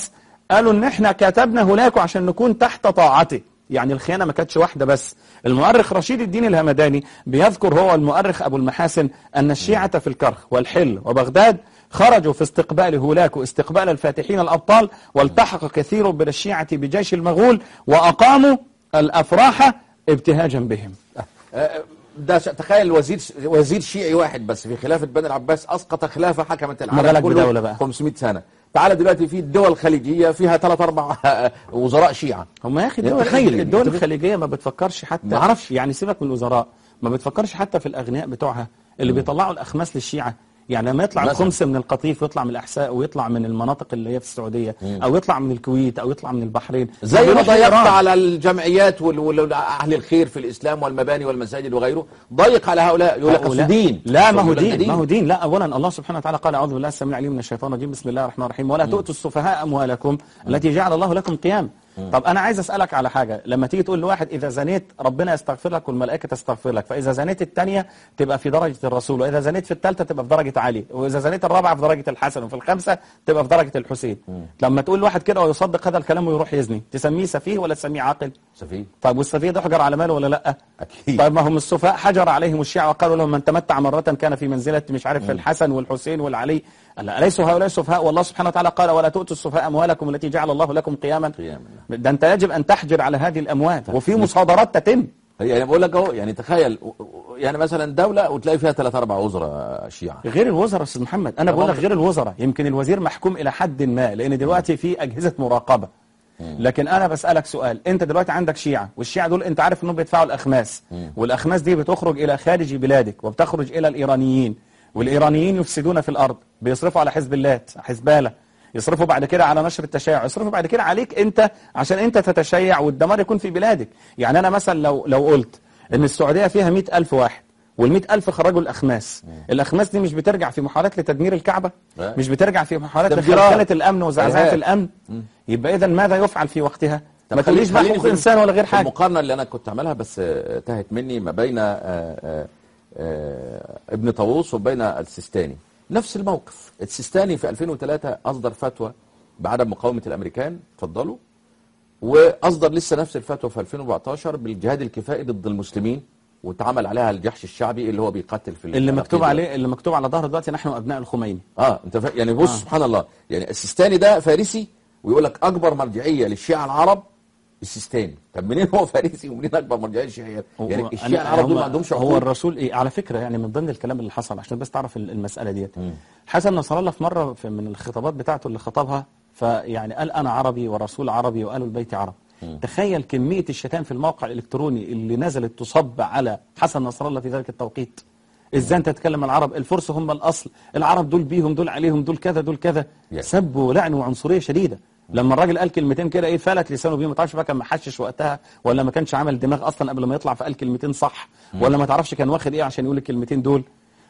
B: قالوا ان احنا كتبنا هناك عشان نكون تحت طاعته يعني الخيانة ما كانتش واحدة بس المؤرخ رشيد الدين الهمداني بيذكر هو المؤرخ أبو المحاسن أن الشيعة في الكرخ والحل وبغداد خرجوا في استقبال هولاكو استقبال الفاتحين الأبطال والتحق كثير من الشيعة بجيش المغول وأقاموا الأفراح ابتهاجا بهم
A: آه، ده ش- تخيل وزير وزير شيعي واحد بس في خلافة بني العباس أسقط خلافة حكمت
B: ما بالك
A: العالم كله
B: بدولة بقى؟
A: 500 سنة تعال دلوقتي في الدول الخليجية فيها ثلاث أربع وزراء شيعة
B: هم يا اخي
A: يعني
B: الدول
A: تخيل يعني.
B: الدول
A: أنت-
B: الخليجيه ما بتفكرش حتى
A: ما أعرفش.
B: يعني سيبك من الوزراء ما بتفكرش حتى في الاغنياء بتوعها اللي بيطلعوا الاخماس للشيعه يعني لما يطلع
A: مثلا.
B: الخمس من القطيف ويطلع من الاحساء ويطلع من المناطق اللي هي في السعوديه او يطلع من الكويت او يطلع من البحرين
A: زي ما
B: بيروح
A: ضيقت
B: إيران.
A: على الجمعيات وال- وال- أهل الخير في الإسلام والمباني والمساجد وغيره ضيق على هؤلاء يقول لك
B: هؤلاء-
A: أصل دين
B: لا ما هو
A: يقول لك
B: دين ما هو دين لا اولا الله سبحانه وتعالى قال اعوذ بالله السميع العليم من الشيطان الرجيم بسم الله الرحمن الرحيم ولا تؤتوا السفهاء اموالكم التي جعل الله لكم قيام طب انا عايز اسالك على حاجه لما تيجي تقول لواحد اذا زنيت ربنا يستغفر لك والملائكه تستغفر لك فاذا زنيت الثانيه تبقى في درجه الرسول واذا زنيت في الثالثه تبقى في درجه علي واذا زنيت الرابعه في درجه الحسن وفي الخامسه تبقى في درجه الحسين لما تقول لواحد كده ويصدق هذا الكلام ويروح يزني تسميه سفيه ولا تسميه عاقل
A: سفيه
B: طيب والسفيه ده حجر على ماله ولا لا
A: أكيد.
B: طيب ما هم السفهاء حجر عليهم الشيعة وقالوا لهم من تمتع مرة كان في منزلة مش عارف الحسن والحسين والعلي قال أليسوا هؤلاء السفهاء والله سبحانه وتعالى قال ولا تؤتوا السفهاء أموالكم التي جعل الله لكم قياما
A: قياما.
B: ده أنت يجب أن تحجر على هذه الأموال وفي مصادرات تتم
A: هي يعني بقول لك اهو يعني تخيل و- و- يعني مثلا دولة وتلاقي فيها ثلاث أربع وزراء شيعة
B: غير الوزراء استاذ محمد انا بقول لك
A: طبعاً.
B: غير الوزراء يمكن الوزير محكوم الى حد ما لان دلوقتي في اجهزه مراقبه لكن انا بسالك سؤال انت دلوقتي عندك شيعه والشيعه دول انت عارف انهم بيدفعوا الاخماس والاخماس دي بتخرج الى خارج بلادك وبتخرج الى الايرانيين والايرانيين يفسدون في الارض بيصرفوا على حزب الله حزباله يصرفوا بعد كده على نشر التشيع يصرفوا بعد كده عليك انت عشان انت تتشيع والدمار يكون في بلادك يعني انا مثلا لو لو قلت ان السعوديه فيها مئة ألف واحد والمئة ألف خرجوا الأخماس الأخماس دي مش بترجع في محاولات لتدمير الكعبة
A: لا.
B: مش بترجع في محاولات
A: تفجيرات.
B: لخلخلة الأمن وزعزعة
A: إرهاب.
B: الأمن يبقى إذا ماذا يفعل في وقتها
A: طب
B: ما تقوليش بقى
A: خليني
B: حقوق
A: في-
B: إنسان ولا غير
A: في
B: حاجة
A: المقارنة اللي أنا كنت عاملها بس آه، تهت مني ما بين آه، آه، آه، ابن طاووس وبين السيستاني نفس الموقف السيستاني في 2003 أصدر فتوى بعدم مقاومة الأمريكان اتفضلوا وأصدر لسه نفس الفتوى في 2014 بالجهاد الكفائي ضد المسلمين واتعمل عليها الجحش الشعبي اللي هو بيقتل في
B: اللي مكتوب
A: العقيدة.
B: عليه اللي مكتوب على ظهر دلوقتي نحن أبناء الخميني
A: اه انت فا... يعني بص آه. سبحان الله يعني السيستاني ده فارسي ويقول لك اكبر مرجعيه للشيعه العرب السيستاني طب منين هو فارسي ومنين اكبر مرجعيه للشيعه يعني
B: هو-
A: الشيعه
B: أنا-
A: العرب دول
B: هم-
A: ما عندهمش
B: هو
A: عقول
B: الرسول إيه على فكرة يعني من ضمن الكلام اللي حصل عشان بس تعرف ال- المسألة ديت حسن نصر الله في مرة في من الخطابات بتاعته اللي خطبها فيعني قال أنا عربي ورسول عربي وآل البيت عرب تخيل كمية الشتائم في الموقع الإلكتروني اللي نزلت تصب على حسن نصر الله في ذلك التوقيت ازاي انت تتكلم العرب الفرس هم الاصل العرب دول بيهم دول عليهم دول كذا دول كذا
A: Yeah.
B: سب ولعن وعنصريه شديده لما الراجل قال كلمتين كده ايه فلت لسانه بيهم ما تعرفش بقى كان محشش وقتها ولا ما كانش عمل دماغ اصلا قبل ما يطلع فقال كلمتين صح ولا ما تعرفش كان واخد ايه عشان يقول الكلمتين دول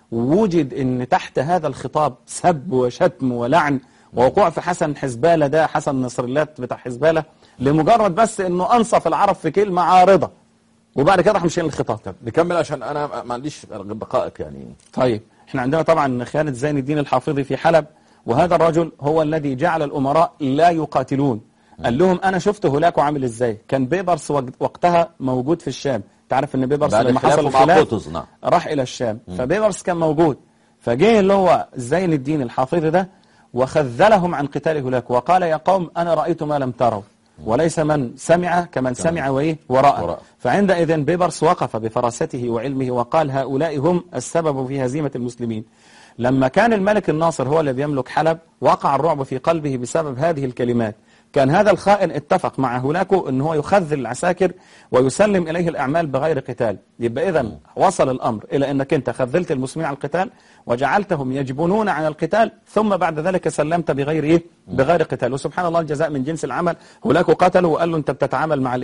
B: ووجد ان تحت هذا الخطاب سب وشتم ولعن ووقوع في حسن حزبالة ده حسن نصر الله بتاع حزبالة لمجرد بس انه انصف العرب في كلمة عارضة وبعد كده راح مشي الخطاب
A: نكمل عشان انا ما عنديش دقائق يعني
B: طيب احنا عندنا طبعا خالد زين الدين الحافظي في حلب وهذا الرجل هو الذي جعل الأمراء لا يقاتلون قال لهم أنا شفت هولاكو عامل إزاي كان بيبرس وق- وقتها موجود في الشام تعرف ان بيبرس
A: بعد
B: لما
A: خلافه
B: حصل
A: مع
B: الخلاف
A: قطز، نعم.
B: راح إلى الشام فبيبرس كان موجود فجه اللي هو زين الدين الحافظي ده وخذلهم عن قتال هولاكو وقال يا قوم أنا رأيت ما لم تروا وليس من سمع كمن سمع وإيه ورأى
A: ورأى.
B: فعندئذ بيبرس وقف بفراسته وعلمه وقال هؤلاء هم السبب في هزيمة المسلمين لما كان الملك الناصر هو الذي يملك حلب وقع الرعب في قلبه بسبب هذه الكلمات كان هذا الخائن اتفق مع هولاكو ان هو يخذل العساكر ويسلم اليه الاعمال بغير قتال يبقى اذا وصل الامر الى انك انت خذلت المسلمين على القتال وجعلتهم يجبنون عن القتال ثم بعد ذلك سلمت بغير ايه بغير قتال وسبحان الله الجزاء من جنس العمل هولاكو قتله وقال له انت بتتعامل مع الايه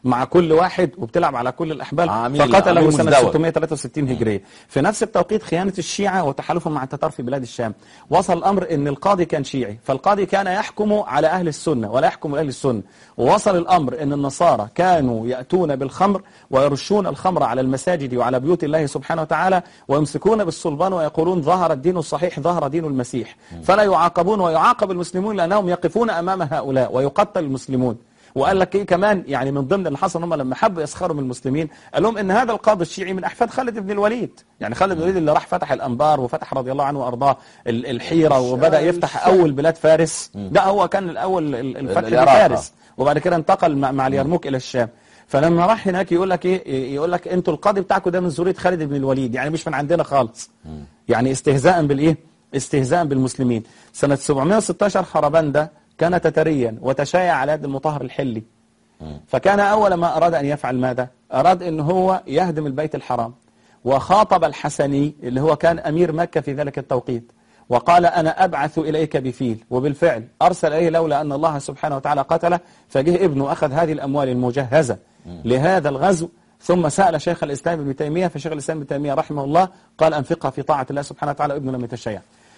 B: مع كل واحد وبتلعب على كل الأحبال
A: عميل-
B: فقتله
A: عميل
B: سنة
A: مزدوج.
B: 663 هجرية في نفس التوقيت خيانة الشيعة وتحالفهم مع التتار في بلاد الشام وصل الأمر أن القاضي كان شيعي فالقاضي كان يحكم على أهل السنة ولا يحكم أهل السنة ووصل الأمر أن النصارى كانوا يأتون بالخمر ويرشون الخمر على المساجد وعلى بيوت الله سبحانه وتعالى ويمسكون بالصلبان ويقولون ظهر الدين الصحيح ظهر دين المسيح فلا يعاقبون ويعاقب المسلمون لأنهم يقفون أمام هؤلاء ويقتل المسلمون وقال لك ايه كمان يعني من ضمن اللي حصل هم لما حبوا يسخروا من المسلمين قال لهم ان هذا القاضي الشيعي من احفاد خالد بن الوليد يعني خالد بن الوليد اللي راح فتح الانبار وفتح رضي الله عنه وارضاه ال- الحيره وبدا يفتح اول بلاد فارس ده هو كان الاول ال- الفتح
A: العراق.
B: لفارس وبعد كده انتقل مع, مع اليرموك الى الشام فلما راح هناك يقول لك ايه يقول لك انتوا القاضي بتاعكم ده من ذريه خالد بن الوليد يعني مش من عندنا خالص يعني استهزاء بالايه استهزاء بالمسلمين سنه 716 خربندة كان تتريا وتشايع على يد المطهر الحلي فكان أول ما أراد أن يفعل ماذا أراد أن هو يهدم البيت الحرام وخاطب الحسني اللي هو كان أمير مكة في ذلك التوقيت وقال أنا أبعث إليك بفيل وبالفعل أرسل إليه لولا أن الله سبحانه وتعالى قتله فجه ابنه أخذ هذه الأموال المجهزة لهذا الغزو ثم سأل شيخ الإسلام ابن تيمية فشيخ الإسلام ابن تيمية رحمه الله قال أنفقها في طاعة الله سبحانه وتعالى وابنه لم يتشيع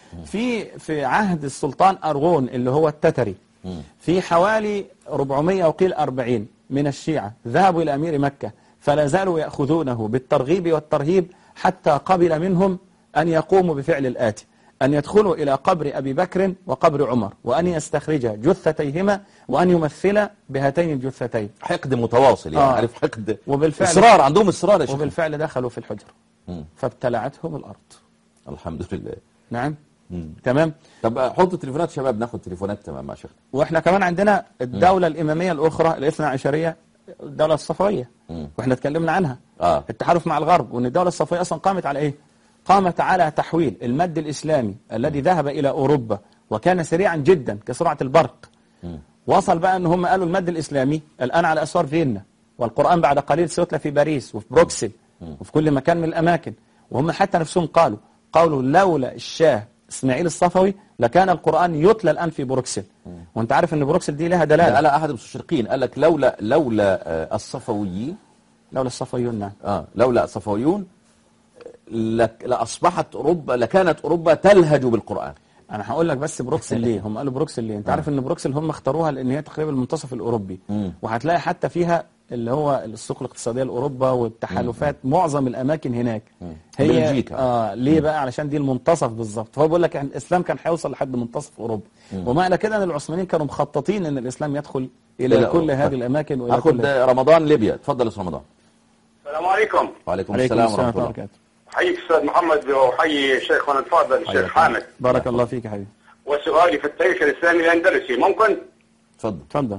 B: في في عهد السلطان أرغون اللي هو التتري في حوالي 400 وقيل 40 من الشيعة ذهبوا إلى أمير مكة فلا زالوا يأخذونه بالترغيب والترهيب حتى قبل منهم أن يقوموا بفعل الآتي أن يدخلوا إلى قبر أبي بكر وقبر عمر وأن يستخرج جثتيهما وأن يمثل بهاتين الجثتين
A: حقد متواصل يعني
B: آه.
A: عارف حقد
B: وبالفعل-
A: اصرار عندهم اصرار يا شيخ
B: وبالفعل دخلوا في الحجر
A: مم.
B: فابتلعتهم الأرض
A: الحمد لله
B: نعم
A: مم.
B: تمام
A: طب حطوا تليفونات شباب ناخد تليفونات تمام مع شيخ
B: واحنا كمان عندنا الدولة الإمامية الأخرى الاثنى عشرية الدولة الصفوية
A: مم.
B: واحنا اتكلمنا عنها
A: آه.
B: التحالف مع الغرب وان الدولة الصفوية أصلا قامت على إيه قامت على تحويل المد الإسلامي الذي ذهب إلى أوروبا وكان سريعا جدا كسرعة البرق وصل بقى ان هم قالوا المد الإسلامي الآن على أسوار فيينا والقرآن بعد قليل سيتلى في باريس وفي بروكسل وفي كل مكان من الأماكن وهم حتى نفسهم قالوا قالوا لولا الشاه اسماعيل الصفوي لكان القرآن يتلى الآن في بروكسل وانت عارف ان بروكسل دي لها دلالة
A: قال احد المستشرقين قال لك لولا لولا آه، الصفويين
B: لولا الصفويون نعم
A: اه لولا الصفويون لك لاصبحت اوروبا لكانت اوروبا تلهج بالقران
B: انا هقول لك بس بروكسل ليه هم قالوا بروكسل ليه انت عارف ان بروكسل هم اختاروها لان هي تقريبا المنتصف الاوروبي
A: مم.
B: وهتلاقي حتى فيها اللي هو السوق الاقتصاديه لاوروبا والتحالفات معظم الاماكن هناك هي
A: بلجيكا.
B: اه ليه بقى علشان دي المنتصف بالظبط فهو بيقول لك يعني الاسلام كان هيوصل لحد منتصف اوروبا ومعنى كده ان العثمانيين كانوا مخططين ان الاسلام يدخل الى
A: إلى
B: كل
A: أوروبا.
B: هذه الاماكن والى
A: اخد
B: كل
A: رمضان ليبيا اتفضل يا استاذ رمضان
C: السلام عليكم
A: وعليكم
B: عليكم
A: السلام
B: السلام
A: ورحمه
B: ورحمه
A: الله
B: الله وبركاته
C: حييك استاذ محمد وحيي شيخنا الفاضل
A: حياك
C: الشيخ حامد
B: بارك الله فيك يا حبيبي
C: وسؤالي في التاريخ الاسلامي الاندلسي ممكن
A: اتفضل
B: اتفضل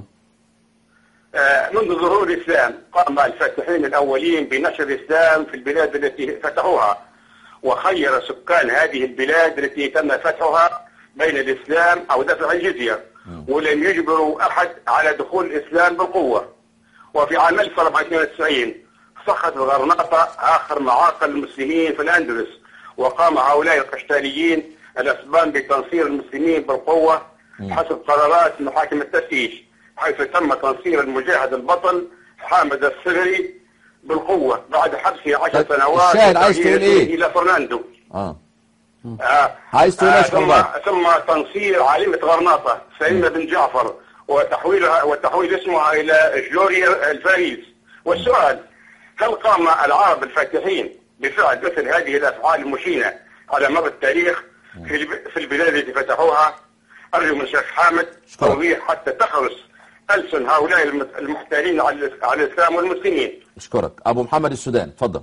C: آه، منذ ظهور الاسلام قام الفاتحين الاولين بنشر الاسلام في البلاد التي فتحوها وخير سكان هذه البلاد التي تم فتحها بين الاسلام او دفع الجزيه ولم يجبروا احد على دخول الاسلام بالقوه وفي عام 1492 سقط الغرناطة آخر معاقل المسلمين في الأندلس وقام هؤلاء القشتاليين الأسبان بتنصير المسلمين بالقوة حسب قرارات محاكم التفتيش حيث تم تنصير المجاهد البطل حامد الصغري بالقوة بعد حبسه عشر
A: طيب،
C: سنوات
A: الشاهد عايز تقول
C: وتغييره
A: إيه؟
C: إلى فرناندو
A: اه
C: آه.
A: عايز تقول
C: آه،
A: إيه يا
C: ثم
A: شباب؟
C: ثم تنصير عالمة غرناطة سليمة بن جعفر وتحويلها وتحويل اسمها إلى جلوريا الفاريس والسؤال هل قام العرب الفاتحين بفعل مثل هذه الأفعال المشينة على مر التاريخ في الب- في البلاد التي فتحوها أرجو من الشيخ حامد
A: شكرا.
C: توضيح حتى تخرس ألسن هؤلاء الم- المحتالين على الإس- على الإسلام والمسلمين
A: اشكرك ابو محمد السودان اتفضل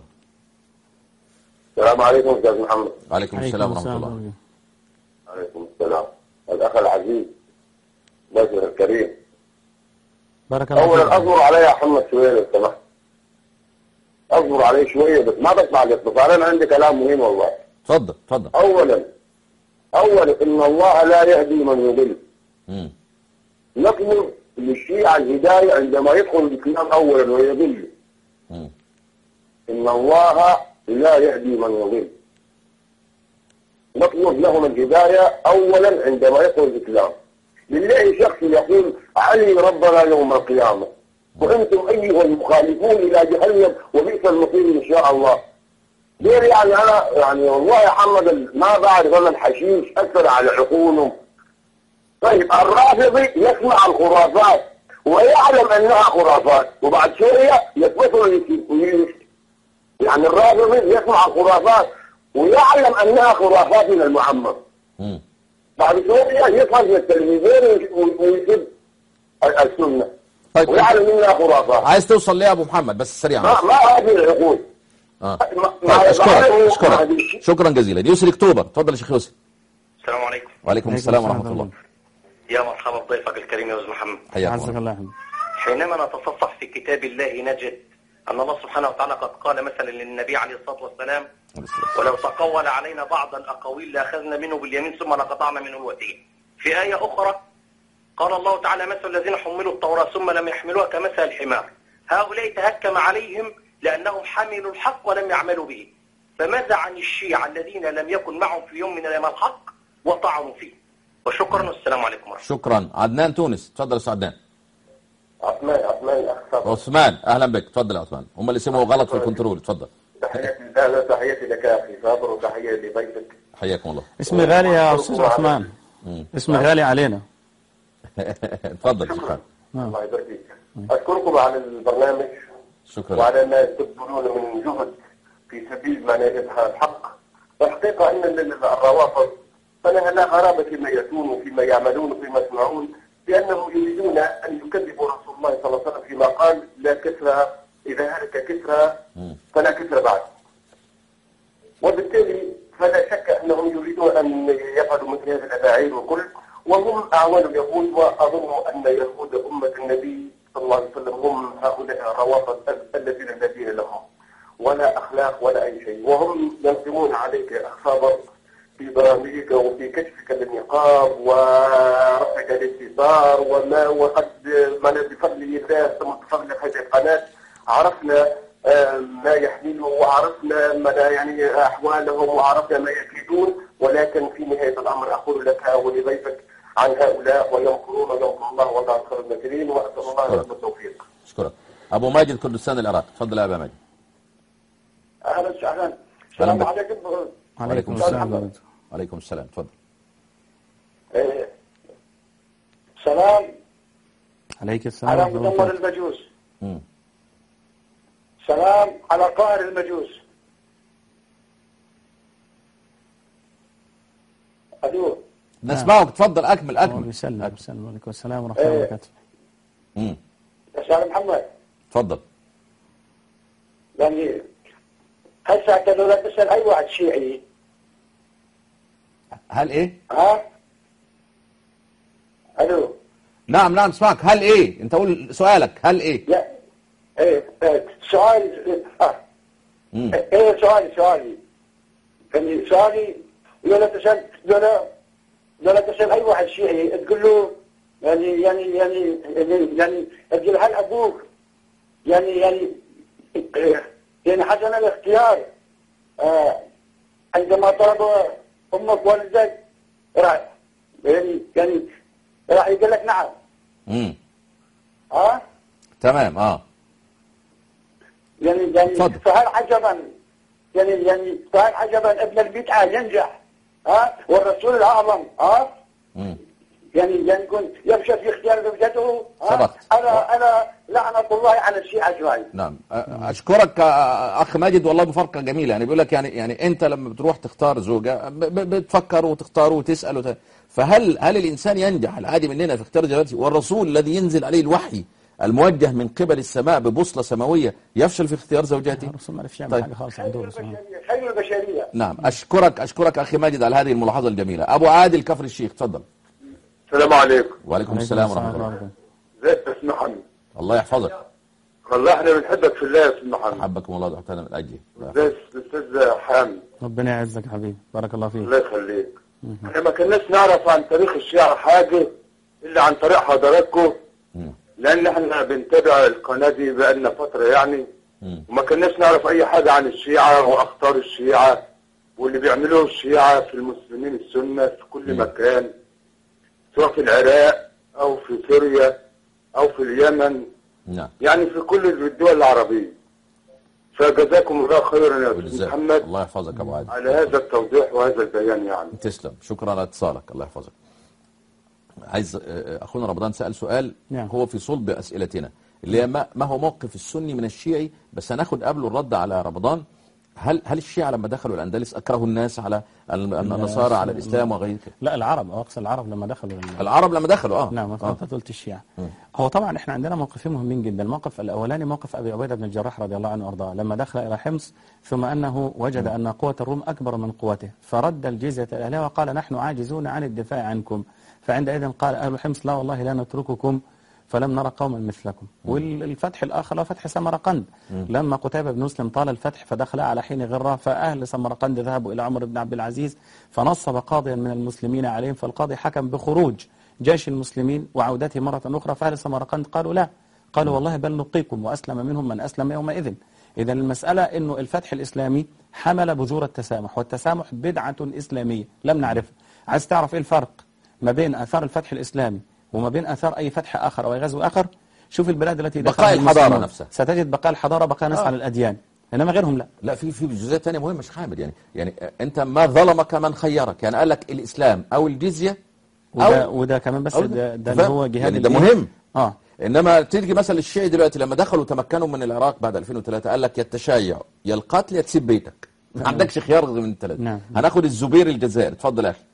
D: السلام عليكم استاذ محمد
A: وعليكم السلام ورحمه الله
D: عليكم السلام الاخ العزيز ضيفنا الكريم
B: بارك الله
D: اولا
B: فيك
D: اصبر علي يا محمد شويه لو سمحت اصبر عليه شويه بس ما تطلع الاتصال انا عندي كلام مهم والله
A: اتفضل اتفضل
D: اولا اولا ان الله لا يهدي من يضل
A: مم.
D: نطلب للشيعة الهداية عندما يدخل الإسلام أولا ويضل
A: مم.
D: إن الله لا يهدي من يضل نطلب لهم الهداية أولا عندما يدخل الإسلام بالله شخص يقول علي ربنا يوم القيامة وانتم ايها المخالفون الى جهنم وبئس المصير ان شاء الله غير يعني انا يعني والله يا محمد ما بعرف انا الحشيش اثر على عقولهم طيب الرافضي يسمع الخرافات ويعلم انها خرافات وبعد شويه يتوصل ويمشي يعني الرافضي يسمع الخرافات ويعلم انها خرافات من المعمر
A: مم.
D: بعد شويه يطلع من التلفزيون وي- ويسب السنه
A: طيب
D: ويعلم انها خرافات
A: عايز توصل ليه يا ابو محمد بس سريعا
D: ما
A: بس.
D: ما هذه العقول
A: اه
D: ما-
A: طيب
D: ما
A: اشكرك
D: يفعله
A: اشكرك
D: هذه-
A: شكرا جزيلا يوسف اكتوبر تفضل يا شيخ يوسف
C: السلام عليكم
A: وعليكم السلام ورحمه الله
C: يا مرحبا بضيفك الكريم يا استاذ محمد
A: حياكم
B: عزك
A: الله
B: الله يحمد
C: حينما نتصفح في كتاب الله نجد أن الله سبحانه وتعالى قد قال مثلا للنبي عليه الصلاة والسلام ولو تقول علينا بعض الأقاويل لأخذنا منه باليمين ثم لقطعنا منه الوتين في آية أخرى قال الله تعالى مثل الذين حملوا التوراة ثم لم يحملوها كمثل الحمار هؤلاء تهكم عليهم لأنهم حملوا الحق ولم يعملوا به فماذا عن الشيعة الذين لم يكن معهم في يوم من الأيام الحق وطعنوا فيه وشكرا والسلام عليكم ورحمة الله
A: شكرا عدنان تونس تفضل يا استاذ عدنان
D: عثمان عثمان اخ صبري.
A: عثمان اهلا بك تفضل يا عثمان هم اللي سمعوا غلط في الكنترول تفضل
D: تحياتي لا لا تحياتي لك يا اخي صابر وتحيه لضيفك
A: حياكم الله
B: اسمي غالي يا استاذ عثمان اسمي غالي علينا
A: تفضل شكرا
D: الله يبارك فيك اشكركم على البرنامج
A: شكرا
D: وعلى ما تبذلون من جهد في سبيل ما إظهار الحق والحقيقة أن ال- ال- الروافض فلها لا غرابة فيما يأتون وفيما يعملون وفيما يصنعون لأنهم يريدون أن يكذبوا رسول الله صلى الله عليه وسلم فيما قال لا كسرى إذا هلك كسرى فلا كسرى بعد وبالتالي فلا شك أنهم يريدون أن يفعلوا مثل هذه الأفاعيل وكل وهم أعوان اليهود وأظن أن يهود أمة النبي صلى الله عليه وسلم هم هؤلاء الروافض ال- الذين لا دين لهم ولا أخلاق ولا أي شيء وهم ينقمون عليك يا أخ صابر في برامجك وفي كشفك للنقاب ورفعك الاستثار وما وقد ما بفضل الله ثم بفضل هذه القناة عرفنا آه، ما يحمله وعرفنا ما لا يعني أحوالهم وعرفنا ما يكيدون ولكن في نهاية الأمر أقول لك ولضيفك عن هؤلاء ويمكرون ويمكر الله والله خير الماكرين وأسأل الله لكم التوفيق.
A: شكرا ابو ماجد كردستان العراق تفضل يا ابو ماجد
D: أهلا وسهلا.
A: أهلا
D: السلام
A: بك.
D: عليكم.
B: عليكم
D: السلام.
B: السلام ورحمة
A: وعليكم السلام تفضل
D: إيه. سلام
B: عليك السلام
D: على
B: ورحمة الله
D: مدمر
B: وبركاته.
D: المجوس
A: مم.
D: سلام على قاهر المجوس الو
A: نسمعك تفضل اكمل
B: الله
A: اكمل
B: يسلم يسلم عليكم السلام ورحمة الله
D: إيه.
B: وبركاته
A: مم.
D: يا سلام محمد
A: تفضل
D: يعني هسه انت لو لا تسال اي واحد شيعي
A: هل ايه
D: ها الو
A: نعم نعم اسمعك هل ايه انت قول سؤالك هل ايه
D: يا ايه إيه. سؤال اه
A: مم.
D: ايه سؤالي سؤالي يعني سؤالي لولا تسال لولا لولا تسال اي واحد شيعي تقول له يعني يعني يعني يعني, يعني تقول هل ابوك يعني يعني يعني حسن الاختيار آه عندما طلب امك والدك راح يعني يعني راح يقول لك نعم
A: مم.
D: ها
A: تمام اه
D: يعني يعني
A: تفضل.
D: فهل عجبا يعني يعني فهل عجبا ابن البدعة ينجح ها والرسول الأعظم ها
A: مم.
D: يعني يعني يكون يفشل في اختيار زوجته ها؟
A: صدقت.
D: أنا أنا لعنة الله على الشيعة أجمعين
A: نعم أ- اشكرك آه، اخ ماجد والله مفارقه جميله يعني بيقول لك يعني يعني انت لما بتروح تختار زوجه ب- ب- بتفكر وتختار وتسال وت... فهل هل الانسان ينجح العادي مننا في اختيار زوجته والرسول الذي ينزل عليه الوحي الموجه من قبل السماء ببوصله سماويه يفشل في اختيار زوجته
B: الرسول ما عرفش يعمل
A: طيب.
B: حاجة خالص عنده سبحانه.
D: البشرية خير البشرية
A: نعم اشكرك اشكرك اخي ماجد على هذه الملاحظه الجميله ابو عادل كفر الشيخ تفضل
D: السلام عليكم
A: وعليكم
B: عليكم
A: السلام ورحمه الله
B: وبركاته.
D: ازيك يا اسم محمد
A: الله يحفظك
D: والله احنا بنحبك في الله يا اسم محمد
A: حبكم الله دعوتنا من اجلي
D: ازيك الاستاذ حامد
B: ربنا يعزك يا حبيبي بارك الله فيك
D: الله يخليك احنا ما كناش نعرف عن تاريخ الشيعة حاجة الا عن طريق حضراتكم
A: مم.
D: لان احنا بنتابع القناة دي بقالنا فترة يعني
A: مم.
D: وما كناش نعرف اي حاجة عن الشيعة واخطار الشيعة واللي بيعملوه الشيعة في المسلمين السنة في كل
A: مم.
D: مكان سواء في العراق او في سوريا او في اليمن
A: نعم
E: يعني في كل الدول العربية فجزاكم الله خيرا يا أستاذ
A: والجزاء.
E: محمد
A: الله يحفظك يا ابو عادل
E: على هذا التوضيح وهذا البيان يعني
A: تسلم شكرا على اتصالك الله يحفظك عايز آه، اخونا رمضان سال سؤال
B: نعم.
A: هو في صلب اسئلتنا اللي هي ما ما هو موقف السني من الشيعي بس هناخد قبله الرد على رمضان هل هل الشيعة لما دخلوا الاندلس اكرهوا الناس على ال- النصارى على الاسلام وغير كده
B: لا العرب او اقصى العرب لما دخلوا ال-
A: العرب لما دخلوا اه
B: نعم
A: آه.
B: انت قلت الشيعة هو طبعا احنا عندنا موقفين مهمين جدا الموقف الاولاني موقف ابي عبيده بن الجراح رضي الله عنه وارضاه لما دخل الى حمص ثم انه وجد ان قوه الروم اكبر من قوته فرد الجزيه الى اهلها وقال نحن عاجزون عن الدفاع عنكم فعندئذ قال اهل حمص لا والله لا نترككم فلم نرى قوما مثلكم والفتح الآخر هو فتح سمرقند لما قتيبة بن مسلم طال الفتح فدخل على حين غرة فأهل سمرقند ذهبوا إلى عمر بن عبد العزيز فنصب قاضيا من المسلمين عليهم فالقاضي حكم بخروج جيش المسلمين وعودته مرة أخرى فأهل سمرقند قالوا لا قالوا والله بل نبقيكم وأسلم منهم من أسلم يومئذ إذا المسألة أنه الفتح الإسلامي حمل بذور التسامح والتسامح بدعة إسلامية لم نعرفها عايز تعرف إيه الفرق ما بين آثار الفتح الإسلامي وما بين آثار أي فتح آخر أو أي غزو آخر شوف البلاد التي
A: بقاء
B: دخلها
A: الحضارة
B: المسلمون.
A: نفسها.
B: ستجد بقاء الحضارة بقاء ناس
A: آه.
B: على الأديان إنما غيرهم لا
A: لا في في جزئيات ثانيه مهمه يا شيخ حامد يعني يعني انت ما ظلمك من خيرك يعني قال لك الاسلام او الجزيه
B: وده,
A: او
B: وده كمان بس
A: أو
B: ده, ده
A: فاهم؟
B: اللي هو جهاد
A: يعني ده
B: الدين.
A: مهم
B: آه
A: انما تيجي مثلا الشيعي دلوقتي لما دخلوا تمكنوا من العراق بعد 2003 قال لك يا التشيع يا القتل يا تسيب بيتك ما عندكش خيار غير من الثلاثه
B: نعم.
A: هناخد الزبير الجزائري اتفضل يا اخي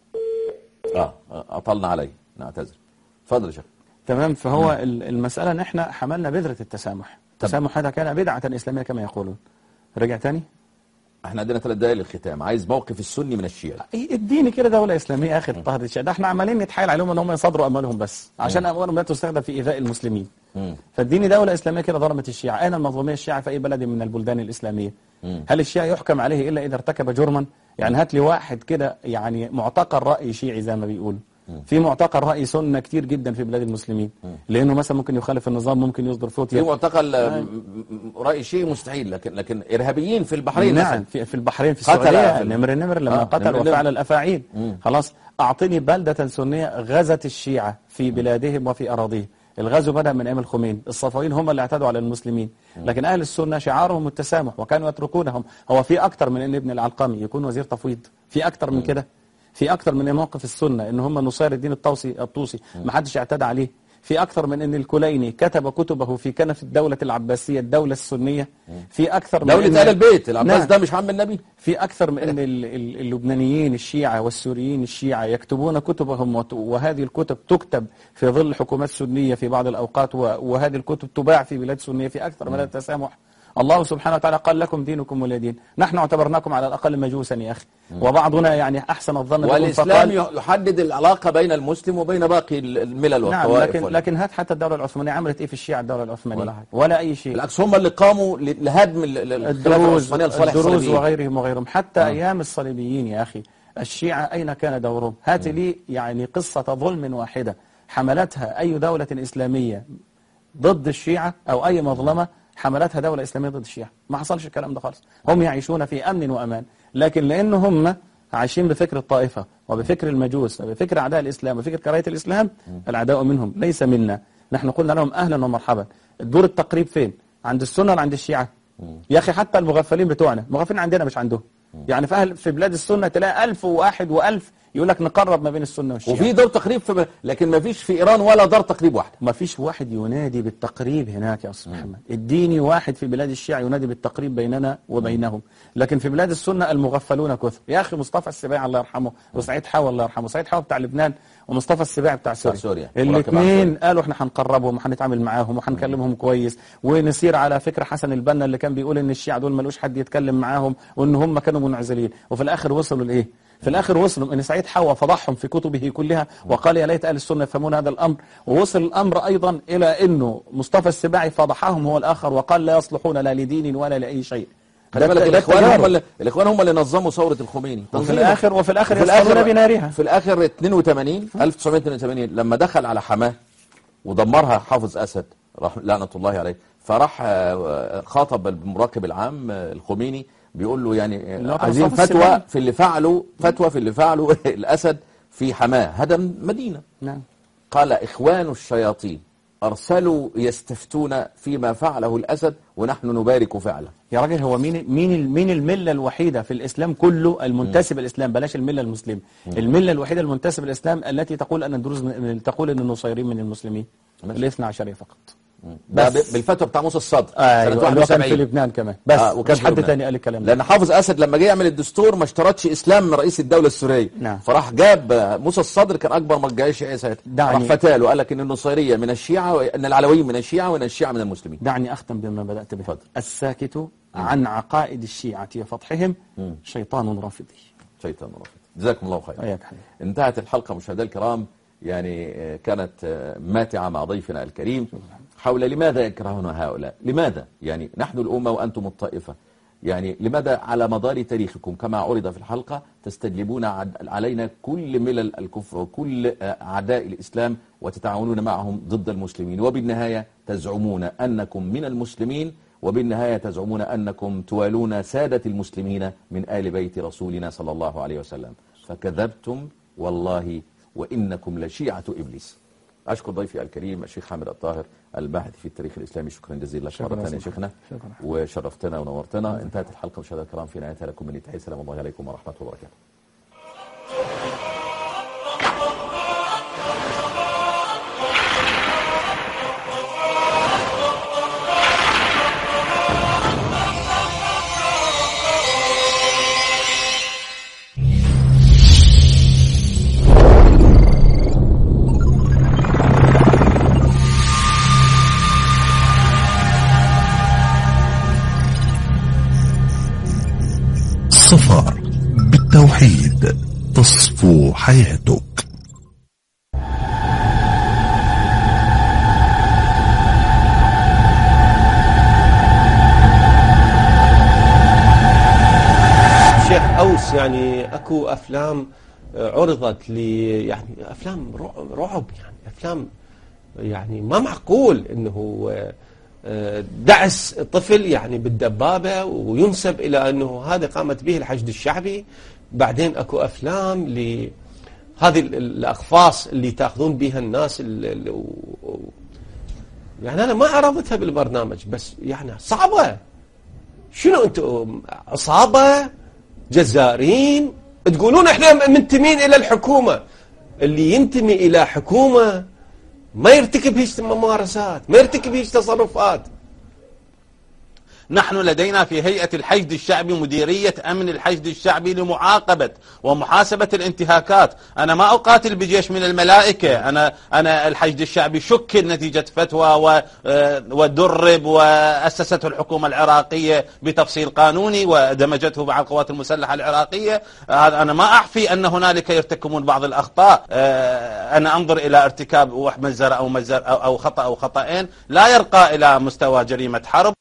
A: اه اطلنا علي نعتذر اتفضل يا شيخ
B: تمام فهو ال- المسألة ان احنا حملنا بذرة التسامح التسامح هذا كان بدعة إسلامية كما يقولون رجع تاني
A: احنا عندنا ثلاث دقائق للختام عايز موقف السني من الشيعة
B: إيه، اديني كده دولة إسلامية آخر طهر الشيء ده احنا عمالين نتحايل عليهم ان هم يصادروا أموالهم بس عشان أموالهم لا تستخدم في إيذاء المسلمين
A: مم.
B: فاديني دولة إسلامية كده ظلمت الشيعة أين المظلومية الشيعة في أي بلد من البلدان الإسلامية هل الشيعة يحكم عليه إلا إذا ارتكب جرما يعني هات لي واحد كده يعني معتقل رأي شيعي زي ما بيقول في معتقل رأي سنة كتير جدا في بلاد المسلمين لأنه مثلا ممكن يخالف النظام ممكن يصدر
A: في
B: فتوى
A: معتقل آه، م- م- رأي شيعي مستحيل لكن لكن ارهابيين في البحرين
B: نعم
A: مثلا
B: في, في البحرين في
A: قتل
B: السعودية
A: في ال-
B: نمر النمر لما
A: آه،
B: قتل
A: نمر النمر.
B: وفعل الأفاعيل
A: مم.
B: خلاص أعطني بلدة سنية غزت الشيعة في بلادهم وفي أراضيهم الغزو بدأ من أيام الخمين الصفويين هم اللي اعتدوا على المسلمين لكن أهل السنة شعارهم التسامح وكانوا يتركونهم هو في أكتر من أن ابن العلقمي يكون وزير تفويض في أكتر من كده في أكتر من موقف السنة إن هم نصير الدين الطوسي الطوسي ما حدش اعتدى عليه في أكثر من أن الكليني كتب كتبه في كنف الدولة العباسية الدولة السنية في أكثر من
A: دولة
B: إن-
A: آل البيت العباس
B: نعم.
A: ده مش عم النبي
B: في أكثر من أن ال- ال- اللبنانيين الشيعة والسوريين الشيعة يكتبون كتبهم وت- وهذه الكتب تكتب في ظل حكومات سنية في بعض الأوقات و- وهذه الكتب تباع في بلاد سنية في أكثر من التسامح الله سبحانه وتعالى قال لكم دينكم ولي دين نحن اعتبرناكم على الأقل مجوسا يا أخي وبعضنا يعني أحسن الظن بكم
A: والإسلام
B: فقال-
A: يحدد العلاقة بين المسلم وبين باقي الملل
B: نعم
A: والطوائف
B: لكن
A: وال-
B: لكن هات حتى الدولة العثمانية عملت إيه في الشيعة الدولة العثمانية
A: ولا حاجة.
B: ولا أي شيء
A: بالعكس هم اللي قاموا ل- لهدم ال- ال- الخلافة
B: الدروز
A: العثمانية لصالح
B: الدروز
A: الصليبيين.
B: وغيرهم وغيرهم حتى أيام الصليبيين يا أخي الشيعة أين كان دورهم هات لي يعني قصة ظلم واحدة حملتها أي دولة إسلامية ضد الشيعة أو أي مظلمة حملتها دولة إسلامية ضد الشيعة ما حصلش الكلام ده خالص هم يعيشون في أمن وأمان لكن لأن هم عايشين بفكر الطائفة وبفكر المجوس وبفكر أعداء الإسلام وبفكر كراهية الإسلام العداء منهم ليس منا نحن قلنا لهم أهلا ومرحبا الدور التقريب فين عند السنة ولا عند الشيعة يا أخي حتى المغفلين بتوعنا المغفلين عندنا مش عندهم يعني في أهل في بلاد السنة تلاقي ألف وواحد وألف يقول لك نقرب ما بين السنة والشيعة
A: وفي دور تقريب في لكن ما فيش في إيران ولا دار تقريب واحدة
B: ما فيش واحد ينادي بالتقريب هناك يا أستاذ محمد اديني واحد في بلاد الشيعة ينادي بالتقريب بيننا وبينهم لكن في بلاد السنة المغفلون كثر يا أخي مصطفى السباعي الله يرحمه وسعيد حاوى الله يرحمه سعيد حاوى بتاع لبنان ومصطفى السباعي بتاع سوريا,
A: سوريا.
B: الاثنين قالوا احنا هنقربهم وهنتعامل معاهم وهنكلمهم كويس ونسير على فكر حسن البنا اللي كان بيقول ان الشيعة دول ملوش حد يتكلم معاهم وان هم كانوا منعزلين وفي الاخر وصلوا لايه في الاخر وصلوا ان سعيد حوا فضحهم في كتبه كلها وقال يا ليت اهل السنه يفهمون هذا الامر ووصل الامر ايضا الى انه مصطفى السباعي فضحهم هو الاخر وقال لا يصلحون لا لدين ولا لاي شيء
A: خلي بالك
B: ده
A: الإخوان
B: التجارب.
A: هم اللي الإخوان هم اللي نظموا ثورة الخميني
B: وفي
A: تنظيمه.
B: الاخر وفي الاخر
A: وفي
B: يصلون بنارها
A: في الآخر 82 1982 لما دخل على حماه ودمرها حافظ أسد رح لعنة الله عليه فراح آه، خاطب المراقب العام آه، الخميني بيقول له يعني
B: اللي هو
A: آه،
B: كان
A: عايزين
B: مصطفى
A: فتوى
B: السباعي.
A: في اللي فعله فتوى في اللي فعله الأسد في حماه هدم مدينة
B: نعم
A: قال إخوان الشياطين أرسلوا يستفتون فيما فعله الأسد ونحن نبارك فعله
B: يا راجل هو مين مين مين المله الوحيده في الاسلام كله المنتسب الاسلام بلاش المله المسلمه المله الوحيده المنتسب الاسلام التي تقول ان الدروز من تقول ان النصيريين من المسلمين الاثنى عشريه فقط
A: ده
B: بس.
A: ب- بالفتوى بتاع موسى الصدر
B: ايوه
A: سنة
B: اللي هو كان
A: 71.
B: في لبنان كمان بس
A: آه، وكان
B: مش
A: في
B: حد
A: لبنان.
B: تاني قال الكلام ده
A: لان حافظ اسد لما جه يعمل الدستور ما اشترطش اسلام من رئيس الدوله السوريه
B: نعم.
A: فراح جاب آه، موسى الصدر كان اكبر مرجعي شيعي ساعتها
B: دعني-
A: راح فتاله وقال لك ان النصيريه من الشيعه وان العلويين من الشيعه وان الشيعه من المسلمين
B: دعني اختم بما بدات به
A: اتفضل.
B: الساكت عن عقائد الشيعه وفضحهم شيطان رافضي
A: شيطان رافض جزاكم الله خيرا
B: وياك حبيبي
A: انتهت الحلقة مشاهدينا الكرام يعني آه، كانت آه، ماتعة مع ضيفنا الكريم حول لماذا يكرهنا هؤلاء لماذا يعني نحن الأمة وأنتم الطائفة يعني لماذا على مدار تاريخكم كما عرض في الحلقة تستجلبون عد- علينا كل ملل الكفر وكل آه، أعداء الإسلام وتتعاونون معهم ضد المسلمين وبالنهاية تزعمون أنكم من المسلمين وبالنهاية تزعمون أنكم توالون سادة المسلمين من آل بيت رسولنا صلى الله عليه وسلم فكذبتم والله وإنكم لشيعة إبليس أشكر ضيفي الكريم الشيخ حامد الطاهر الباحث في التاريخ الإسلامي شكرا جزيلا لك
B: شكراً
A: مرة ثانية
B: يا
A: شيخنا
B: شكراً.
A: وشرفتنا ونورتنا انتهت الحلقة مشاهدينا الكرام في نهايتها لكم من تحية سلام الله عليكم ورحمة الله وبركاته
F: صفار بالتوحيد تصفو حياتك
G: شيخ أوس يعني أكو أفلام آه، عرضت لي يعني أفلام رعب- رعب يعني أفلام يعني ما معقول أنه آه، آه، دعس طفل يعني بالدبابة وينسب إلى أنه هذا قامت به الحشد الشعبي بعدين أكو أفلام ل هذه ال- الأقفاص اللي تاخذون بها الناس ال- ال- و- و- يعني أنا ما عرضتها بالبرنامج بس يعني صعبة شنو انتم عصابه جزارين تقولون احنا منتمين الى الحكومه اللي ينتمي الى حكومه ما يرتكب هيك ممارسات ما يرتكب هيك تصرفات
H: نحن لدينا في هيئة الحشد الشعبي مديرية أمن الحشد الشعبي لمعاقبة ومحاسبة الانتهاكات أنا ما أقاتل بجيش من الملائكة أنا, أنا الحشد الشعبي شكل نتيجة فتوى و- آه، ودرب وأسسته الحكومة العراقية بتفصيل قانوني ودمجته مع القوات المسلحة العراقية هذا أنا ما أعفي أن هنالك يرتكبون بعض الأخطاء آه، أنا أنظر إلى ارتكاب مجزرة أو مجزر أو أو خطأ أو خطأين لا يرقى إلى مستوى جريمة حرب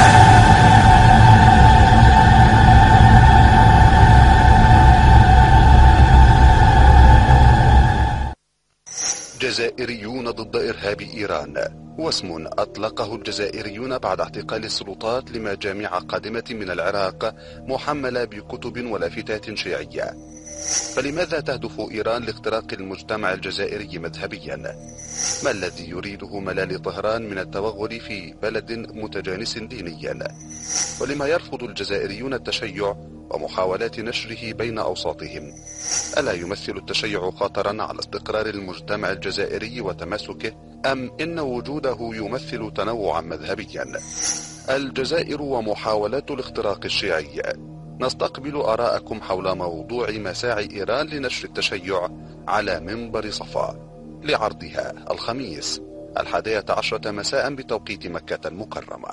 I: جزائريون ضد إرهاب إيران واسم أطلقه الجزائريون بعد اعتقال السلطات لمجاميع قادمة من العراق محملة بكتب ولافتات شيعية فلماذا تهدف إيران لاختراق المجتمع الجزائري مذهبيا؟ ما الذي يريده ملال طهران من التوغل في بلد متجانس دينيا؟ ولما يرفض الجزائريون التشيع ومحاولات نشره بين أوساطهم؟ ألا يمثل التشيع خطرا على استقرار المجتمع الجزائري وتماسكه أم إن وجوده يمثل تنوعا مذهبيا الجزائر ومحاولات الاختراق الشيعي نستقبل آراءكم حول موضوع مساعي إيران لنشر التشيع على منبر صفا لعرضها الخميس الحادية عشرة مساء بتوقيت مكة المكرمة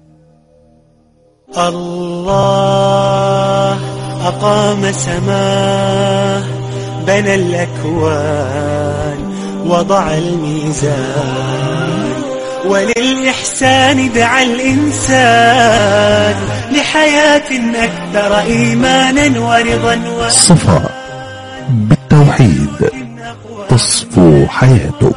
J: الله أقام سماه بنى الأكوان وضع الميزان وللإحسان دعا الإنسان لحياة أكثر إيمانا ورضا و...
F: صفا بالتوحيد تصفو حياتك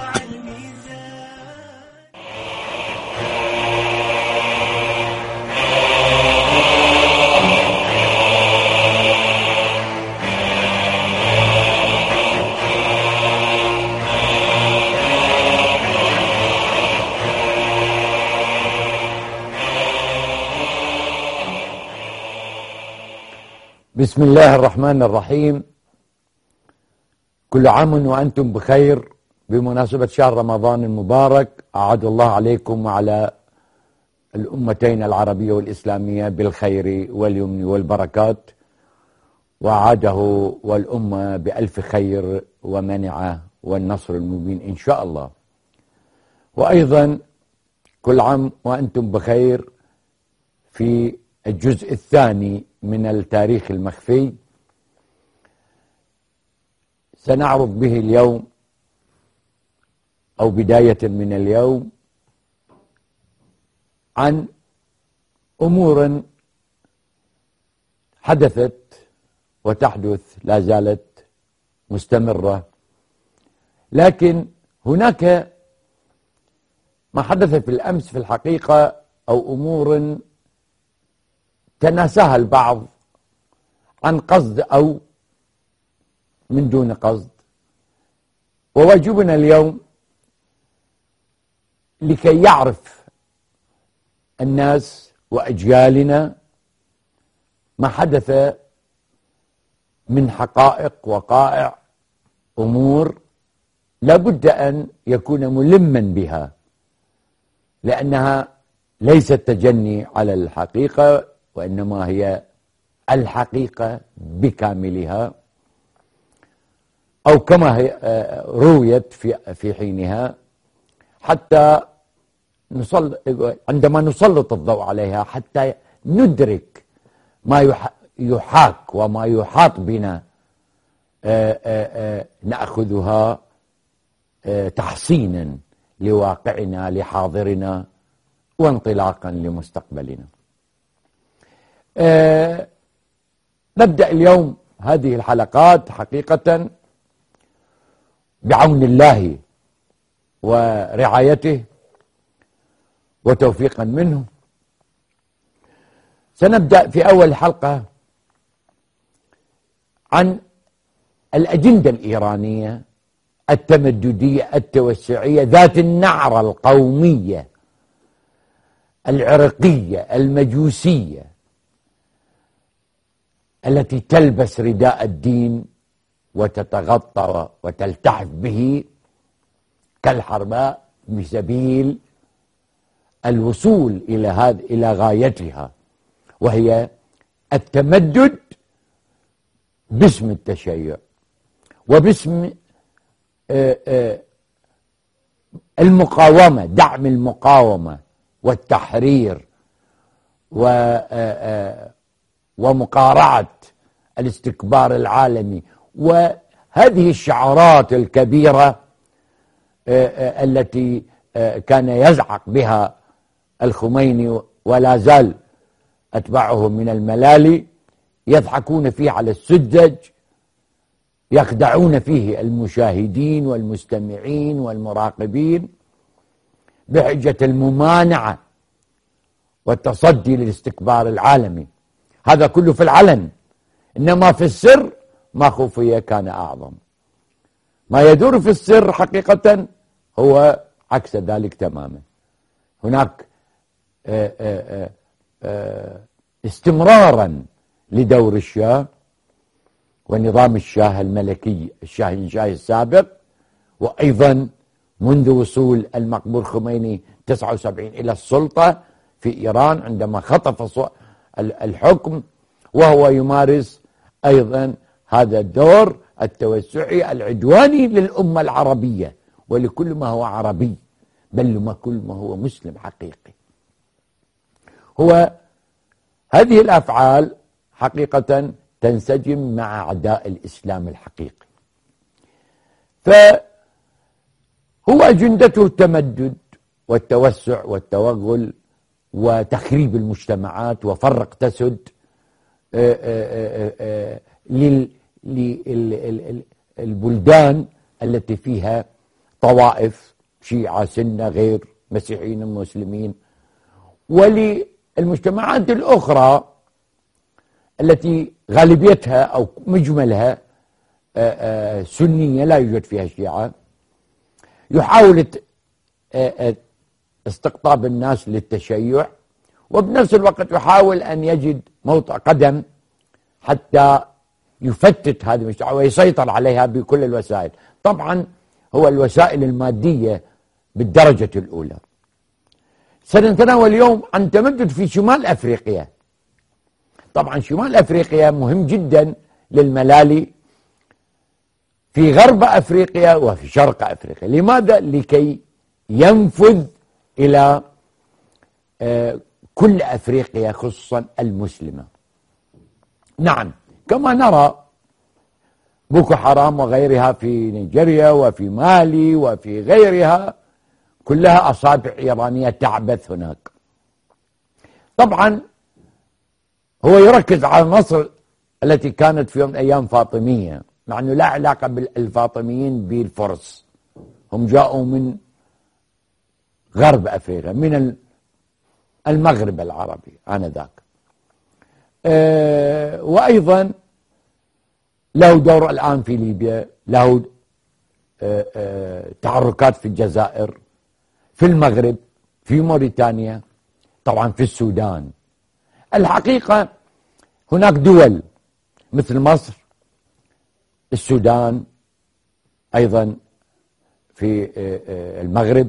K: بسم الله الرحمن الرحيم كل عام وأنتم بخير بمناسبة شهر رمضان المبارك أعاد الله عليكم وعلى الأمتين العربية والإسلامية بالخير واليمن والبركات وعاده والأمة بألف خير ومنعة والنصر المبين إن شاء الله وأيضا كل عام وأنتم بخير في الجزء الثاني من التاريخ المخفي سنعرض به اليوم أو بداية من اليوم عن أمور حدثت وتحدث لا زالت مستمرة لكن هناك ما حدث في الأمس في الحقيقة أو أمور تناساها البعض عن قصد أو من دون قصد وواجبنا اليوم لكي يعرف الناس وأجيالنا ما حدث من حقائق وقائع أمور لابد أن يكون ملما بها لأنها ليست تجني على الحقيقة وإنما هي الحقيقة بكاملها أو كما هي رويت في في حينها حتى نصل عندما نسلط الضوء عليها حتى ندرك ما يحاك وما يحاط بنا نأخذها تحصينا لواقعنا لحاضرنا وانطلاقا لمستقبلنا أه نبدأ اليوم هذه الحلقات حقيقة بعون الله ورعايته وتوفيقا منه سنبدأ في أول حلقة عن الأجندة الإيرانية التمددية التوسعية ذات النعرة القومية العرقية المجوسية التي تلبس رداء الدين وتتغطى وتلتحف به كالحرباء بسبيل الوصول إلى هذا إلى غايتها وهي التمدد باسم التشيع وباسم آه، آه، المقاومة دعم المقاومة والتحرير آه، ومقارعة الاستكبار العالمي وهذه الشعارات الكبيرة التي كان يزعق بها الخميني ولا زال أتباعه من الملالي يضحكون فيه على السذج يخدعون فيه المشاهدين والمستمعين والمراقبين بحجة الممانعة والتصدي للاستكبار العالمي هذا كله في العلن إنما في السر ما خفي كان أعظم ما يدور في السر حقيقة هو عكس ذلك تماما هناك آه، آه، آه، استمرارا لدور الشاه ونظام الشاه الملكي الشاهنشاهي السابق وأيضا منذ وصول المقبول خميني 79 إلى السلطة في إيران عندما خطف الحكم وهو يمارس أيضا هذا الدور التوسعي العدواني للأمة العربية ولكل ما هو عربي بل لما كل ما هو مسلم حقيقي هو هذه الأفعال حقيقة تنسجم مع أعداء الإسلام الحقيقي فهو أجندته التمدد والتوسع والتوغل وتخريب المجتمعات وفرق تسد للبلدان التي فيها طوائف شيعة سنة غير مسيحيين مسلمين وللمجتمعات الأخرى التي غالبيتها أو مجملها آه، آه، سنية لا يوجد فيها شيعة يحاول آه، استقطاب الناس للتشيع وبنفس الوقت يحاول أن يجد موطأ قدم حتى يفتت هذه المجتمع ويسيطر عليها بكل الوسائل طبعا هو الوسائل المادية بالدرجة الأولى سنتناول اليوم عن تمدد في شمال أفريقيا طبعا شمال أفريقيا مهم جدا للملالي في غرب أفريقيا وفي شرق أفريقيا لماذا؟ لكي ينفذ إلى آه، كل أفريقيا خصوصا المسلمة نعم كما نرى بوكو حرام وغيرها في نيجيريا وفي مالي وفي غيرها كلها أصابع إيرانية تعبث هناك طبعا هو يركز على مصر التي كانت في يوم من الأيام فاطمية مع أنه لا علاقة بالفاطميين بالفرس هم جاءوا من غرب أفريقيا من المغرب العربي آنذاك أه وأيضا له دور الآن في ليبيا له أه أه تحركات في الجزائر في المغرب في موريتانيا طبعا في السودان الحقيقة هناك دول مثل مصر السودان أيضا في آه، آه، المغرب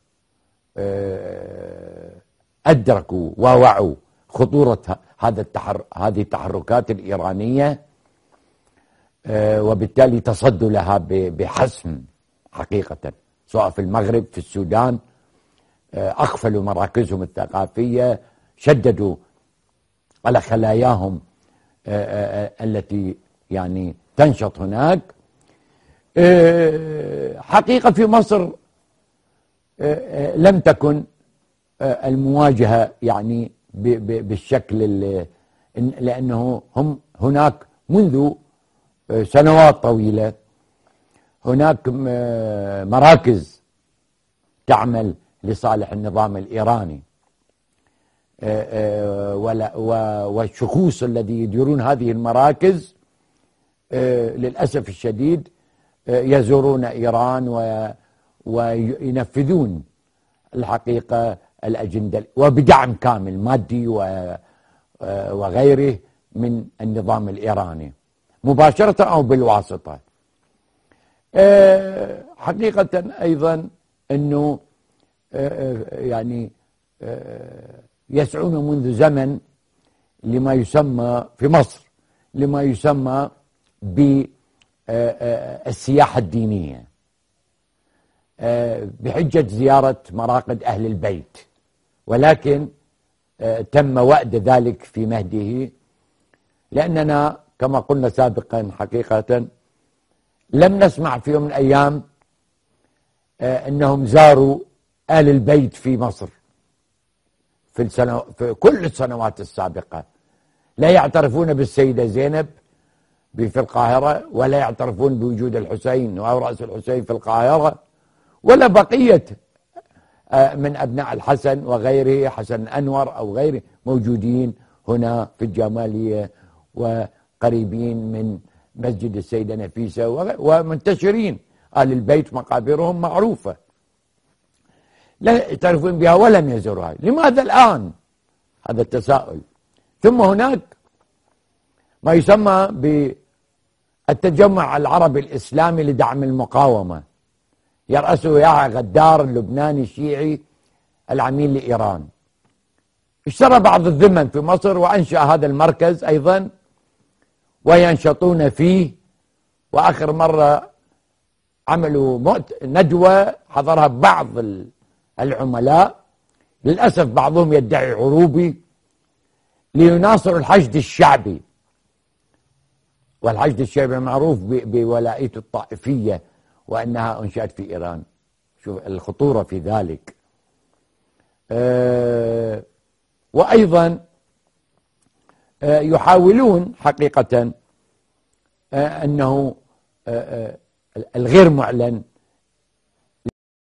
K: آه، أدركوا ووعوا خطورة هذا التحر... هذه التحركات الإيرانية وبالتالي تصدوا لها بحسم حقيقة سواء في المغرب في السودان أقفلوا مراكزهم الثقافية شددوا على خلاياهم التي يعني تنشط هناك آه، حقيقة في مصر آه، آه، لم تكن المواجهة يعني بالشكل لأنه هم هناك منذ سنوات طويلة هناك مراكز تعمل لصالح النظام الإيراني والشخوص الذي يديرون هذه المراكز آه، للأسف الشديد آه، يزورون إيران وينفذون الحقيقة الأجندة وبدعم كامل مادي آه، وغيره من النظام الإيراني مباشرة أو بالواسطة حقيقة أيضا أنه يعني يسعون منذ زمن لما يسمى في مصر لما يسمى بالسياحة الدينية آه، بحجة زيارة مراقد أهل البيت ولكن آه، تم وأد ذلك في مهده لأننا كما قلنا سابقا حقيقة لم نسمع في يوم من الأيام آه، أنهم زاروا أهل البيت في مصر في, السنة في كل السنوات السابقة لا يعترفون بالسيدة زينب في القاهرة ولا يعترفون بوجود الحسين أو رأس الحسين في القاهرة ولا بقية آه، من أبناء الحسن وغيره حسن أنور أو غيره موجودين هنا في الجمالية وقريبين من مسجد السيدة نفيسة ومنتشرين آل البيت مقابرهم معروفة لا يعترفون بها ولم يزوروها لماذا الآن هذا التساؤل ثم هناك ما يسمى بالتجمع العربي الإسلامي لدعم المقاومة يرأسه يا غدار اللبناني الشيعي العميل لإيران اشترى بعض الذمم في مصر وأنشأ هذا المركز أيضا وينشطون فيه وآخر مرة عملوا ندوة حضرها بعض العملاء للأسف بعضهم يدعي عروبي ليناصر الحشد الشعبي والحشد الشعبي معروف بولائيته الطائفية وأنها أنشأت في إيران شوف الخطورة في ذلك أه وأيضا أه يحاولون حقيقة أه أنه أه, آه، الغير معلن